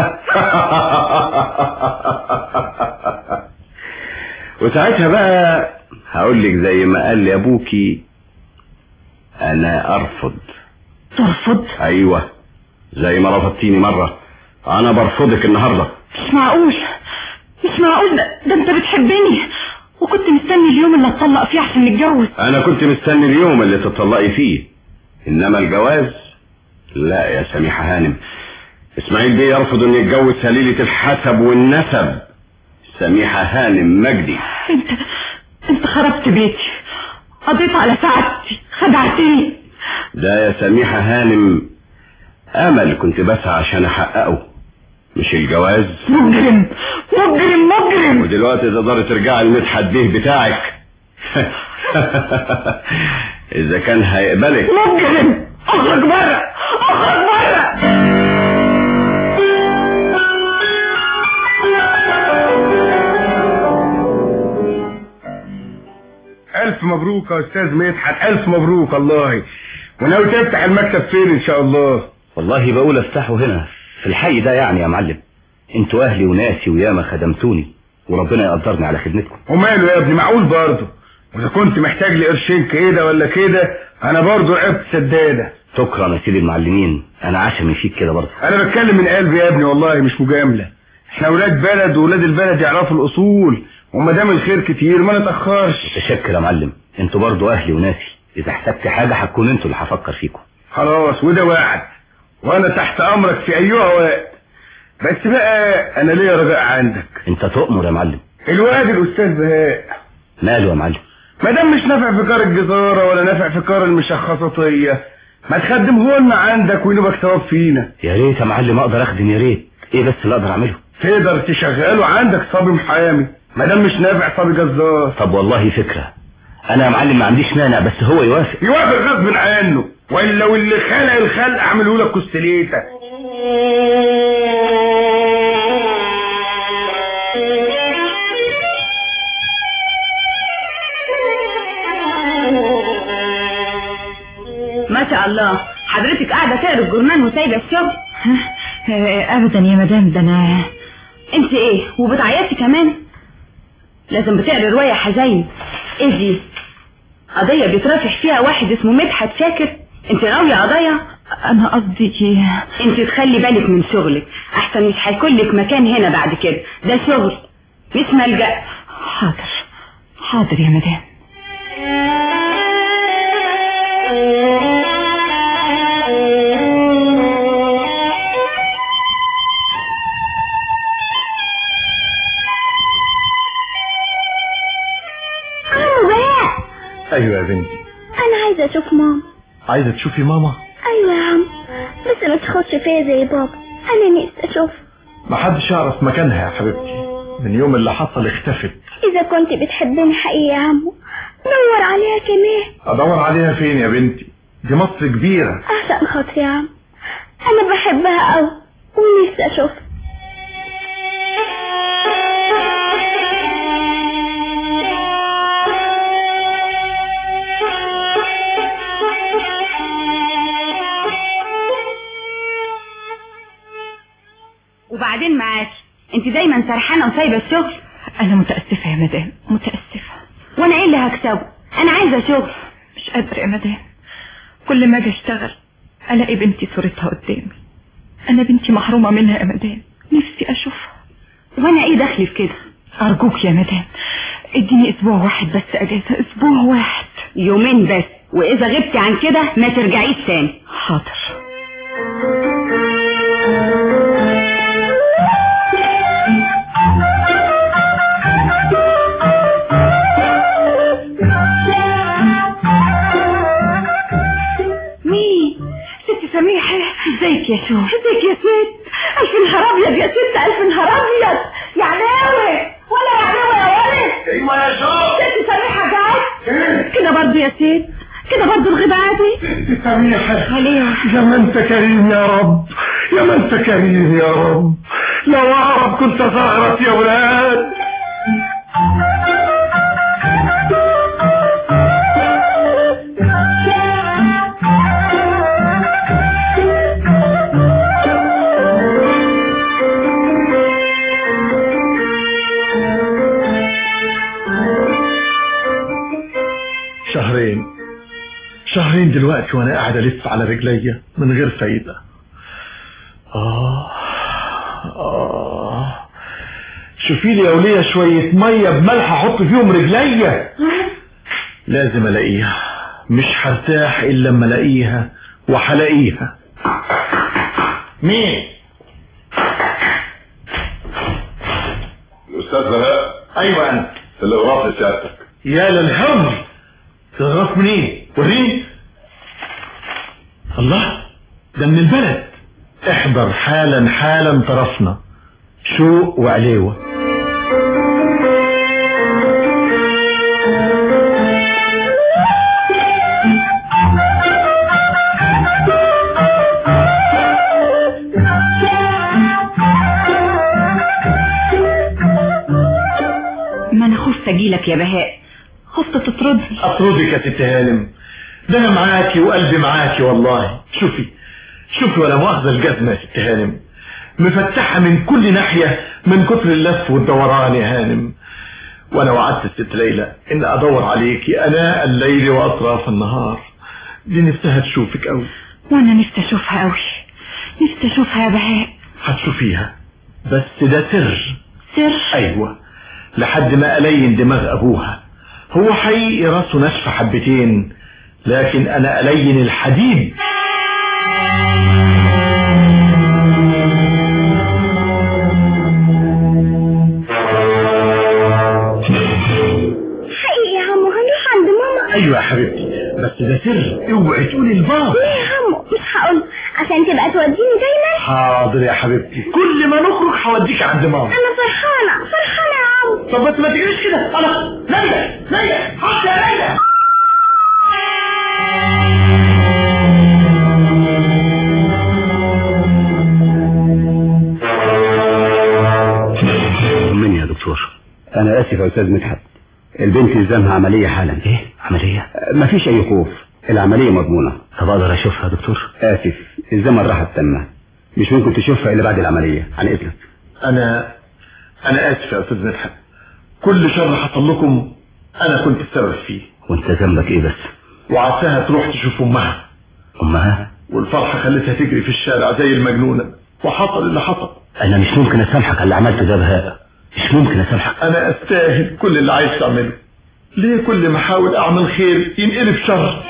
وساعتها بقى هقول لك زي ما قال لي ابوكي انا ارفض ترفض ايوه زي ما رفضتيني مره انا برفضك النهارده مش معقول مش معقول ده, ده انت بتحبني وكنت مستني اليوم اللي اتطلق فيه عشان نتجوز انا كنت مستني اليوم اللي تطلقي فيه انما الجواز لا يا سميحة هانم اسماعيل بيه يرفض ان يتجوز سليلة الحسب والنسب سميحة هانم مجدي انت انت خربت بيتي قضيت على سعادتي خدعتني ده يا سميحة هانم امل كنت بسعى عشان احققه مش الجواز مجرم مجرم مجرم ودلوقتي تقدري ترجعي لمدحت بيه بتاعك اذا كان هيقبلك مجرم اخرج بره اخرج بره ألف مبروك يا أستاذ مدحت ألف مبروك والله وناوي تفتح المكتب فين إن شاء الله والله بقول افتحه هنا في الحي ده يعني يا معلم انتوا اهلي وناسي وياما خدمتوني وربنا يقدرني على خدمتكم وماله يا ابني معقول برضه وإذا كنت محتاج لي قرشين كده ولا كده أنا برضه رقبت سدادة شكرا يا سيدي المعلمين انا عشمي فيك كده برضه أنا بتكلم من قلبي يا ابني والله مش مجاملة احنا ولاد بلد وولاد البلد يعرفوا الأصول وما دام الخير كتير ما نتأخرش متشكر يا معلم انتوا برضه اهلي وناسي اذا احتجت حاجه هتكون انتوا اللي هفكر فيكم خلاص وده وعد وأنا تحت أمرك في أيها وقت بس بقى انا ليا رجاء عندك انت تؤمر يا معلم الواد الاستاذ بهاء ماله يا معلم ما دام مش نافع في كار الجزارة ولا نافع في كار المشخصاتية ما تخدمه لنا عندك وينبك ثواب فينا يا ريت يا معلم اقدر اخدم يا ريت ايه بس اللي اقدر اعمله تقدر تشغله عندك صبي محامي ما دام مش نافع صبي جزار طب والله فكرة انا يا معلم ما عنديش مانع بس هو يوافق يوافق غصب عنه ولا واللي خلق الخلق اعمله لك كستليته ما شاء الله حضرتك قاعدة تقرا الجورنال وسايبة الشغل ابدا يا مدام ده انا انت ايه وبتعيطي كمان لازم بتقري رواية حزين ايه دي قضية بيترافع فيها واحد اسمه مدحت شاكر انت ناوية قضية انا قصدي انت تخلي بالك من شغلك احسن مش هيكون لك مكان هنا بعد كده ده شغل مش ملجأ حاضر حاضر يا مدام عمو بهاء ايوه يا بنتي انا عايزه اشوف ماما عايزه تشوفي ماما ايوه يا عم بس ما تاخدش فيا زي بابا انا نفسي اشوفها محدش يعرف مكانها يا حبيبتي من يوم اللي حصل اختفت اذا كنت بتحبني حقيقي يا عمو دور عليها كمان ادور عليها فين يا بنتي دي مصر كبيرة عشان خاطري يا عم انا بحبها قوي ونفسي اشوفها وبعدين معاكي انت دايما سرحانة وسايبة الشغل انا متاسفه يا مدام متاسفه وانا ايه اللي هكسبه انا عايزة شغل مش قادره يا مدام كل ما اجي اشتغل الاقي بنتي صورتها قدامي انا بنتي محرومه منها يا مدام نفسي اشوفها وانا ايه دخلي في كده ارجوك يا مدام اديني اسبوع واحد بس اجازه اسبوع واحد يومين بس واذا غبتي عن كده ما ترجعيش تاني حاضر مين ست سميحة ازيك يا شو ازيك يا ست الف نهار ابيض يا ست الف نهار ابيض يا علاوي ولا يا علاوي يا ولد ايوه يا شو ست سميحة جت كده برضو يا ست كده برضو الغيبة عادي سميحة عليه يا ما انت كريم يا رب يا ما انت كريم يا رب لو اعرف كنت زغرت يا ولاد شهرين شهرين دلوقتي وانا قاعد الف على رجليا من غير فايدة آه آه شوفي لي يا ولية شوية مية بملح احط فيهم رجليا لازم الاقيها مش هرتاح الا لما الاقيها وهلاقيها مين الاستاذ بهاء ايوه انا الاغراف لسيادتك يا للهول تغرف منين وريني الله ده من البلد احضر حالا حالا طرفنا شوق وعليوة ما انا خفت اجيلك يا بهاء خفت تطردني اطردك يا ست هانم ده انا معاكي وقلبي معاكي والله شوفي شوفي ولا مؤاخذة الجزمة يا ست هانم مفتحة من كل ناحية من كتر اللف والدوران يا هانم وانا وعدت الست ليلى ان ادور عليكي اناء الليل واطراف النهار دي نفسها تشوفك قوي وانا نفسي اشوفها قوي نفسي اشوفها يا بهاء هتشوفيها بس ده سر سر ايوه لحد ما الين دماغ ابوها هو حقيقي راسه ناشفه حبتين لكن انا الين الحديد ايوه يا حبيبتي بس ده سر اوعي تقولي لبابا ليه يا عمو مش هقول عشان تبقى توديني دايما حاضر يا حبيبتي كل ما نخرج هوديك عند ماما انا فرحانة فرحانة يا عمو طب بس ما تجريش كده خلاص ليلى ليلى حط يا ليلى طمني يا دكتور انا اسف يا استاذ مدحت البنت الزامها عمليه حالا ايه عمليه مفيش اي خوف العمليه مضمونه طب اقدر اشوفها يا دكتور اسف الزمن الراحه التامه مش ممكن تشوفها الا بعد العمليه عن اذنك انا انا اسف يا استاذ مدحت كل شر حصل لكم انا كنت السبب فيه وانت ذنبك ايه بس وعساها تروح تشوف امها امها والفرحه خلتها تجري في الشارع زي المجنونه وحصل اللي حصل انا مش ممكن اسامحك على اللي عملته ده بهاء مش ممكن اسامحك انا استاهل كل اللي عايز تعمله ليه كل ما احاول اعمل خير ينقلب شر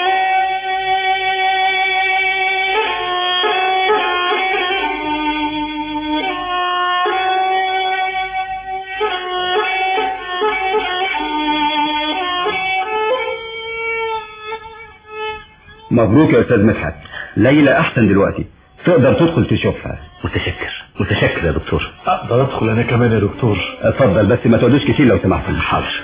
مبروك يا استاذ مدحت ليلى احسن دلوقتي تقدر تدخل تشوفها متشكر متشكر يا دكتور اقدر ادخل انا كمان يا دكتور اتفضل بس ما تقعدوش كتير لو سمحت حاضر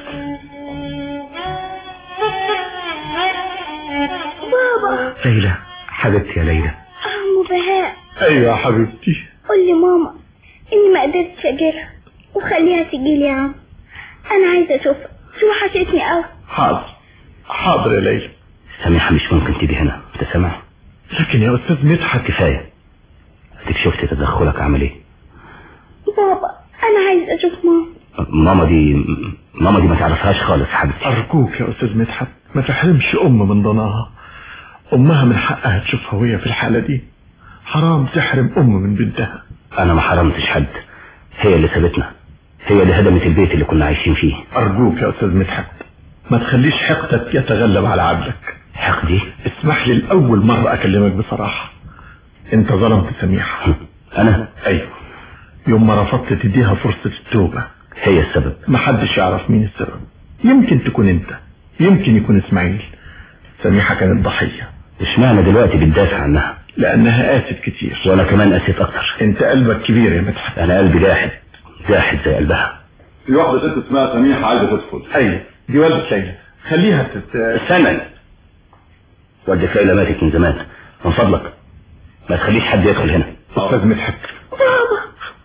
بابا ليلى حبيبتي يا ليلى عمو بهاء ايوه يا حبيبتي قول لي ماما اني ما قدرتش اجيلها وخليها تجيلي يا عم انا عايزه اشوفها شو وحشتني قوي حاضر حاضر يا ليلى سامحة مش ممكن تيجي هنا انت سامع لكن يا استاذ مدحت كفاية اديك شفت تدخلك عمل ايه بابا انا عايزه اشوف ماما ماما دي ماما دي ما تعرفهاش خالص حبيبتي ارجوك يا استاذ مدحت ما تحرمش ام من ضناها امها من حقها تشوفها وهي في الحالة دي حرام تحرم ام من بنتها انا ما حرمتش حد هي اللي سابتنا هي اللي هدمت البيت اللي كنا عايشين فيه ارجوك يا استاذ مدحت ما تخليش حقدك يتغلب على عدلك حقدي اسمح لي الاول مرة اكلمك بصراحة انت ظلمت سميحة انا ايوه يوم ما رفضت تديها فرصة التوبة هي السبب محدش يعرف مين السبب يمكن تكون انت يمكن يكون اسماعيل سميحة كانت ضحية اشمعنى دلوقتي بتدافع عنها لانها قاست كتير وانا كمان قسيت اكتر انت قلبك كبير يا مدحت انا قلبي جاحد جاحد زي قلبها في واحدة ست اسمها سميحة عايزة تدخل ايوه دي والدة ليلى خليها تت... استنى والدة ليلى ماتت من زمان من فضلك ما تخليش حد يدخل هنا استاذ مدحت بابا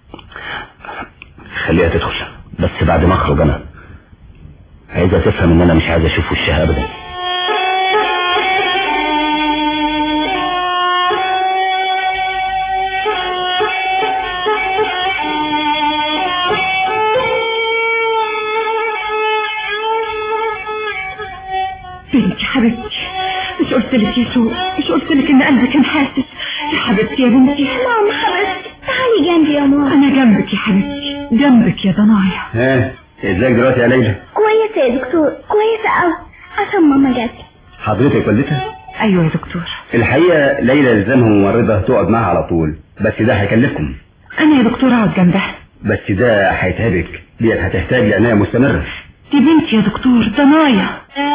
خليها تدخل بس بعد ما اخرج انا عايزة تفهم ان انا مش عايز اشوف وشها ابدا بنتي حبيبتي مش قلت لك يا سوق مش قلت لك ان قلبي كان حاسس يا حبيبتي يا بنتي ماما حبيبتي تعالي جنبي يا ماما انا جنبك يا حبيبتي جنبك يا ضنايا ها ازيك دلوقتي يا ليلى كويسة يا دكتور كويسة قوي عشان ماما جت حضرتك والدتها ايوه يا دكتور الحقيقة ليلى لزمها ممرضة تقعد معاها على طول بس ده هيكلفكم انا يا دكتور اقعد جنبها بس ده هيتعبك ديت هتحتاج لعناية مستمرة دي بنتي يا دكتور ضنايا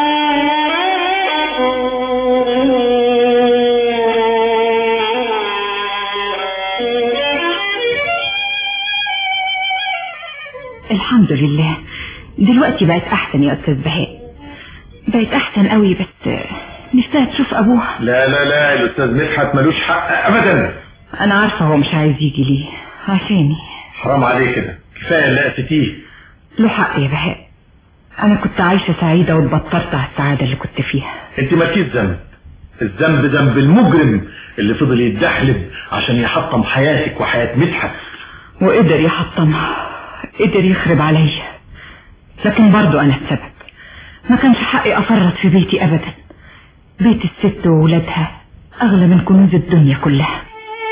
الحمد لله دلوقتي بقت احسن يا استاذ بهاء بقت احسن قوي بس نفسها تشوف ابوها لا لا لا الاستاذ مدحت ملوش حق ابدا انا عارفه هو مش عايز يجي ليه عشاني حرام عليه كده كفايه اللي قستيه له حق يا بهاء انا كنت عايشه سعيده واتبطرت على السعاده اللي كنت فيها انت مالكيش ذنب الذنب ذنب المجرم اللي فضل يتدحلب عشان يحطم حياتك وحياه مدحت وقدر يحطمها قدر يخرب عليا لكن برضو انا السبب ما كانش حقي افرط في بيتي ابدا بيت الست وولادها اغلى من كنوز الدنيا كلها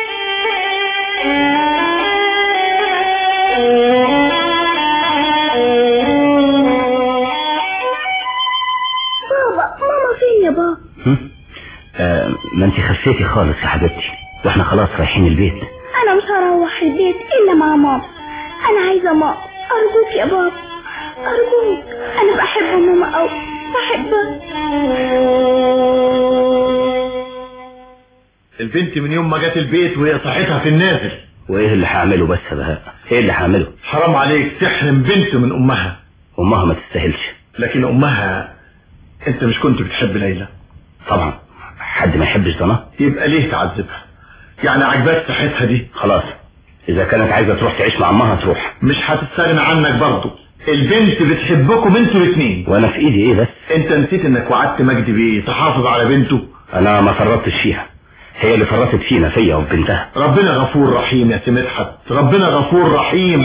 بابا ماما فين يا بابا هم؟ آه ما انت خسيتي خالص يا حبيبتي واحنا خلاص رايحين البيت انا مش هروح البيت الا مع ماما انا عايزه ماما ارجوك يا بابا ارجوك انا بحب ماما قوي البنت من يوم ما جت البيت وهي صحتها في النازل وايه اللي هعمله بس يا بهاء ايه اللي هعمله حرام عليك تحرم بنت من امها امها ما تستاهلش لكن امها انت مش كنت بتحب ليلى طبعا حد ما يحبش ضنا يبقى ليه تعذبها يعني عجباك صحتها دي خلاص اذا كانت عايزه تروح تعيش مع امها تروح مش هتستغنى عنك برضه البنت بتحبكم انتوا الاثنين وانا في ايدي ايه بس انت نسيت انك وعدت مجدي بيه تحافظ على بنته انا ما فرطتش فيها هي اللي فرطت فينا فيا وفي بنتها ربنا غفور رحيم يا سي مدحت ربنا غفور رحيم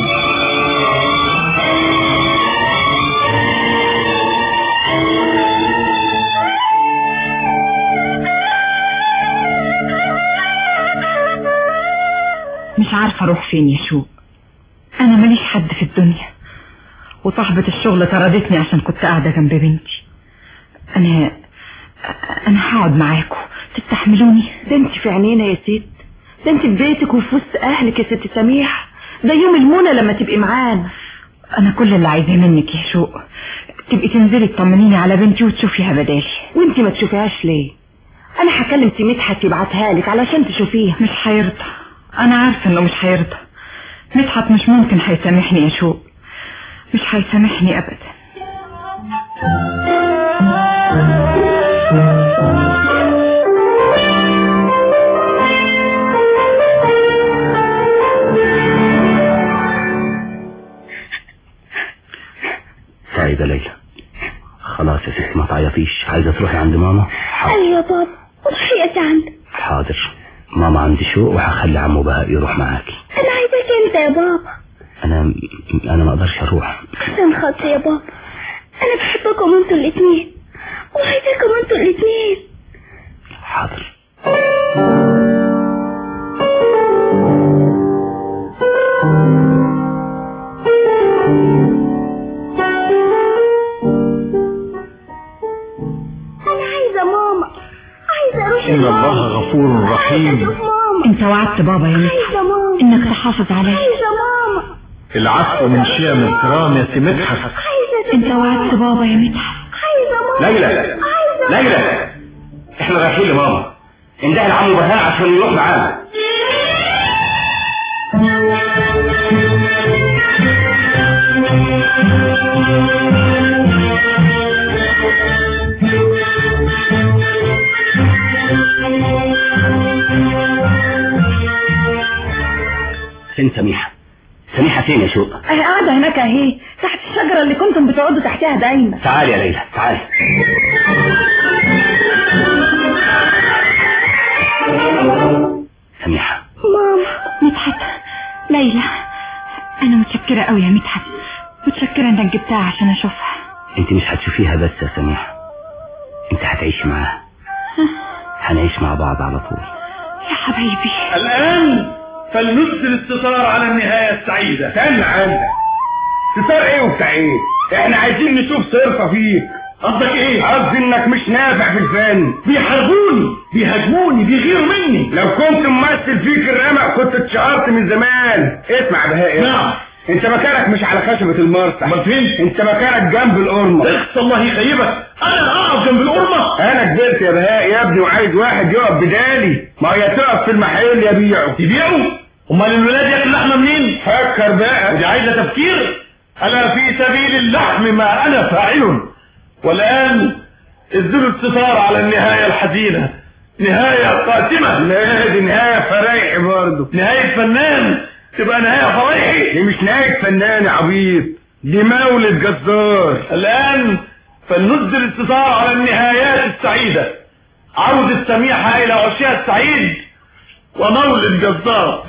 مش عارفة اروح فين يا شوق انا ماليش حد في الدنيا وصاحبة الشغل طردتني عشان كنت قاعدة جنب بنتي انا انا هقعد معاكم تستحملوني ده انت في عينينا يا ست ده انت في بيتك وفي وسط اهلك يا ست سميح ده يوم المنى لما تبقي معانا انا كل اللي عايزاه منك يا شوق تبقي تنزلي تطمنيني على بنتي وتشوفيها بدالي وانت ما تشوفيهاش ليه انا هكلم سي مدحت يبعتها لك علشان تشوفيها مش هيرضى انا عارفه انه مش هيرضى مدحت مش ممكن هيسامحني يا شوق مش هيسامحني ابدا سعيدة ليلى خلاص يا ست ما تعيطيش عايزة تروحي عند ماما حاضر ايوه يا بابا روحي يا عندك حاضر ماما عندي شوق وهخلي عمو بهاء يروح معاكي انا عايزاك انت يا بابا انا انا ما اقدرش اروح عشان خاطري يا بابا انا بحبكم انتوا الاتنين وعايزاكم انتوا الاتنين حاضر انا عايزه ماما عايزه اروح ان الله غفور رحيم ماما انت وعدت بابا يا مدحت عايزه ماما انك تحافظ عليا عايزه ماما العفو من شيم الكرام يا سي مدحت عايزه انت وعدت بابا يا مدحت عايزه ماما ليلى عايزه ليلى احنا رايحين لماما اندهي لعمو بهاء عشان يروح معانا فين سميحة سميحة فين يا شوق اهي قاعده هناك اهي تحت الشجره اللي كنتم بتقعدوا تحتها دايما تعالي يا ليلى تعالي سميحة ماما مدحت ليلى انا متشكرة قوي يا مدحت متشكرة انك جبتها عشان اشوفها انت مش هتشوفيها بس يا سميحة انت هتعيشي معاها هنعيش مع بعض على طول يا حبايبي الان فلنسل الستار على النهاية السعيدة استنى عندك ستار ايه وبتاع ايه احنا عايزين نشوف صرفة فيك قصدك ايه قصدي انك مش نافع في الفن بيحاربوني بيهاجموني بيغيروا مني لو كنت ممثل فيك الرمق كنت اتشهرت من زمان اسمع بهاء نعم انت مكانك مش على خشبة المرسح امال فين انت مكانك جنب القرمة اخس الله يخيبك انا اقف جنب القرمة انا كبرت يا بهاء يا ابني وعايز واحد يقف بدالي ما هي تقف في المحل يبيعه يبيعوا امال الولاد ياكل لحمه منين فكر بقى ودي عايزه تفكير انا في سبيل اللحم ما انا فاعل والان اسدلوا الستار على النهايه الحزينه نهايه قاتمه لا دي نهاية فرايحي برضه نهايه فنان تبقى نهايه فضيحي دي مش نهاية فنان يا عبيط دي مولد جزار الآن فلنسدل الستار على النهايات السعيدة عودة سميحة إلى عشاء السعيد ومولد جزار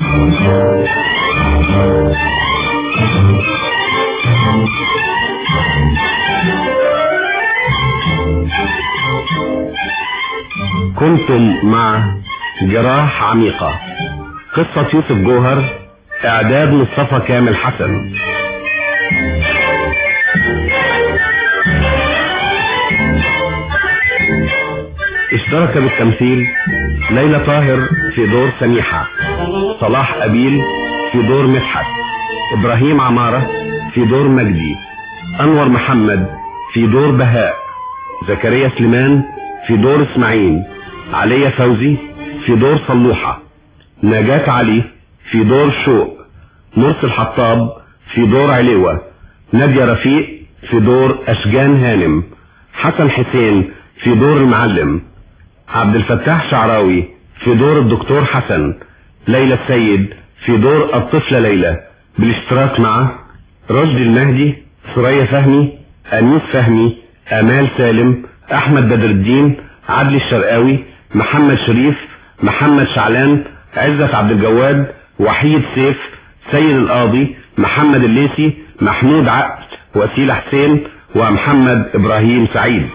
كنتم مع جراح عميقة قصة يوسف جوهر اعداد مصطفى كامل حسن اشترك بالتمثيل ليلى طاهر في دور سميحة صلاح أبيل في دور مدحت إبراهيم عمارة في دور مجدي أنور محمد في دور بهاء زكريا سليمان في دور اسماعيل عليا فوزي في دور صلوحة نجاة علي في دور شوق مرسي الحطاب في دور عليوة نادية رفيق في دور أشجان هانم حسن حسين في دور المعلم عبد الفتاح شعراوي في دور الدكتور حسن ليلى السيد في دور الطفلة ليلى بالاشتراك مع رشدي المهدي ثريا فهمي أنيس فهمي أمال سالم أحمد بدر الدين عدلي الشرقاوي محمد شريف محمد شعلان عزت عبد الجواد وحيد سيف سيد القاضي محمد الليسي محمود عقل وسيلة حسين ومحمد إبراهيم سعيد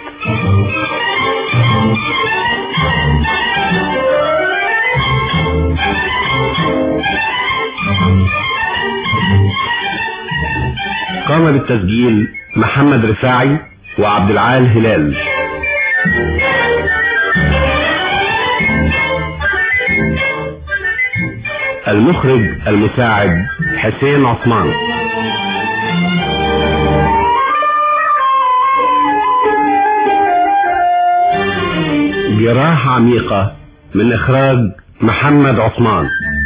قام بالتسجيل محمد رفاعي وعبد العال هلال المخرج المساعد حسين عثمان جراحة عميقة من إخراج محمد عثمان